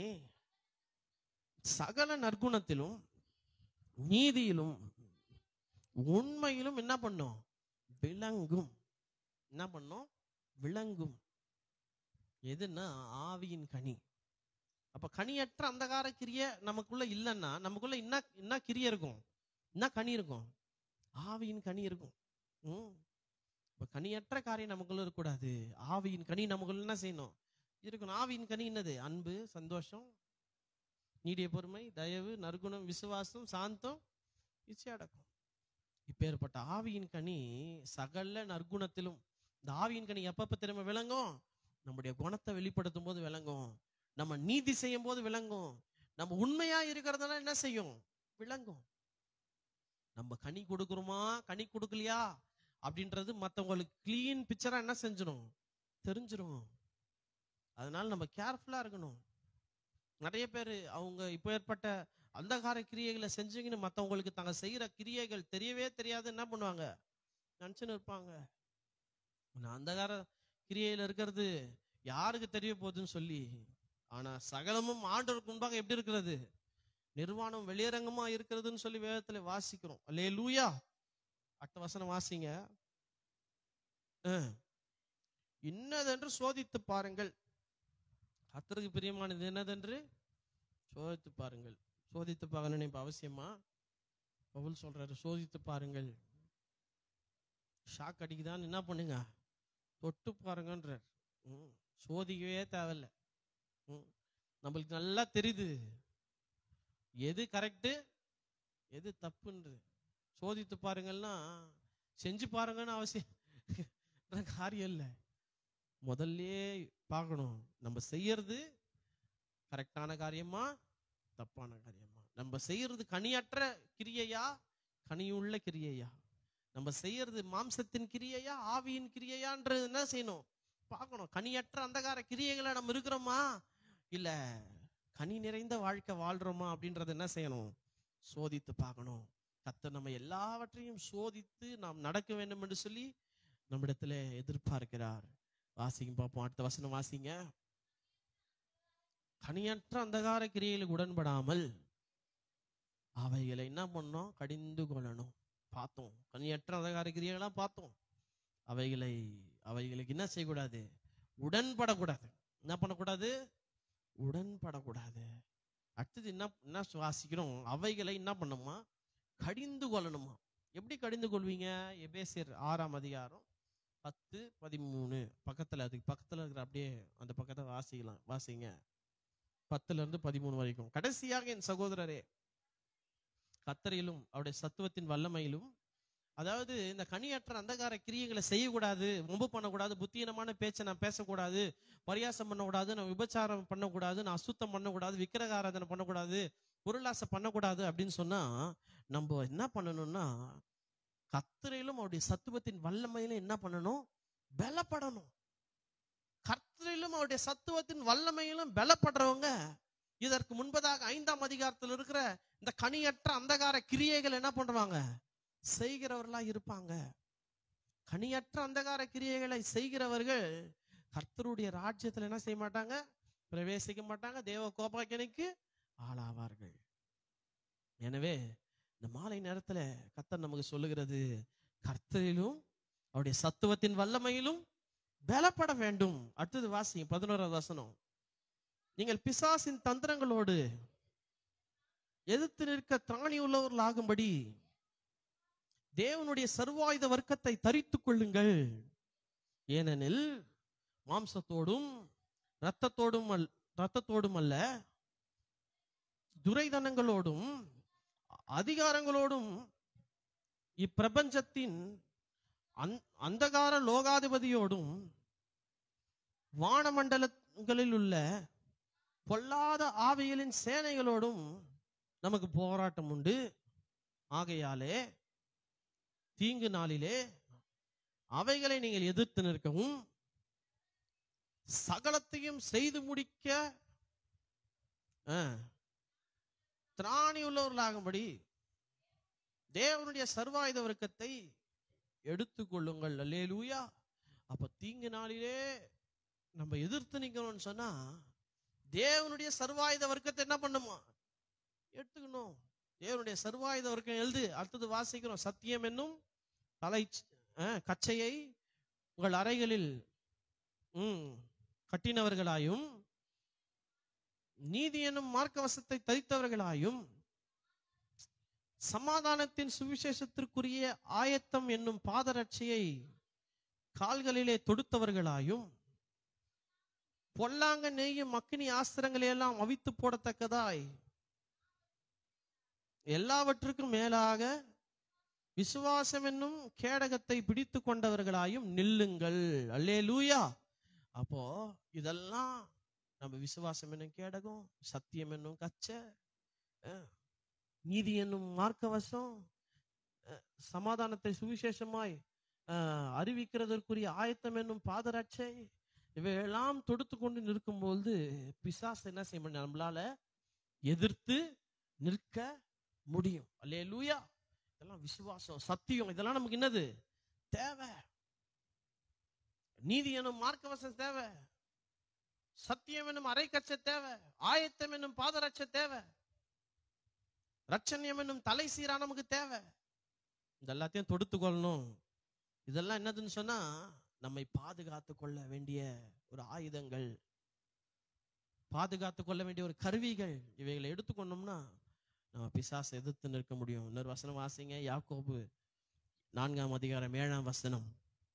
சகல நற்குணத்திலும் நீதியிலும் உண்மையிலும் என்ன பண்ணும் விளங்கும் என்ன பண்ணும் விளங்கும் எதுன்னா ஆவியின் கனி அப்ப கனியற்ற அந்தகார கிரிய நமக்குள்ள இல்லைன்னா நமக்குள்ள என்ன என்ன கிரிய இருக்கும் என்ன கனி இருக்கும் ஆவியின் கனி இருக்கும் ம் இப்ப கனியற்ற காரியம் நமக்குள்ள இருக்கக்கூடாது ஆவியின் கனி நமக்குள்ள என்ன செய்யணும் இருக்கணும் ஆவியின் கனி என்னது அன்பு சந்தோஷம் நீடிய பொறுமை தயவு நற்குணம் விசுவாசம் சாந்தம் இச்சையடக்கம் இப்பேற்பட்ட ஆவியின் கனி சகல நற்குணத்திலும் இந்த ஆவியின் கனி எப்பப்ப திரும்ப விளங்கும் நம்முடைய குணத்தை வெளிப்படுத்தும் போது விளங்கும் நம்ம நீதி செய்யும் போது விளங்கும் நம்ம உண்மையா இருக்கிறதுனால என்ன செய்யும் விளங்கும் நம்ம கனி கொடுக்குறோமா கனி கொடுக்கலையா அப்படின்றது மற்றவங்களுக்கு கிளீன் பிக்சரா என்ன செஞ்சிடும் தெரிஞ்சிரும் அதனால நம்ம கேர்ஃபுல்லா இருக்கணும் நிறைய பேர் அவங்க இப்போ ஏற்பட்ட அந்தகார கிரியைகளை செஞ்சீங்கன்னு மற்றவங்களுக்கு தாங்க செய்யற கிரியைகள் தெரியவே தெரியாது என்ன பண்ணுவாங்க நினச்சுன்னு இருப்பாங்க நான் அந்தகார கிரியையில இருக்கிறது யாருக்கு தெரிய போகுதுன்னு சொல்லி ஆனா சகலமும் ஆண்டவருக்கு முன்பாக எப்படி இருக்கிறது நிர்வாணம் வெளியரங்கமா இருக்கிறதுன்னு சொல்லி வேதத்துல வாசிக்கிறோம் அல்லே லூயா அட்ட வசனம் வாசிங்க அஹ். இன்னதென்று சோதித்து பாருங்கள் கர்த்தருக்கு பிரியமானது என்னதென்று சோதித்து பாருங்கள் சோதித்து பார்க்கணும்னு இப்ப அவசியமா பவுல் சொல்றாரு சோதித்து பாருங்கள் ஷாக் அடிக்குதான்னு என்ன பண்ணுங்க தொட்டு பாருங்கன்றார் ம், சோதிக்கவே தேவையில்ல ம், நம்மளுக்கு நல்லா தெரியுது எது கரெக்டு எது தப்புன்றது சோதித்து பாருங்கன்னா செஞ்சு பாருங்கன்னு அவசியம் காரியம் இல்லை முதல்லயே பார்க்கணும் நம்ம செய்யறது கரெக்டான காரியமா தப்பான காரியமா நம்ம செய்யறது கனியற்ற கிரியையா கனியுள்ள கிரியையா நம்ம செய்யறது மாம்சத்தின் கிரியையா ஆவியின் கிரியையான்றது என்ன செய்யணும் பார்க்கணும் கனியற்ற அந்தகார கிரியைகளை நம்ம இருக்கிறோமா இல்ல கனி நிறைந்த வாழ்க்கை வாழ்றோமா அப்படின்றத என்ன செய்யணும் சோதித்து பார்க்கணும் கர்த்தர் நம்ம எல்லாவற்றையும் சோதித்து நாம் நடக்க வேண்டும் என்று சொல்லி நம்மிடத்துல எதிர்பார்க்கிறார் வாசிங்க பார்ப்போம் அடுத்த வசனம் வாசிங்க கனியற்ற அந்தகார கிரியைகளுக்கு உடன்படாமல் அவைகளை என்ன பண்ணோம் கடிந்து கொள்ளணும் பார்த்தோம் கனியற்ற அந்தகார கிரியைகளாம் பார்த்தோம் அவைகளை அவைகளுக்கு என்ன செய்யக்கூடாது உடன்படக்கூடாது என்ன பண்ணக்கூடாது உடன்படக்கூடாது அடுத்தது என்ன என்ன வாசிக்கிறோம் அவைகளை என்ன பண்ணுமா கடிந்து கொள்ளணுமா எப்படி கடிந்து கொள்வீங்க எபேசியர் ஆறாம் அதிகாரம் பத்து பதிமூணு பக்கத்துல அதுக்கு பக்கத்துல இருக்கிற அப்படியே அந்த பக்கத்தை வாசிக்கலாம் வாசிங்க பத்துல இருந்து பதிமூணு வரைக்கும் கடைசியாக என் சகோதரரே கத்தரையிலும் அவருடைய சத்துவத்தின் வல்லமையிலும் அதாவது இந்த கனியற்ற அந்தகார கிரியைகளை செய்யக்கூடாது ரொம்ப பண்ணக்கூடாது புத்தீனமான பேச்சை நான் பேசக்கூடாது பரியாசம் பண்ணக்கூடாது நான் விபச்சாரம் பண்ணக்கூடாது நான் அசுத்தம் பண்ணக்கூடாது விக்கிரக ஆராதனை பண்ணக்கூடாது பொருளாசை பண்ணக்கூடாது அப்படின்னு சொன்னா நம்ம என்ன பண்ணணும்னா கத்திரையிலும் அவருடைய சத்துவத்தின் வல்லமையிலும் என்ன பண்ணணும் பலப்படணும் கர்த்தரிலும் அவருடைய சத்துவத்தின் வல்லமையிலும் பலப்படுறவங்க இதற்கு முன்பதாக ஐந்தாம் அதிகாரத்தில் இருக்கிற இந்த கனியற்ற அந்தகார கிரியைகள் என்ன பண்றாங்க செய்கிறவர்களா இருப்பாங்க கனியற்ற அந்தகார கிரியைகளை செய்கிறவர்கள் கர்த்தருடைய ராஜ்யத்துல என்ன செய்ய மாட்டாங்க பிரவேசிக்க மாட்டாங்க தேவ கோபாக்கனைக்கு ஆளாவார்கள் எனவே இந்த மாலை நேரத்துல கர்த்தர் நமக்கு சொல்லுகிறது கர்த்தரிலும் அவருடைய சத்துவத்தின் வல்லமையிலும் பலப்பட வேண்டும் அடுத்தது வாசிங்க பதினோராவது வசனம் நீங்கள் பிசாசின் தந்திரங்களோடு எதிர்த்து நிற்க திராணி உள்ளவர்கள் ஆகும்படி தேவனுடைய சர்வாயுத வர்க்கத்தை தரித்துக் கொள்ளுங்கள் ஏனெனில் மாம்சத்தோடும் இரத்தத்தோடும் அல் இரத்தத்தோடும் அல்ல துரைதனங்களோடும் அதிகாரங்களோடும் இப்பிரபஞ்சத்தின் அந்- அந்தகார லோகாதிபதியோடும் வானமண்டலங்களில் உள்ள பொல்லாத ஆவிகளின் சேனைகளோடும் நமக்கு போராட்டம் உண்டு ஆகையாலே தீங்கு நாளிலே அவைகளை நீங்கள் எதிர்த்து நிற்கவும் சகலத்தையும் செய்து முடிக்க ஆ, திராணி உள்ளவர்களாகும்படி தேவனுடைய சர்வாயுத வர்க்கத்தை எடுத்துக்கொள்ளுங்கள் அல்லேலூயா அப்ப தீங்கு நாளிலே நம்ம எதிர்த்து நிக்கணும்னு சொன்னா தேவனுடைய சர்வாயுத வர்க்கத்தை என்ன பண்ணுமா எடுத்துக்கணும் தேவனுடைய சர்வாயுத வர்க்கம் எழுது அடுத்தது வாசிக்கிறோம் சத்தியம் என்னும் தலை அஹ், கச்சையை உங்கள் அறைகளில் ம், கட்டினவர்களாயும் நீதி என்னும் மார்க்கவசத்தை தரித்தவர்களாயும் சமாதானத்தின் சுவிசேஷத்திற்குரிய ஆயத்தம் என்னும் பாதரட்சையை கால்களிலே தொடுத்தவர்களாயும் பொல்லாங்க நெய்யும் அக்கினி ஆஸ்திரங்களை எல்லாம் அவித்து போடத்தக்கதாய் எல்லாவற்றுக்கும் மேலாக விசுவாசம் என்னும் கேடகத்தை பிடித்து கொண்டவர்களாயும் நில்லுங்கள் அல்லே லூயா அப்போ இதெல்லாம் நம்ம விசுவாசம் என்னும் கேடகம் சத்தியம் என்னும் கச்சை அஹ், நீதி என்னும் மார்க்கவசம் அஹ், சமாதானத்தை சுவிசேஷமாய் அஹ், அறிவிக்கிறதற்குரிய ஆயத்தம் என்னும் பாதரட்சை இவையெல்லாம் தொடுத்து கொண்டு நிற்கும்போது பிசாசு என்ன செய்ய முடியும் நம்மளால எதிர்த்து நிற்க முடியும் அல்லே லூயா இதெல்லாம் விசுவாசம் சத்தியம் இதெல்லாம் நமக்கு என்னது தேவை நீதி எனும் மார்க்கவசம் தேவை சத்தியம் என்னும் அரைக்கச்ச தேவை ஆயத்தம் என்னும் பாதரட்ச தேவை ரட்சண்யம் என்னும் தலை சீரா நமக்கு தேவை இது எல்லாத்தையும் தொடுத்து கொள்ளணும் இதெல்லாம் என்னதுன்னு சொன்னா நம்மை பாதுகாத்து கொள்ள வேண்டிய ஒரு ஆயுதங்கள் பாதுகாத்து கொள்ள வேண்டிய ஒரு கருவிகள் இவைகளை எடுத்துக்கொண்டோம்னா நம்ம பிசாசை எதிர்த்து நிற்க முடியும் இன்னொரு வசனம் வாசிங்க யாக்கோபு நான்காம் அதிகாரம் ஏழாம் வசனம்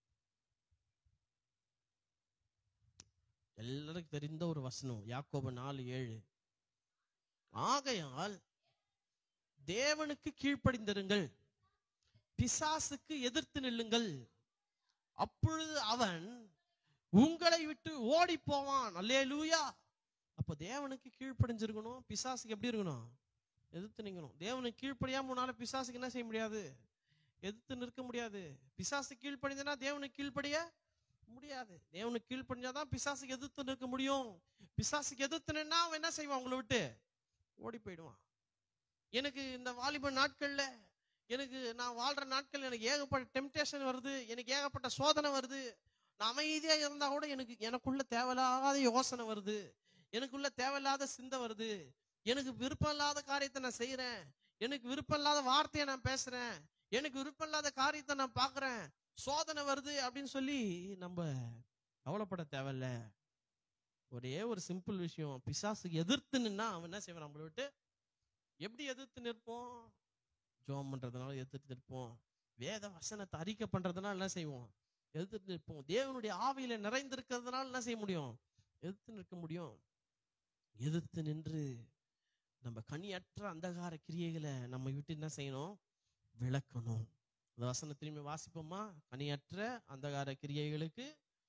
எல்லாருக்கும் தெரிந்த ஒரு வசனம் யாக்கோபு நாலு ஏழு ஆகையால் தேவனுக்கு கீழ்ப்படிந்திருங்கள் பிசாசுக்கு எதிர்த்து நில்லுங்கள் அப்பொழுது அவன் உங்களை விட்டு ஓடி போவான் அல்லேலூயா அப்ப தேவனுக்கு கீழ்ப்படிஞ்சிருக்கணும் பிசாசுக்கு எப்படி இருக்கணும் எதிர்த்து நிக்கணும் தேவனுக்கு கீழ்ப்படியாம உன்னால பிசாசுக்கு என்ன செய்ய முடியாது எதிர்த்து நிற்க முடியாது பிசாசு கீழ்ப்படிஞ்சனா தேவனுக்கு கீழ்ப்படிய முடியாது தேவனுக்கு கீழ்ப்படிஞ்சாதான் பிசாசுக்கு எதிர்த்து நிற்க முடியும் பிசாசுக்கு எதிர்த்து நின்னா அவன் என்ன செய்வான் உங்களை விட்டு ஓடி போயிடுவான் எனக்கு இந்த வாலிப நாட்கள்ல எனக்கு நான் வாழ்ற நாட்கள் எனக்கு ஏகப்பட்ட டெம்டேஷன் வருது எனக்கு ஏகப்பட்ட சோதனை வருது நான் அமைதியா இருந்தா கூட எனக்கு எனக்குள்ள தேவையில்லாத யோசனை வருது எனக்குள்ள தேவையில்லாத சிந்தை வருது எனக்கு விருப்பம் இல்லாத காரியத்தை நான் செய்யறேன் எனக்கு விருப்பம் இல்லாத வார்த்தையை நான் பேசுறேன் எனக்கு விருப்பம் இல்லாத காரியத்தை நான் பாக்குறேன் சோதனை வருது அப்படின்னு சொல்லி நம்ம கவலைப்பட தேவையில்ல ஒரே ஒரு சிம்பிள் விஷயம் பிசாசுக்கு எதிர்த்து நின்னா அவன் என்ன செய்வான் நம்மளை விட்டு எப்படி எதிர்த்து நிற்போம் ஜோம் பண்றதுனால எதிர்த்து நிற்போம் வேத வசனத்தை அறிக்கை பண்றதுனால என்ன செய்வோம் எதிர்த்து நிற்போம் தேவனுடைய ஆவியில நிறைந்திருக்கிறதுனால என்ன செய்ய முடியும் எதிர்த்து நிற்க முடியும் எதிர்த்து நின்று நம்ம கனியற்ற அந்தகார கிரியைகளை நம்ம விட்டு என்ன செய்யணும் விளக்கணும் அந்த வசனம் திரும்பி வாசிப்போமா கனியற்ற அந்தகார கிரியைகளுக்கு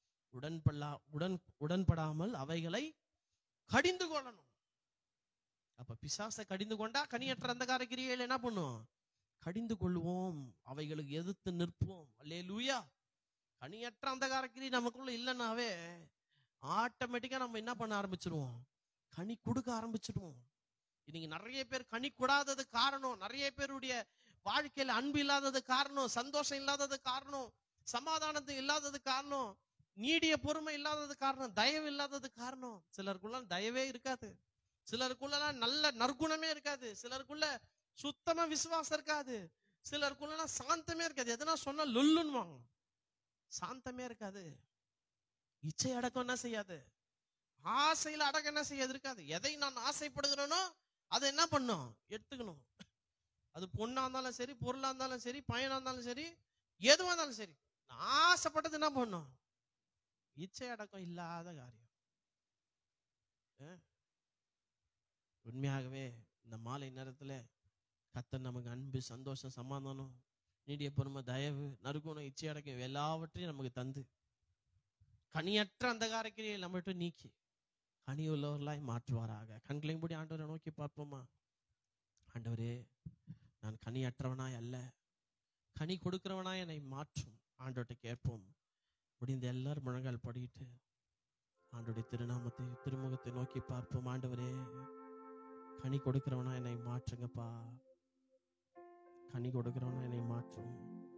உடன்படா உடன் உடன்படாமல் அவைகளை கடிந்து கொள்ளணும் அப்ப பிசாசை கடிந்து கொண்டா கனியற்ற அந்தகார கிரியைகள் என்ன பண்ணும் கடிந்து கொள்வோம் அவைகளுக்கு எதிர்த்து நிற்போம் அல்லே லூயா கனியற்ற அந்தகார கிரி நமக்குள்ள இல்லைன்னாவே ஆட்டோமேட்டிக்கா நம்ம என்ன பண்ண ஆரம்பிச்சிருவோம் கனி கொடுக்க ஆரம்பிச்சிடுவோம் இன்னைக்கு நிறைய பேர் கனி கூடாதது காரணம் நிறைய பேருடைய வாழ்க்கையில அன்பு இல்லாதது காரணம் சந்தோஷம் இல்லாதது காரணம் சமாதானத்து இல்லாதது காரணம் நீடிய பொறுமை இல்லாதது காரணம் தயவு இல்லாதது காரணம் சிலருக்குள்ள தயவே இருக்காது சிலருக்குள்ள நல்ல நற்குணமே இருக்காது சிலருக்குள்ள சுத்தமா விசுவாசம் இருக்காது சிலருக்குள்ள சாந்தமே இருக்காது எதனா சொன்னா லொல்லுன்னுவாங்க சாந்தமே இருக்காது இச்சை அடக்கம் என்ன செய்யாது ஆசையில அடக்கம் என்ன செய்யாது இருக்காது எதை நான் ஆசைப்படுகிறேனோ அதை என்ன பண்ணும் எடுத்துக்கணும் அது பொண்ணா இருந்தாலும் சரி பொருளா இருந்தாலும் சரி பையனா இருந்தாலும் சரி எதுவா இருந்தாலும் சரி நான் ஆசைப்பட்டது என்ன பண்ணும் இச்சை அடக்கம் இல்லாத காரியம் அஹ்? உண்மையாகவே இந்த மாலை நேரத்துல கத்தர் நமக்கு அன்பு சந்தோஷம் சமாதானம் நீடிய பொறுமை தயவு நறுக்குணம் இச்சை அடக்கம் எல்லாவற்றையும் நமக்கு தந்து கனியற்ற அந்தகார கிரியை நம்மகிட்ட நீக்கி கனி உள்ளவர்களாய் மாற்றுவாராக கண்களையும் மூடி ஆண்டவரை நோக்கி பார்ப்போமா ஆண்டவரே நான் கனியற்றவனாய் அல்ல கனி கொடுக்கிறவனாய் என்னை மாற்றும் ஆண்டவர்கிட்ட கேட்போம் முடிந்த எல்லாரும் முழங்கால் படிட்டு ஆண்டோடைய திருநாமத்தை திருமுகத்தை நோக்கி பார்ப்போம் ஆண்டவரே கனி கொடுக்கிறவனா என்னை மாற்றுங்கப்பா கனி கொடுக்கிறவனா என்னை மாற்றும்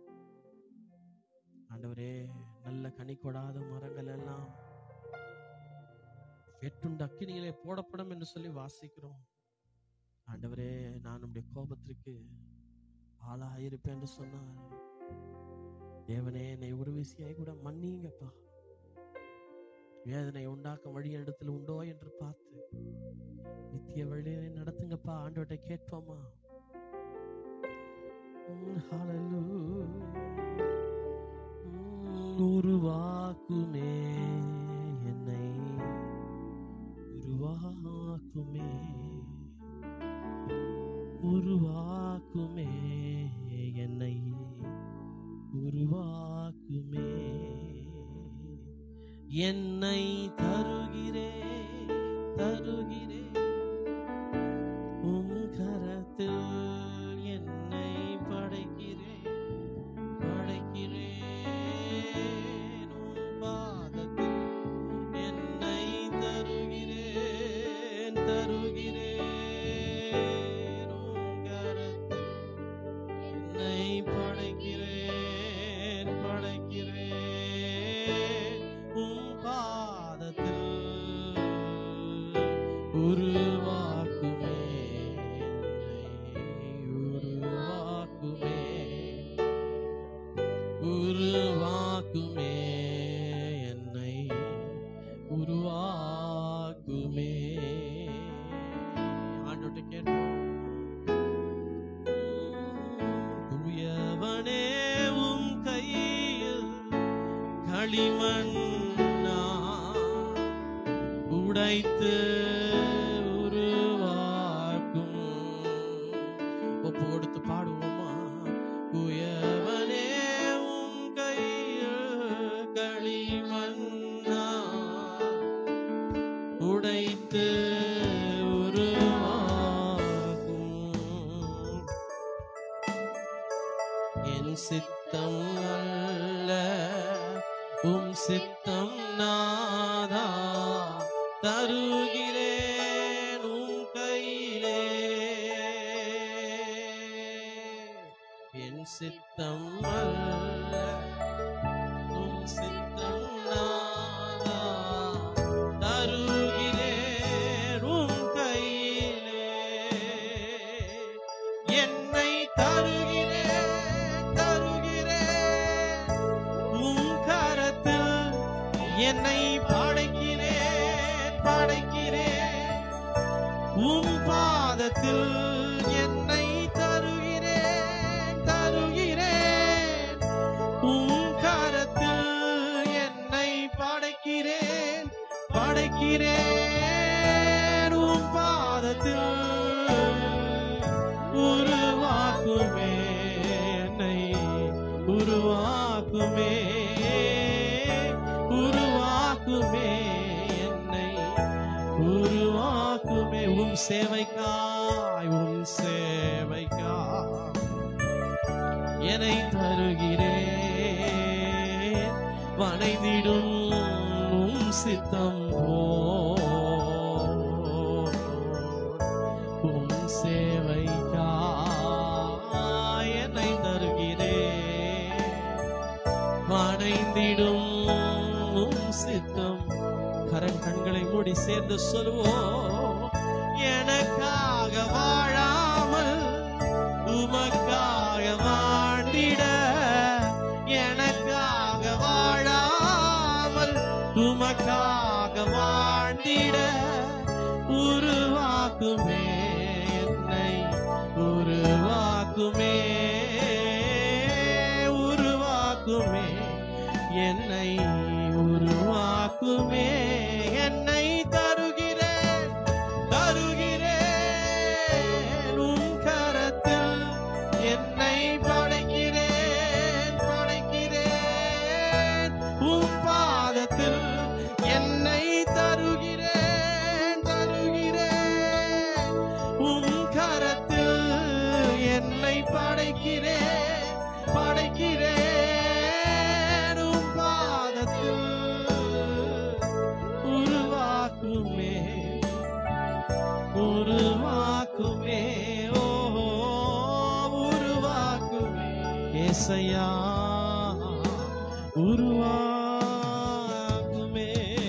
ஆண்டவரே நல்ல கனி கொடாத மரங்கள் எல்லாம் வெட்டுண்டு அக்கினியிலே போடப்படும் என்று சொல்லி வாசிக்கிறோம் ஆண்டவரே நான் உடைய கோபத்திற்கு ஆளாயிருப்பேன் என்று சொன்னார் தேவனே என்னை ஒரு விசியாய் கூட மன்னிங்கப்பா வேதனை உண்டாக்க வழி இடத்துல உண்டோ என்று பார்த்து நித்திய வழியை நடத்துங்கப்பா ஆண்டவர்கிட்ட கேட்போமா உம், hallelujah. உம், உருவாக்குமே என்னை உருவாக்குமே உருவாக்குமே என்னை உருவாக்குமே என்னை தருகிறே தருகிறே உம் கரத்தில் என்னை படைக்கிறேன் படைக்கிறேன் உம் பாதத்தில் என்னை தருகிறேன் தருகிறேன் உம் கரத்தில் என்னை படைக்கிறேன் படைக்கிறேன் உம் பாதத்தில் உருவாக்குமே என்னை உருவாக்குமே உருவாக்குமே என்னை உருவாக்குமே ஆண்டோட்ட கேட்போம் தூயவனே உம் கையில் களிமண்ணா உடைத்து உருவாக்கும் ஒப்பு கொடுத்து பாடுவோமா குயவனே உம் கையில் களிமண்ணா உடைத்து உருவாக்கும் என் சித்தம் அல்ல உம் சித்தம் நாதா தருகிறேன் உம் கையிலே என் சித்தம் அல்ல உம் சித்தம் நாதா தருகிறேன் உம் கையிலே என்னை தருகிறேன் தருகிறேன் உம் கரத்தில் என்னை படைக்கிறேன் படைக்கிறேன் உம் பாதத்தில் என்னை தருகிறேன் தருகிறேன் உம் கரத்தில் என்னை படைக்கிறேன் படைக்கிறேன் உம் பாதத்தில் உருவாக்குமே என்னை உருவாக்குமே உருவாக்குமே என்னை உருவாக்குமே உம் சேவைக்காய் உம் சேவைக்காய் என்னை தருகிறேன் வணைந்திடும் உம் சித்தம் போல். உம் சேவைக்காய் என்னை தருகிறேன் வணைந்திடும் உம் சித்தம் கரண் கண்களை மூடி சேர்ந்து சொல்லுவோம் எனக்காக வாழாமல் உமக்காக வாழ்ந்திட எனக்காக வாழாமல் உமக்காக வாழ்ந்திட உருவாக்குமே என்னை உருவாக்குமே உருவாக்குமே என்னை உருவாக்குமே என்னை தருகிறேன் தருகிறேன் உன் கரத்தில் என்னை படைக்கிறேன் படைக்கிறேன் உன் பாதத்தில் என்னை தருகிறேன் தருகிறேன் உன் கரத்தில் என்னை படைக்கிறேன் படைக்கிறேன் உன் பாதத்தில் உருவாக்குமே உருவாக்குமே ஓ உருவாக்குமே ஏசையா உருவாக்குமே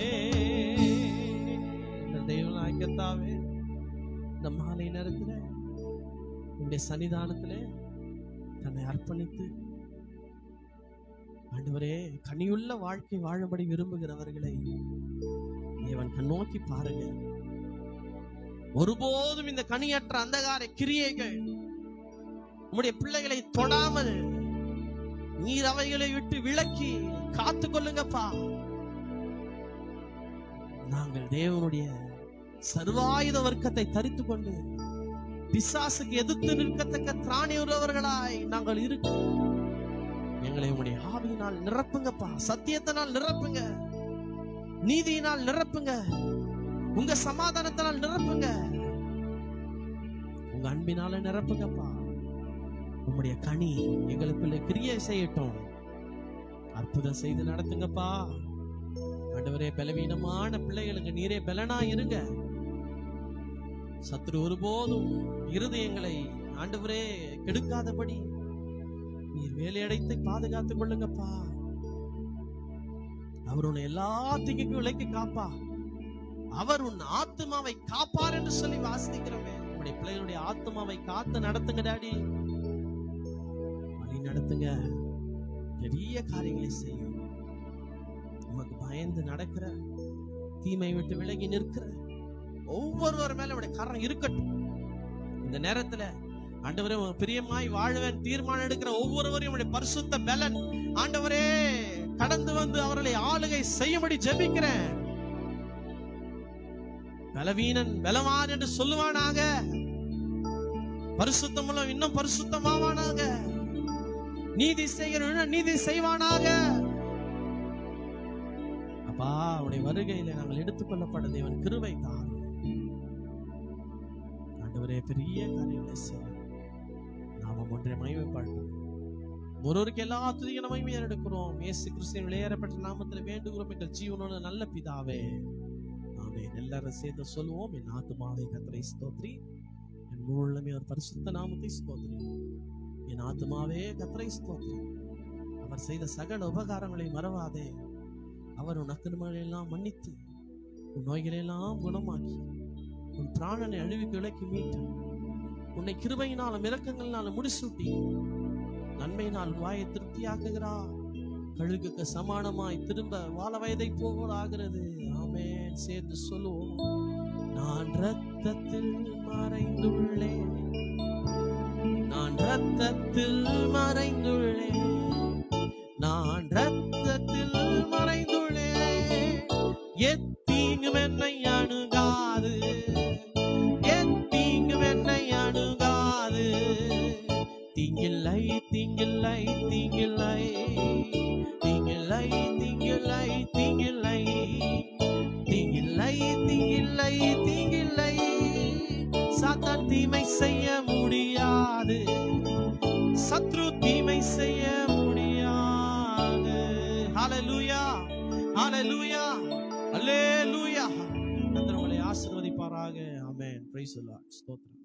இந்த தெய்வம் ஐக்கியத்தாவே இந்த மாலை நேரத்துல உங்களுடைய சன்னிதானத்துல தன்னை அர்ப்பணித்து ஆண்டவரே கனியுள்ள வாழ்க்கை வாழும்படி விரும்புகிறவர்களை தேவன் கண்ணோக்கி பாருங்க ஒருபோதும் இந்த கனியற்ற அந்தகார கிரியைகள் உம்முடைய பிள்ளைகளை தொடாமல் நீர் அவைகளை விட்டு விலக்கி காத்து கொள்ளுங்கப்பா நாங்கள் தேவனுடைய சர்வாயுத வர்க்கத்தை தரித்து கொண்டு பிசாசுக்கு எதிர்த்து நிற்கத்தக்க திராணி உள்ளவர்களாய் நாங்கள் இருக்க எங்களை உங்களுடைய ஆவியினால் நிரப்புங்கப்பா சத்தியத்தினால் நிரப்புங்க நீதியினால் நிரப்புங்க உங்க சமாதானத்தினால் நிரப்புங்க உங்க அன்பினால நிரப்புங்கப்பா உம்முடைய கனி எங்களுக்குள்ள கிரியை செய்யட்டும் அற்புதம் செய்து நடத்துங்கப்பா ஆண்டவரே பலவீனமான பிள்ளைகளுக்கு நீரே பலனா இருங்க சத்துரு ஒருபோதும் இருதயங்களை ஆண்டவரே கெடுக்காதபடி நீர் வேலையடைத்து பாதுகாத்துக் கொள்ளுங்கப்பா அவர் உன்னை எல்லா தீங்குக்கும் விலைக்கு காப்பா அவர் உன் ஆத்மாவை காப்பார் என்று சொல்லி வாசிக்கிறோமே உங்களுடைய பிள்ளைகளுடைய ஆத்மாவை காத்து நடத்துங்க டாடி வழி நடத்துங்க பெரிய காரியங்களை செய்யும் உமக்கு பயந்து நடக்கிற தீமை விட்டு விலகி நிற்கிற ஒவ்வொருவர் மேல உடைய கரம் இருக்கட்டும் இந்த நேரத்துல ஆண்டவரே உமக்கு பிரியமாய் வாழுவேன் தீர்மானம் எடுக்கிற ஒவ்வொருவரையும் உடைய பரிசுத்த பலன் ஆண்டவரே கடந்து வந்து அவர்களை ஆளுகை செய்யும்படி ஜெபிக்கிறேன் பலவீனன் பலவான் என்று சொல்லுவானாக பரிசுத்தமுள்ள இன்னும் பரிசுத்தமாவானாக நீதி செய்கிறவன் இன்னும் நீதி செய்வானாக அப்பா அவனுடைய வருகையில நாங்கள் எடுத்துக்கொள்ளப்பட தேவன் கிருபை தான் ஆண்டவரே பெரிய காரியங்களை செய்யும் நாம ஒன்றை மகிமைப்படணும் ஒருவருக்கு எல்லா துதிக மகிமையை எடுக்கிறோம் இயேசு கிறிஸ்துவின் விளையாடப்பட்ட நாமத்தில் வேண்டுகிறோம் எங்கள் ஜீவனோட நல்ல பிதாவே ஆமென் எல்லாரும் சேர்ந்து சொல்லுவோம் என் ஆத்துமாவை கத்தரை ஸ்தோத்ரி என் முழுமே ஒரு பரிசுத்த நாமத்தை ஸ்தோத்ரி என் ஆத்துமாவே கத்தரை ஸ்தோத்ரி அவர் செய்த சகல உபகாரங்களை மறவாதே அவர் உன் அக்கிரமங்களை எல்லாம் மன்னித்து உன் நோய்களை எல்லாம் குணமாக்கி உன் பிராணனை அழிவுக்கு விலக்கி மீட்டு உன்னை கிருபையினாலும் இரக்கங்களினாலும் முடிசூட்டி நன்மையினால் வாயை திருப்தியாக்குகிறா கழுகுக்கு சமானமாய் திரும்ப வாழ வயதை போல் ஆகிறது ஆமென் சேர்ந்து சொல்லுவோம் நான் ரத்தத்தில் மறைந்துள்ளேன் நான் ரத்தத்தில் மறைந்துள்ளேன் நான் ரத்தத்தில் மறைந்துள்ளேன் எத்தீங்கும் என்னை அணுகாது எத்தீங்கும் என்னை அணுகாது தீங்கில்லை தீங்கில்லை தீங்கில்லை தீங்கில்லை தீங்கில்லை தீங்கில்லை தீங்கில்லை தீங்கில்லை தீங்கில்லை சாத்தான் தீமை செய்ய முடியாது சத்ரு தீமை செய்ய முடியாது ஹalleluya ஹalleluya அல்லேலூயா கர்த்தர் உங்களை ஆசீர்வதிப்பாராக ஆமென் பிரைஸ் தி லார்ட் ஸ்தோத்திரம்